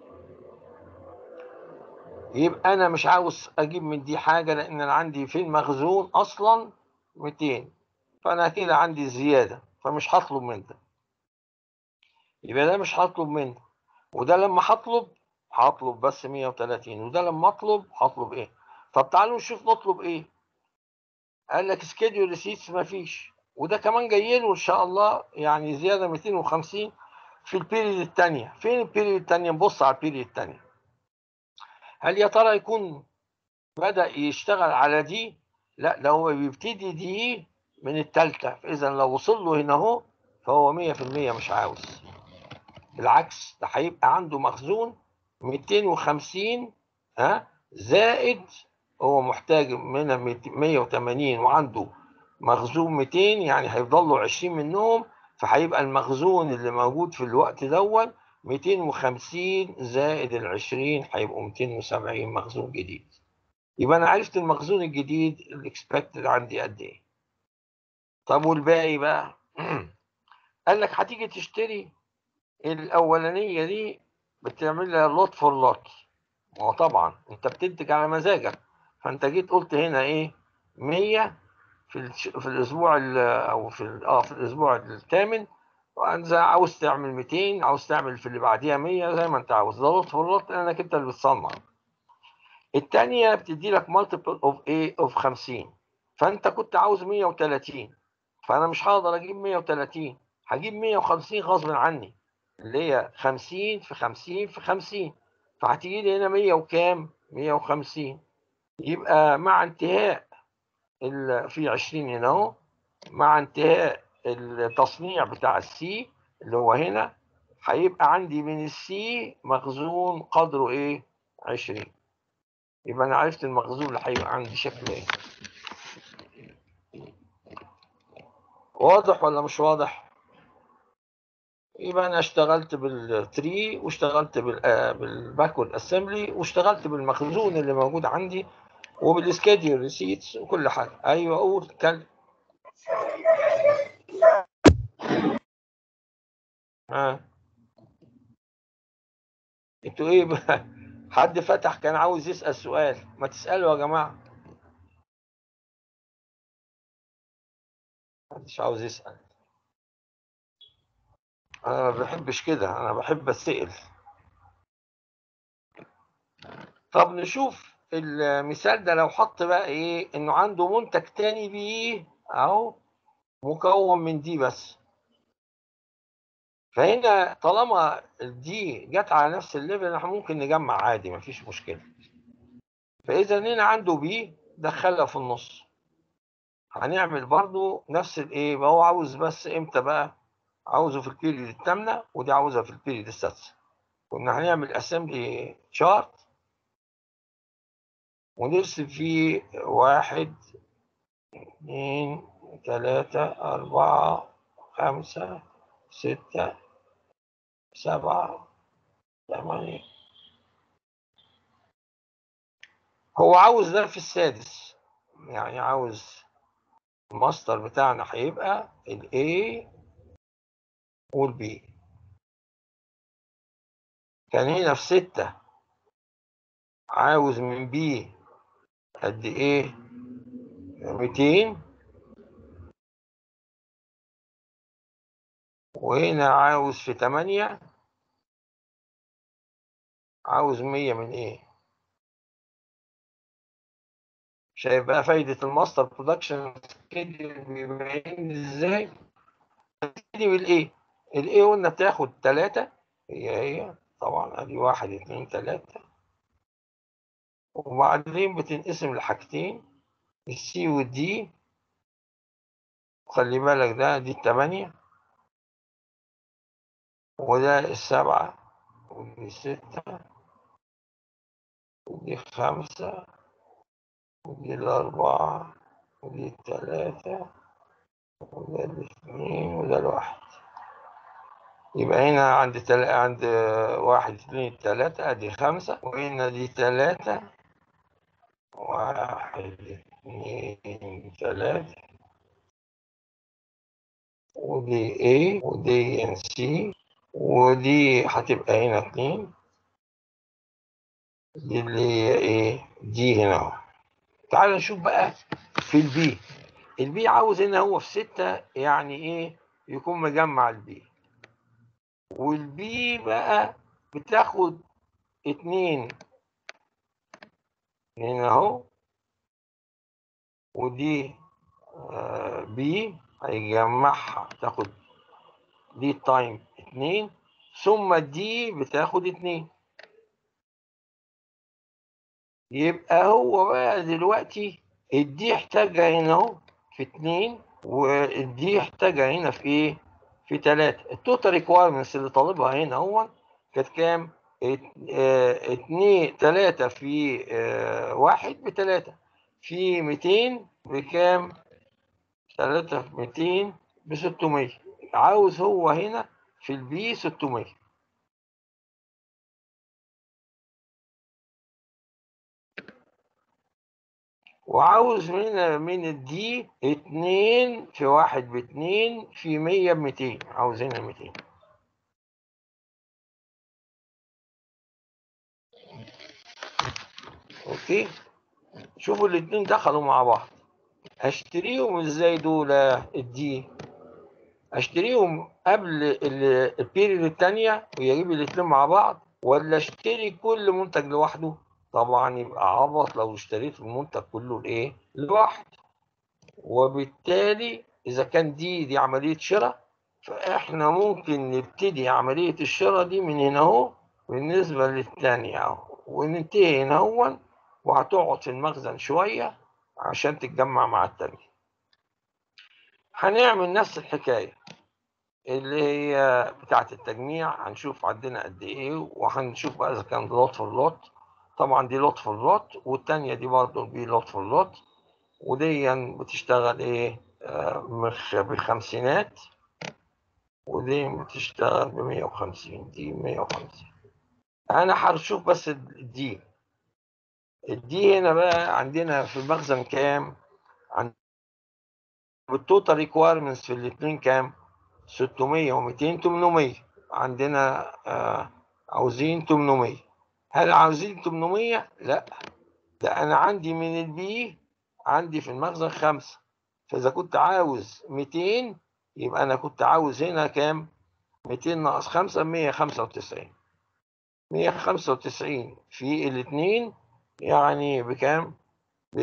يبقى انا مش عاوز اجيب من دي حاجه لان انا عندي في المخزون اصلا 200 فانا كده عندي زياده فمش هطلب من ده يبقى ده مش هطلب من ده وده لما هطلب هطلب بس 130 وده لما اطلب هطلب ايه طب تعالوا نشوف نطلب ايه قال لك سكيدول ريسيتس مفيش وده كمان جاي له ان شاء الله يعني زياده 250 في البيريد الثانيه فين البيريد الثانيه نبص على البيريد الثانيه هل يا ترى يكون بدأ يشتغل على دي لا ده هو بيبتدي دي من التالتة فإذا لو وصل له هنا اهو فهو 100% مش عاوز بالعكس ده هيبقى عنده مخزون 250 ها زائد هو محتاج منها 180 وعنده مخزون 200 يعني هيفضل له 20 منهم فهيبقى المخزون اللي موجود في الوقت دون 250 زائد ال 20 هيبقوا 270 مخزون جديد يبقى انا عرفت المخزون الجديد الاكسبكتد عندي قد ايه طب والباقي بقى قال لك هتيجي تشتري الاولانيه دي بتعمل لها لوت فور لوت ما هو طبعا انت بتنتج على مزاجك فانت جيت قلت هنا ايه 100 في الش- في الاسبوع ال- او في ال- اه في الاسبوع الثامن وانت عاوز تعمل 200 عاوز تعمل في اللي بعديها 100 زي ما انت عاوز ده لوت فور لوت لانك انت اللي بتصنع الثانيه بتدي لك مالتيبل اوف ايه اوف 50 فانت كنت عاوز 130 فانا مش هقدر اجيب 130 هجيب 150 غصب عني اللي هي 50 في 50 في 50 فهتيجي لي هنا 100 وكام 150 يبقى مع انتهاء ال- في 20 هنا اهو مع انتهاء التصنيع بتاع السي اللي هو هنا هيبقى عندي من السي مخزون قدره ايه 20 يبقى انا عرفت المخزون اللي هيبقى عندي شكله ايه واضح ولا مش واضح يبقى انا اشتغلت بالتري واشتغلت بال- آه، بالباكورد اسمبلي واشتغلت بالمخزون اللي موجود عندي وبالسكيدول ريسيتس وكل حاجه ايوه قول اتكلم ها انتوا ايه بقى حد فتح كان عاوز يسأل سؤال ما تسألوا يا جماعة محدش عاوز يسأل انا ما بحبش كده انا بحب اسأل طب نشوف المثال ده لو حط بقى ايه انه عنده منتج تاني بيه اهو مكون من دي بس فهنا طالما دي جت على نفس الليفل احنا ممكن نجمع عادي مفيش مشكلة فاذا هنا عنده بي دخلها في النص هنعمل برضو نفس الايه يبقى هو عاوز بس امتى بقى عاوزه في البيريد الثامنة ودي عاوزها في البيريد السادسة كنا هنعمل اسمبلي شارت ونرسم فيه واحد اثنين ثلاثة أربعة خمسة ستة سبعة ثمانية هو عاوز ده في السادس يعني عاوز الماستر بتاعنا هيبقى ال A وال B كان هنا في ستة عاوز من B قد ايه ميتين وهنا عاوز في تمانية عاوز مية من ايه شايف بقى فايدة الماستر برودكشن سكيدول بيبين ازاي دي بالايه الايه قلنا بتاخد تلاتة هي هي طبعا ادي واحد اتنين تلاتة وبعدين بتنقسم لحاجتين السي والدي خلي بالك ده دي التمانية وده السبعة ودي ستة ودي خمسة ودي الأربعة ودي التلاتة وده الاثنين وده الواحد يبقى هنا عند تل... عند واحد اثنين تلاتة ادي خمسة وهنا دي تلاتة واحد اثنين تلاتة ودي A ودي C ودي هتبقى هنا اتنين دي اللي هي ايه دي هنا اهو تعال نشوف بقى في البي البي عاوز هنا هو في ستة يعني ايه يكون مجمع البي والبي بقى بتاخد اتنين هنا اهو ودي آه بي هيجمعها تاخد دي تايم اتنين ثم دي بتاخد اتنين يبقى هو بقى دلوقتي الدي احتاجها هنا اهو في اتنين والدي احتاجها هنا في ايه؟ في تلاتة التوتال ريكوايرمنتس اللي طالبها هنا اهو كانت كام؟ ات- اه، اتنين تلاتة في اه، واحد بتلاتة في ميتين بكام؟ تلاتة في ميتين بستمية عاوز هو هنا في البي ستمية وعاوز من من الدي اتنين في واحد باتنين في مية بميتين عاوز هنا ميتين اوكي شوفوا الاتنين دخلوا مع بعض اشتريهم ازاي دول الدي اشتريهم قبل ال- البيريد التانية ويجيب الاتنين مع بعض ولا اشتري كل منتج لوحده طبعا يبقى عبط لو اشتريت المنتج كله لايه لوحده وبالتالي اذا كان دي دي عملية شراء فاحنا ممكن نبتدي عملية الشراء دي من هنا اهو بالنسبة للتانية اهو وننتهي هنا اهو وهتقعد في المخزن شوية عشان تتجمع مع التانية هنعمل نفس الحكاية اللي هي بتاعة التجميع هنشوف عندنا قد ايه وهنشوف بقى اذا كان لوت فور لوت طبعا دي لوت فور لوت والتانية دي برضه دي لوت فور لوت ودي بتشتغل ايه آه، مخ- بالخمسينات ودي بتشتغل ب 150 دي 150 انا هشوف بس الدي الدي هنا بقى عندنا في المخزن كام عند بالتوتال ريكويرمنتس في الاثنين كام 600 و200 800 عندنا آه عاوزين 800 هل عاوزين 800 لا ده انا عندي من البي عندي في المخزن خمسة فاذا كنت عاوز 200 يبقى انا كنت عاوز هنا كام 200 ناقص 5 195 195 في الاثنين يعني بكام ب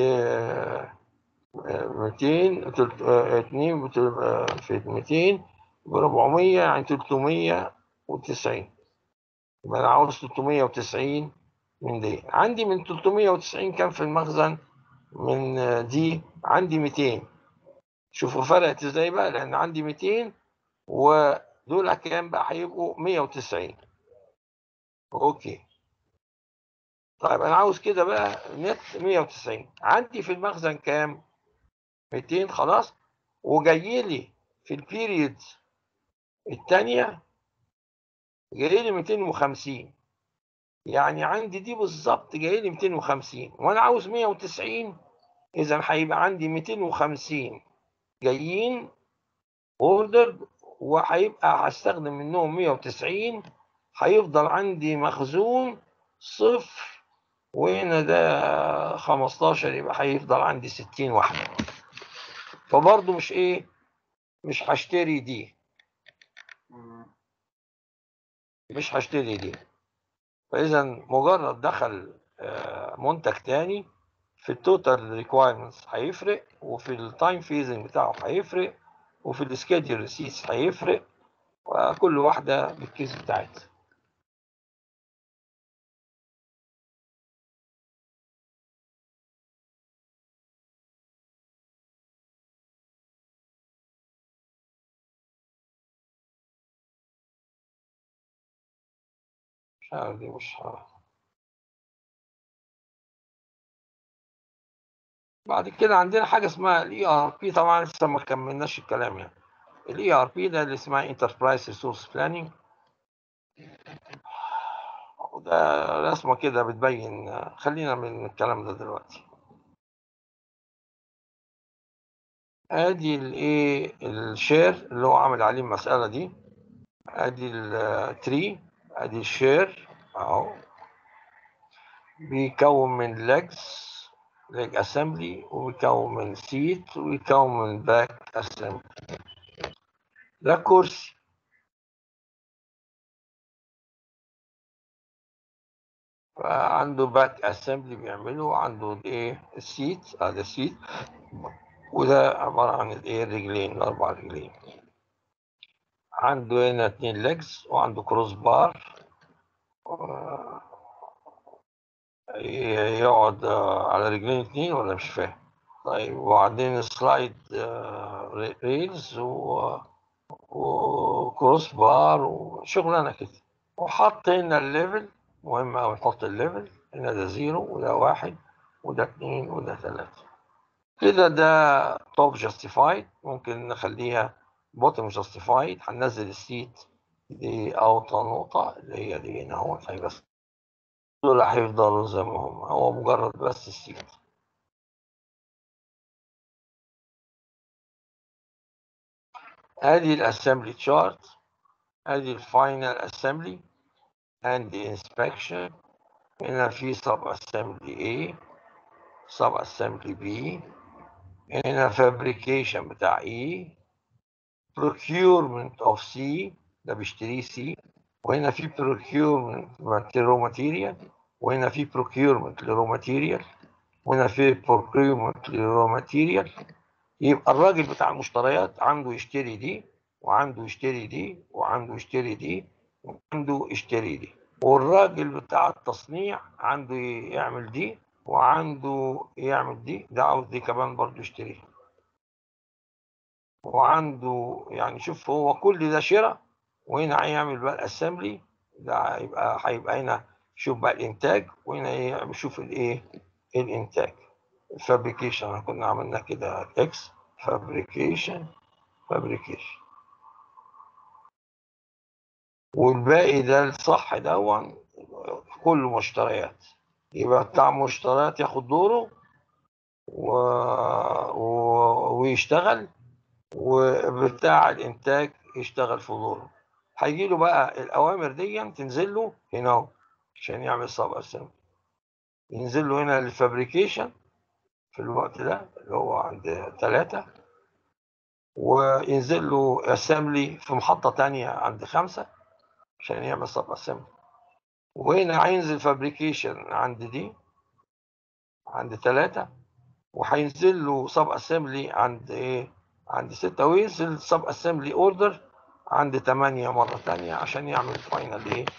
200 2 في 200 ب 400 يعني 390 يبقى انا عاوز 390 من دي عندي من 390 كام في المخزن من دي عندي 200 شوفوا فرقت ازاي بقى لان عندي 200 ودول كام بقى هيبقوا 190 اوكي طيب انا عاوز كده بقى نت 190 عندي في المخزن كام 200 خلاص وجاي لي في البيريد الثانيه جاي لي 250 يعني عندي دي بالظبط جاي لي 250 وانا عاوز 190 اذا هيبقى عندي 250 جايين اوردر وهيبقى هستخدم منهم 190 هيفضل عندي مخزون صفر وهنا ده 15 يبقى هيفضل عندي 60 واحدة فبرضه مش ايه مش هشتري دي مش هشتري دي فاذا مجرد دخل آه، منتج تاني في التوتال ريكوايرمنتس هيفرق وفي التايم فيزنج بتاعه هيفرق وفي السكيدول ريسيتس هيفرق وكل واحدة بالكيس بتاعتها مش عارف دي مش عارف. بعد كده عندنا حاجة اسمها الاي ار بي طبعا لسه ما كملناش الكلام يعني الاي ار بي ده اللي اسمها انتربرايز ريسورس بلاننج وده رسمة كده بتبين خلينا من الكلام ده دلوقتي ادي الايه الشير اللي هو عامل عليه المسألة دي ادي التري ادي الشير اهو بيكون من legs leg assembly وبيكون من seat وبيكون من back assembly ده كرسي فعنده باك اسمبلي بيعمله عنده الايه السيت هذا السيت وده عبارة عن الايه الرجلين الأربع رجلين عنده هنا اتنين ليجز وعنده كروس بار آه، ي- يقعد آه، على رجلين اتنين ولا مش فاهم طيب وبعدين سلايد آه، ريلز و- وكروس بار وشغلانة كده وحط هنا الليفل مهم أوي نحط الليفل هنا ده زيرو وده واحد وده اتنين وده تلاتة كده ده توب جاستيفايد ممكن نخليها بوتم جاستيفايد هننزل السيت دي أوطى نقطة اللي هي دي هنا اهو هي بس دول هيفضلوا زي ما هم هو مجرد بس السيت ادي الاسمبلي تشارت ادي الفاينل اسمبلي and the inspection هنا في sub assembly A sub assembly B هنا fabrication بتاع E procurement of C ده بيشتريه C وهنا في procurement raw material وهنا في procurement لرو ماتيريال وهنا في procurement لرو ماتيريال يبقى الراجل بتاع المشتريات عنده يشتري دي وعنده يشتري دي وعنده يشتري دي وعنده يشتري دي والراجل بتاع التصنيع عنده يعمل دي وعنده يعمل دي ده عاوز دي كمان برضه يشتريها وعنده يعني شوف هو كل ده شراء وهنا هيعمل بقى الاسمبلي ده هيبقى هيبقى هنا شوف بقى الانتاج وهنا يشوف الايه الانتاج الفابريكيشن كنا عملنا كده اكس فابريكيشن فابريكيشن والباقي ده الصح دون كله مشتريات يبقى بتاع مشتريات ياخد دوره و... و... ويشتغل وبتاع الانتاج يشتغل في دوره هيجي له بقى الاوامر دي تنزل له هنا اهو عشان يعمل سب اسمبلي ينزل له هنا الفابريكيشن في الوقت ده اللي هو عند ثلاثة وينزل له اسمبلي في محطة تانية عند خمسة عشان يعمل سب اسمبلي وهنا هينزل فابريكيشن عند دي عند ثلاثة وهينزل له سب اسمبلي عند ايه عند ستة وينزل سب اسمبلي اوردر عند ثمانية مرة تانية عشان يعمل فاينل ايه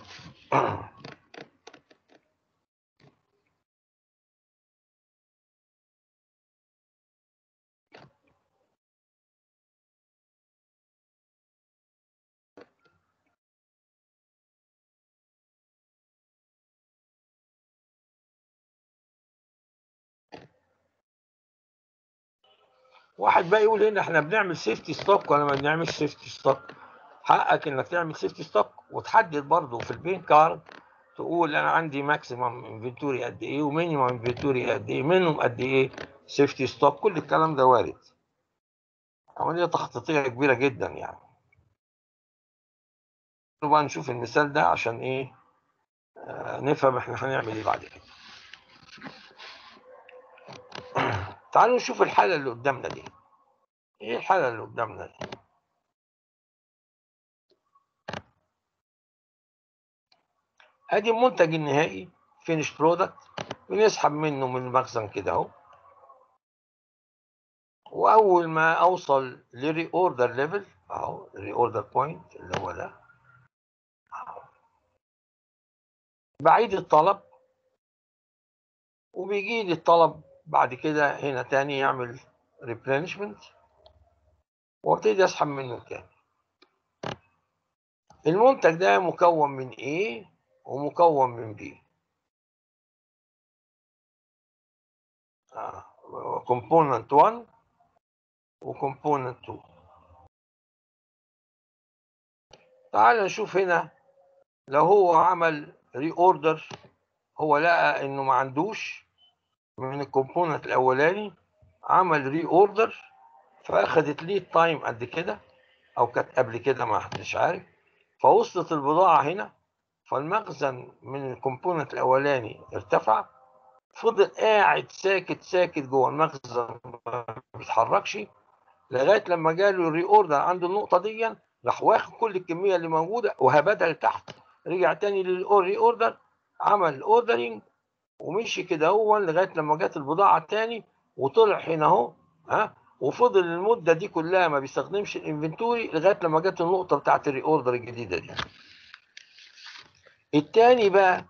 واحد بقى يقول هنا احنا بنعمل سيفتي ستوك ولا ما بنعملش سيفتي ستوك حقك انك تعمل سيفتي ستوك وتحدد برضه في البين كارد تقول انا عندي ماكسيمم انفنتوري قد ايه ومينيمم انفنتوري قد ايه منهم قد ايه سيفتي ستوك كل الكلام ده وارد عمليه تخطيطيه كبيره جدا يعني بقى نشوف المثال ده عشان ايه آه نفهم احنا هنعمل ايه بعد كده تعالوا نشوف الحالة اللي قدامنا دي ايه الحالة اللي قدامنا دي ادي المنتج النهائي فينش برودكت بنسحب منه من المخزن كده اهو واول ما اوصل لري اوردر ليفل اهو ري اوردر بوينت اللي هو ده بعيد الطلب وبيجي لي الطلب بعد كده هنا تاني يعمل replenishment وابتدي اسحب منه تاني المنتج ده مكون من A ومكون من B آه. component 1 وcomponent 2 تعال نشوف هنا لو هو عمل ري اوردر هو لقى انه ما عندوش من الكومبوننت الاولاني عمل ري اوردر فاخدت ليه تايم قد كده او كانت قبل كده ما حدش عارف فوصلت البضاعه هنا فالمخزن من الكومبوننت الاولاني ارتفع فضل قاعد ساكت ساكت جوه المخزن ما بيتحركش لغايه لما جاله الري اوردر عنده النقطه دي راح واخد كل الكميه اللي موجوده وهبدها لتحت رجع تاني للري اوردر عمل اوردرنج ومشي كده هو لغايه لما جت البضاعه التاني وطلع هنا اهو ها وفضل المده دي كلها ما بيستخدمش الانفنتوري لغايه لما جت النقطه بتاعت الري اوردر الجديده دي التاني بقى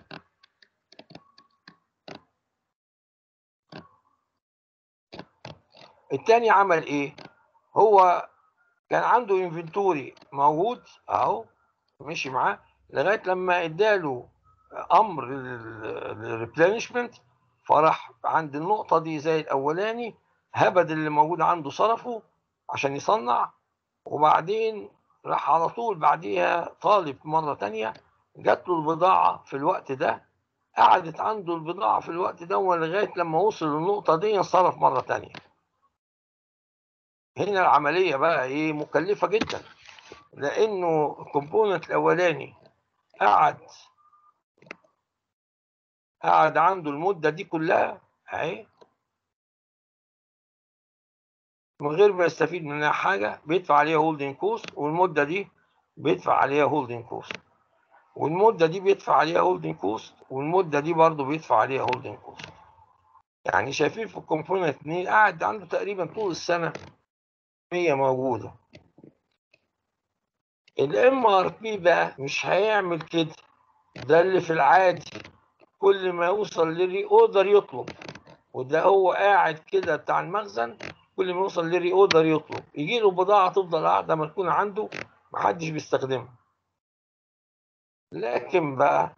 التاني عمل ايه هو كان عنده انفنتوري موجود اهو مشي معاه لغايه لما اداله امر الريبلانشمنت فراح عند النقطه دي زي الاولاني هبد اللي موجود عنده صرفه عشان يصنع وبعدين راح على طول بعديها طالب مره تانية جات له البضاعه في الوقت ده قعدت عنده البضاعه في الوقت ده لغايه لما وصل للنقطه دي انصرف مره تانية هنا العمليه بقى ايه مكلفه جدا لانه الكومبوننت الاولاني قعد قعد عنده المدة دي كلها اهي من غير ما يستفيد منها حاجة بيدفع عليها هولدنج كوست والمدة دي بيدفع عليها هولدنج كوست والمدة دي بيدفع عليها هولدنج كوست والمدة دي برضه بيدفع عليها هولدنج كوست يعني شايفين في الكومبوننت 2 قاعد عنده تقريبا طول السنة 100 موجودة الام ار بي بقى مش هيعمل كده ده اللي في العادي كل ما يوصل للري اوردر يطلب وده هو قاعد كده بتاع المخزن كل ما يوصل للري اوردر يطلب يجي له بضاعه تفضل قاعده مركونه عنده محدش بيستخدمها لكن بقى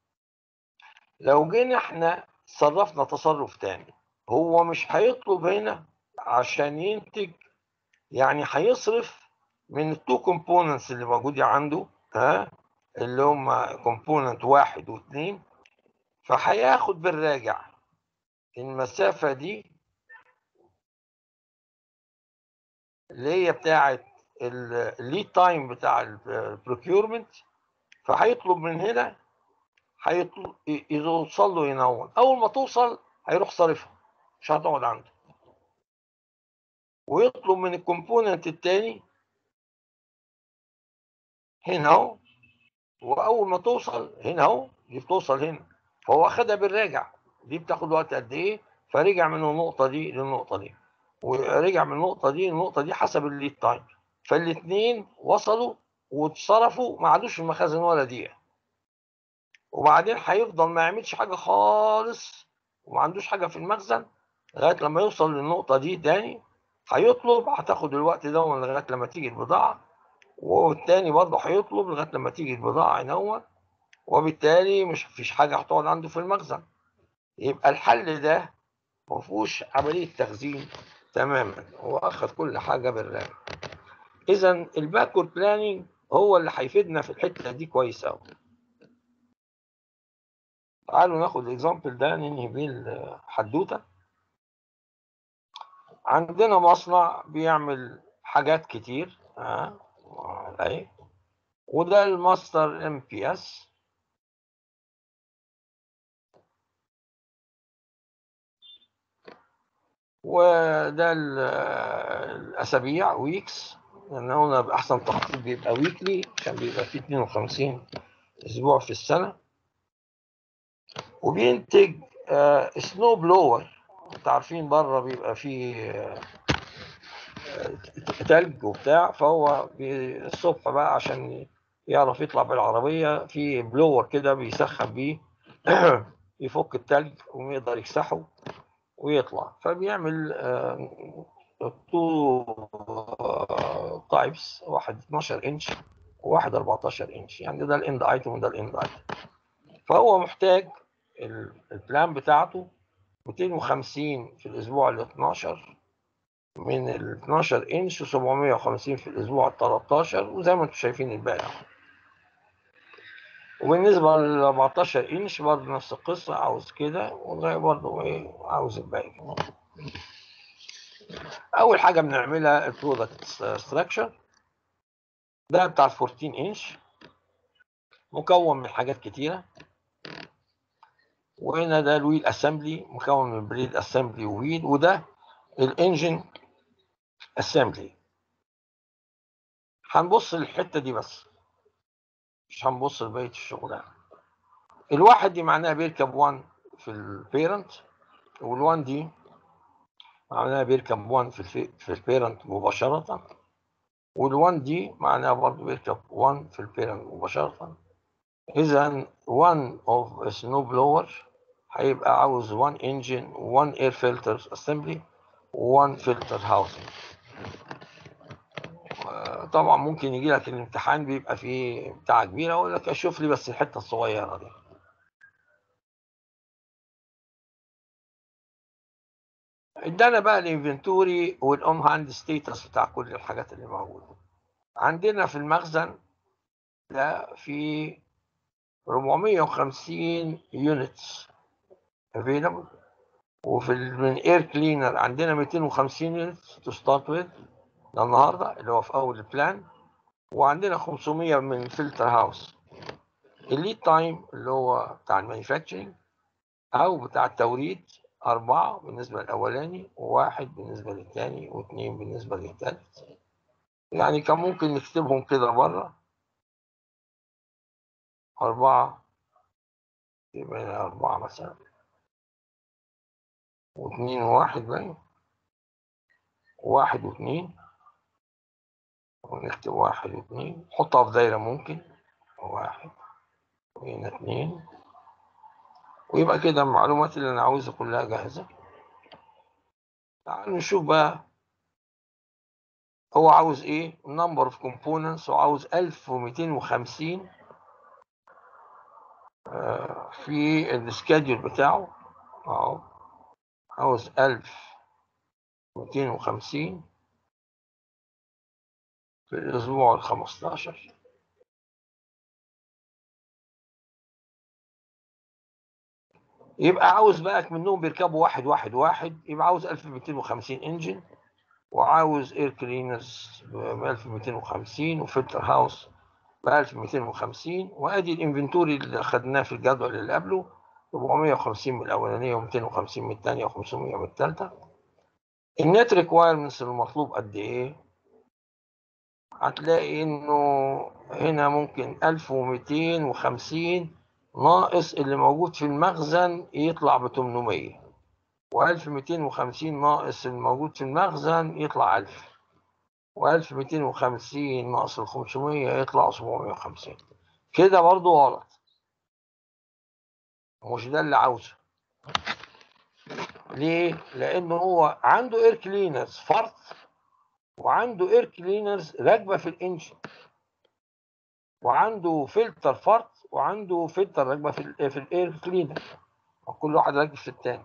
لو جينا احنا صرفنا تصرف تاني هو مش هيطلب هنا عشان ينتج يعني هيصرف من التو كومبوننتس اللي موجودة عنده ها اللي هم كومبوننت واحد واثنين فهياخد بالراجع المسافة دي اللي هي بتاعة الليد تايم بتاع البروكيورمنت فهيطلب من هنا هيطلب يوصل له ينون اول ما توصل هيروح صارفها مش هتقعد عنده ويطلب من الكومبوننت التاني هنا اهو واول ما توصل هنا اهو دي بتوصل هنا فهو اخدها بالراجع دي بتاخد وقت قد ايه فرجع من النقطه دي للنقطه دي ورجع من النقطه دي للنقطه دي حسب الليد تايم فالاثنين وصلوا واتصرفوا ما عادوش في المخازن ولا دقيقه وبعدين هيفضل ما يعملش حاجه خالص وما عندوش حاجه في المخزن لغايه لما يوصل للنقطه دي تاني هيطلب هتاخد الوقت ده لغايه لما تيجي البضاعه والتاني برضه هيطلب لغايه لما تيجي البضاعه ينور وبالتالي مش فيش حاجه هتقعد عنده في المخزن يبقى الحل ده ما فيهوش عمليه تخزين تماما هو اخذ كل حاجه بالرام اذا الباكورد بلاننج هو اللي هيفيدنا في الحته دي كويس قوي تعالوا ناخد الاكزامبل ده ننهي بيه الحدوته عندنا مصنع بيعمل حاجات كتير ها اهي وده الماستر ام بي اس وده الاسابيع ويكس لان هنا باحسن تخطيط بيبقى ويكلي عشان بيبقى فيه 52 اسبوع في السنه وبينتج آه سنو بلور انتوا عارفين بره بيبقى فيه آه تلج وبتاع فهو الصبح بقى عشان يعرف يطلع بالعربية في بلور كده بيسخن بيه يفك التلج ويقدر يكسحه ويطلع فبيعمل تو تايبس واحد 12 انش وواحد 14 انش يعني ده الاند ايتم وده الاند ايتم فهو محتاج البلان بتاعته 250 في الاسبوع ال 12 من ال 12 انش و750 في الاسبوع ال 13 وزي ما انتم شايفين الباقي وبالنسبة لل 14 انش برضه نفس القصة عاوز كده والغاية برضه ايه عاوز الباقي أول حاجة بنعملها البرودكت ستراكشر ده بتاع ال 14 انش مكون من حاجات كتيرة وهنا ده الويل اسمبلي مكون من بريد اسمبلي وويل وده الانجن اسمبلي هنبص للحته دي بس مش هنبص لبقيه الشغلانه الواحد دي معناها بيركب 1 في البيرنت وال1 دي معناها بيركب 1 في الفي... في البيرنت مباشره وال1 دي معناها برضه بيركب 1 في البيرنت مباشره اذا 1 اوف سنو بلور هيبقى عاوز 1 انجن 1 اير فلتر اسمبلي 1 فلتر هاوسنج طبعا ممكن يجي لك الامتحان بيبقى فيه بتاعه كبيره يقول لك اشوف لي بس الحته الصغيره دي ادانا بقى الانفنتوري والاون هاند ستيتس بتاع كل الحاجات اللي موجوده عندنا في المخزن ده في 450 يونتس افيلابل وفي من اير كلينر عندنا 250 يونتس تو ستارت ويز ده النهارده اللي هو في اول البلان وعندنا 500 من فلتر هاوس الليد تايم اللي هو بتاع المانيفاكتشرنج او بتاع التوريد أربعة بالنسبة للأولاني وواحد بالنسبة للتاني واثنين بالنسبة للتالت يعني كان ممكن نكتبهم كده بره أربعة يبقى أربعة مثلا واثنين وواحد باين واحد واثنين ونكتب واحد واثنين نحطها في دايرة ممكن واحد وهنا اتنين ويبقى كده المعلومات اللي أنا عاوزها كلها جاهزة تعالوا نشوف بقى هو عاوز ايه number of components وعاوز 1250 آه، في السكادول بتاعه اهو عاوز 1250 في الأسبوع ال 15 يبقى عاوز بقى منهم بيركبوا واحد واحد واحد يبقى عاوز 1250 انجن وعاوز اير كلينرز ب 1250 وفلتر هاوس ب 1250 وادي الانفنتوري اللي خدناه في الجدول اللي قبله 450 من الاولانيه و250 من الثانيه و500 من الثالثه النت ريكوايرمنتس المطلوب قد ايه هتلاقي انه هنا ممكن 1250 ناقص اللي موجود في المخزن يطلع ب 800 و1250 ناقص الموجود في المخزن يطلع 1000 و1250 ناقص ال 500 يطلع 750 كده برضو غلط مش ده اللي عاوزه ليه؟ لأنه هو عنده اير كلينرز فرط وعنده اير كلينرز راكبة في الانجن وعنده فلتر فرط وعنده فلتر راكبة في ال في الاير كلينر وكل واحد راكب في التاني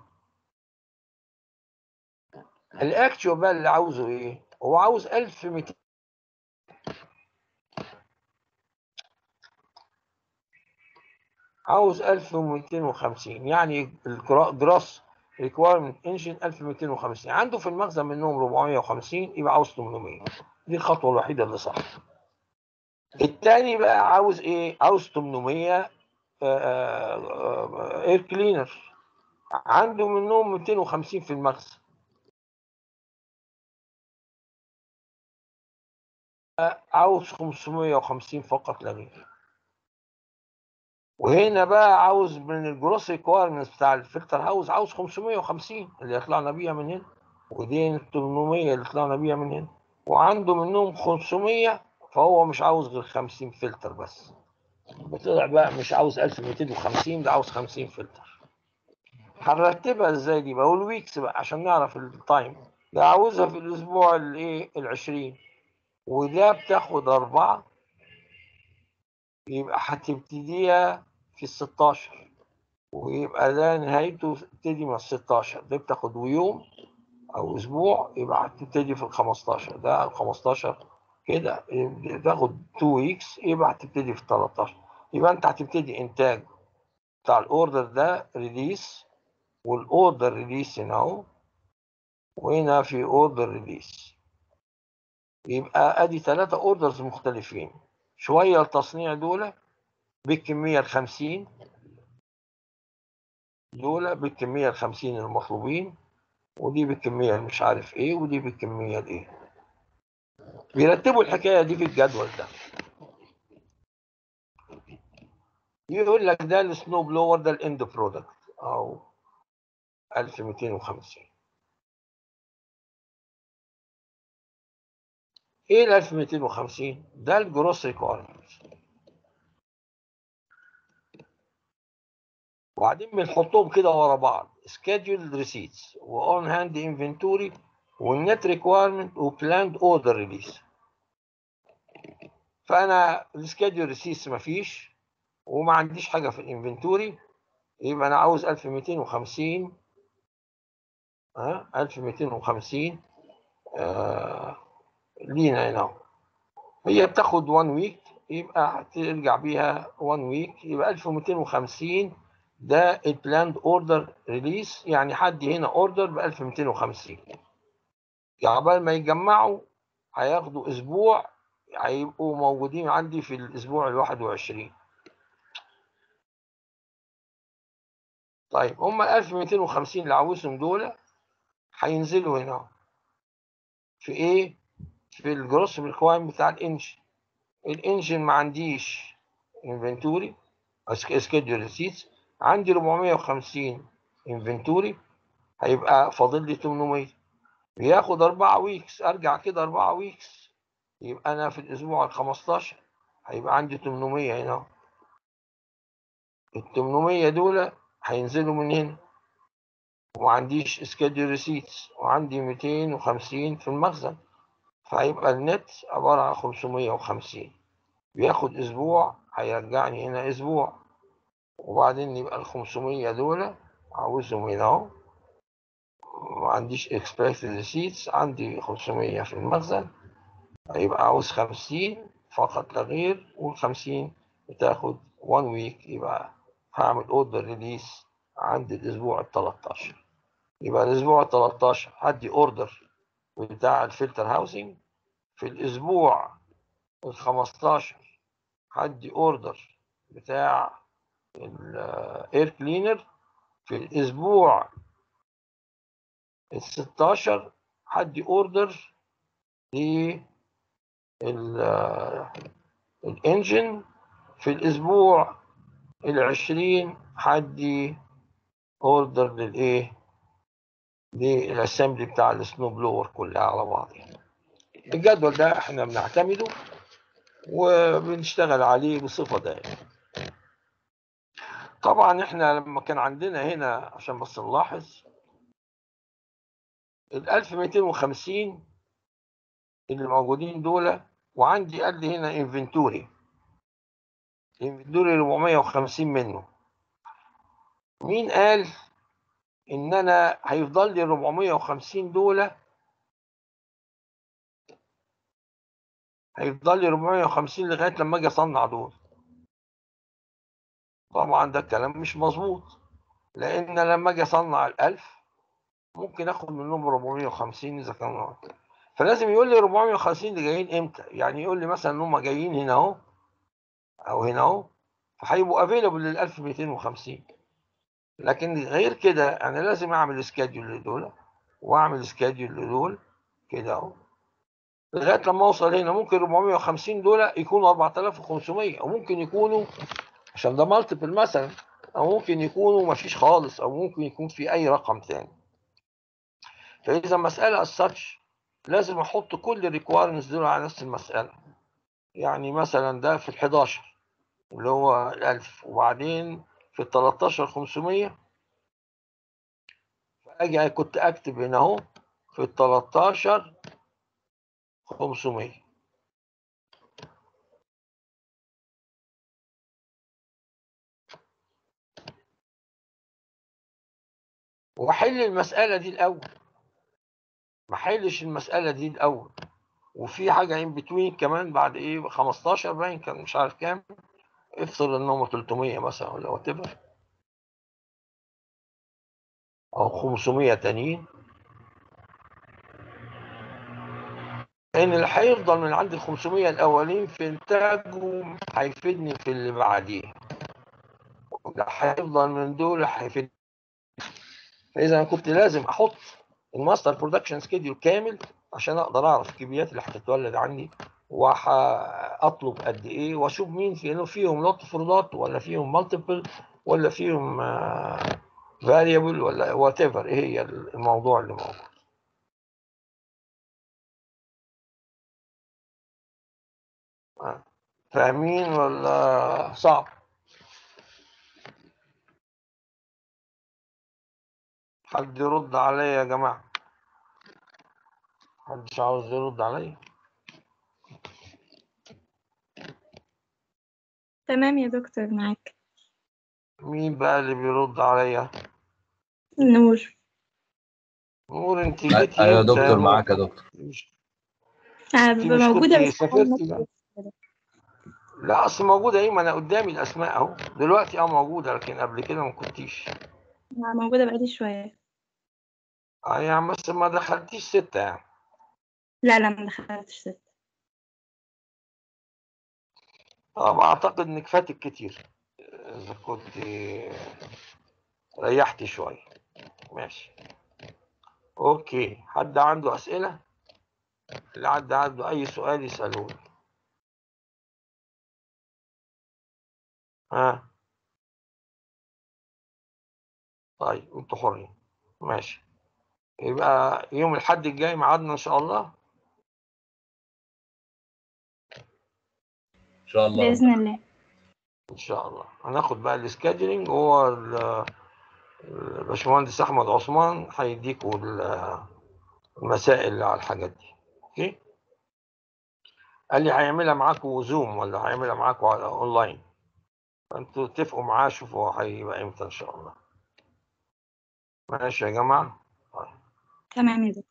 الاكتشوال بقى اللي عاوزه ايه؟ هو عاوز 1200 عاوز 1250 يعني الجراس ريكوايرمنت انجن 1250 عنده في المخزن منهم 450 يبقى عاوز 800 دي الخطوه الوحيده اللي صح التاني بقى عاوز ايه؟ عاوز 800 اير كلينر عنده منهم 250 في المخزن عاوز 550 فقط لا غير وهنا بقى عاوز من الجروس ريكوايرمنتس بتاع الفلتر هاوس عاوز 550 اللي طلعنا بيها من هنا ودي 800 اللي طلعنا بيها من هنا وعنده منهم 500 فهو مش عاوز غير 50 فلتر بس بطلع بقى مش عاوز 1250 ده عاوز 50 فلتر هنرتبها ازاي دي بقى والويكس بقى عشان نعرف التايم ده عاوزها في الاسبوع الايه ال 20 وده بتاخد أربعة يبقى هتبتديها في الستاشر ويبقى ده نهايته تبتدي من الستاشر ده بتاخد يوم أو أسبوع يبقى هتبتدي في الخمستاشر ده الخمستاشر كده تاخد تو ويكس يبقى هتبتدي في التلاتاشر يبقى أنت هتبتدي إنتاج بتاع الأوردر ده ريليس والأوردر ريليس هنا أهو وهنا في أوردر ريليس يبقى ادي ثلاثة اوردرز مختلفين شوية التصنيع دول بالكمية الخمسين دول بالكمية الخمسين المطلوبين ودي بالكمية مش عارف ايه ودي بالكمية الايه بيرتبوا الحكاية دي في الجدول ده يقول لك ده السنو بلور ده الاند برودكت او 1250 ايه ال 1250 ده الجروس ريكويرمنت وبعدين بنحطهم كده ورا بعض سكيدول ريسيتس واون هاند انفنتوري والنت ريكويرمنت وبلاند اوردر ريليس فانا السكيدول ريسيتس مفيش وما عنديش حاجه في الانفنتوري يبقى انا عاوز 1250 ها 1250 آه لينا هنا هي بتاخد 1 ويك يبقى هترجع بيها 1 ويك يبقى 1250 ده البلاند اوردر ريليس يعني حد هنا اوردر ب 1250 يعني عقبال ما يجمعوا هياخدوا اسبوع هيبقوا موجودين عندي في الاسبوع ال 21 طيب هم ال 1250 اللي عاوزهم دول هينزلوا هنا في ايه؟ في الجروس ريكوايرمنت بتاع الانجن الانجن ما عنديش انفنتوري سكيدول ريسيتس عندي 450 انفنتوري هيبقى فاضل لي 800 بياخد 4 ويكس ارجع كده 4 ويكس يبقى انا في الاسبوع ال 15 هيبقى عندي 800 هنا اهو. ال 800 دول هينزلوا من هنا وما عنديش سكيدول ريسيتس وعندي 250 في المخزن فهيبقى النت عبارة عن 550 بياخد أسبوع هيرجعني هنا أسبوع وبعدين يبقى ال 500 دول عاوزهم هنا أهو ما عنديش expected receipts عندي 500 في المخزن هيبقى عاوز 50 فقط لا غير وال 50 بتاخد 1 ويك يبقى هعمل اوردر ريليس عند الاسبوع ال 13 يبقى الاسبوع ال 13 هدي اوردر بتاع الفلتر هاوسنج في الاسبوع ال 15 هدي اوردر بتاع الاير كلينر في الاسبوع ال 16 هدي اوردر ل الانجن في الاسبوع العشرين هدي اوردر للايه للاسمبلي بتاع السنو بلور كلها على بعضها الجدول ده احنا بنعتمده وبنشتغل عليه بصفة دائمة طبعا احنا لما كان عندنا هنا عشان بس نلاحظ ال 1250 اللي موجودين دول وعندي قال لي هنا انفنتوري انفنتوري 450 منه مين قال ان انا هيفضل لي 450 دول هيفضل لي 450 لغايه لما اجي اصنع دول طبعا ده الكلام مش مظبوط لان لما اجي اصنع ال1000 ممكن اخد منهم 450 اذا كانوا فلازم يقول لي 450 اللي جايين امتى يعني يقول لي مثلا ان هم جايين هنا اهو او هنا اهو فهيبقوا افيلبل لل 1250 لكن غير كده انا لازم اعمل سكادجول لدول واعمل سكادجول لدول كده اهو لغايه لما اوصل هنا ممكن 450 دول يكونوا 4500 او ممكن يكونوا عشان ده مالتيبل مثلا او ممكن يكونوا ما فيش خالص او ممكن يكون في اي رقم تاني فاذا مساله as such لازم احط كل الريكويرمنتس دول على نفس المساله يعني مثلا ده في ال 11 اللي هو ال 1000 وبعدين في ال 13 500 فاجي كنت اكتب هنا اهو في ال 13 500 واحل المساله دي الاول ما حلش المساله دي الاول وفي حاجه ان بتوين كمان بعد ايه 15 باين كان مش عارف كام افترض ان هم 300 مثلا ولا وات او 500 تانيين ان اللي هيفضل من عند ال 500 الاولين في انتاجهم هيفيدني في اللي بعديه واللي هيفضل من دول هيفيدني فاذا انا كنت لازم احط الماستر برودكشن سكيدول كامل عشان اقدر اعرف الكميات اللي هتتولد عندي وهطلب قد ايه واشوف مين في فيهم لوت فروضات ولا فيهم مالتيبل ولا فيهم فاريبل ولا وات ايفر ايه هي الموضوع اللي موجود فاهمين ولا صعب حد يرد عليا يا جماعه محدش عاوز يرد عليا تمام يا دكتور معاك مين بقى اللي بيرد عليا نور نور انت جيتي ايوه يا امتى دكتور نور؟ معاك يا دكتور مش أنا انت ببقى مش موجودة كنت بس سافرتي بقى لا اصل موجوده ايه ما انا قدامي الاسماء اهو دلوقتي اه موجوده لكن قبل كده ما كنتيش أنا موجودة بقالي شوية اه يعني بس ما دخلتيش سته يعني لا لا ما دخلتش ست طب اعتقد انك فاتك كتير اذا كنت ريحتي شويه ماشي اوكي حد عنده اسئله اللي حد عنده اي سؤال يسالوني ها طيب انتوا حرين ماشي يبقى يوم الحد الجاي ميعادنا ان شاء الله ان شاء الله بإذن الله ان شاء الله هناخد بقى السكادجلينج هو ال- الباشمهندس احمد عثمان هيديكوا ال- المسائل اللي على الحاجات دي اوكي قال لي هيعملها معاكم زوم ولا هيعملها معاكم على اونلاين انتوا اتفقوا معاه شوفوا هيبقى امتى ان شاء الله ماشي يا جماعه تمام يا دكتور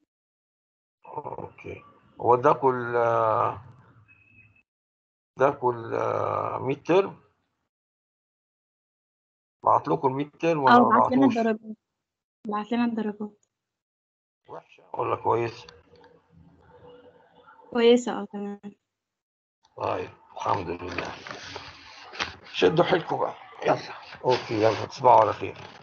اوكي هو اداكوا ال اداكوا الميد ترم بعت لكم الميد ترم ولا اه ما بعت لنا بعتوش الدرجات بعت لنا الدرجات وحشه ولا كويس كويسة اه تمام طيب الحمد لله شدوا حيلكم بقى يلا اوكي يلا تصبحوا على خير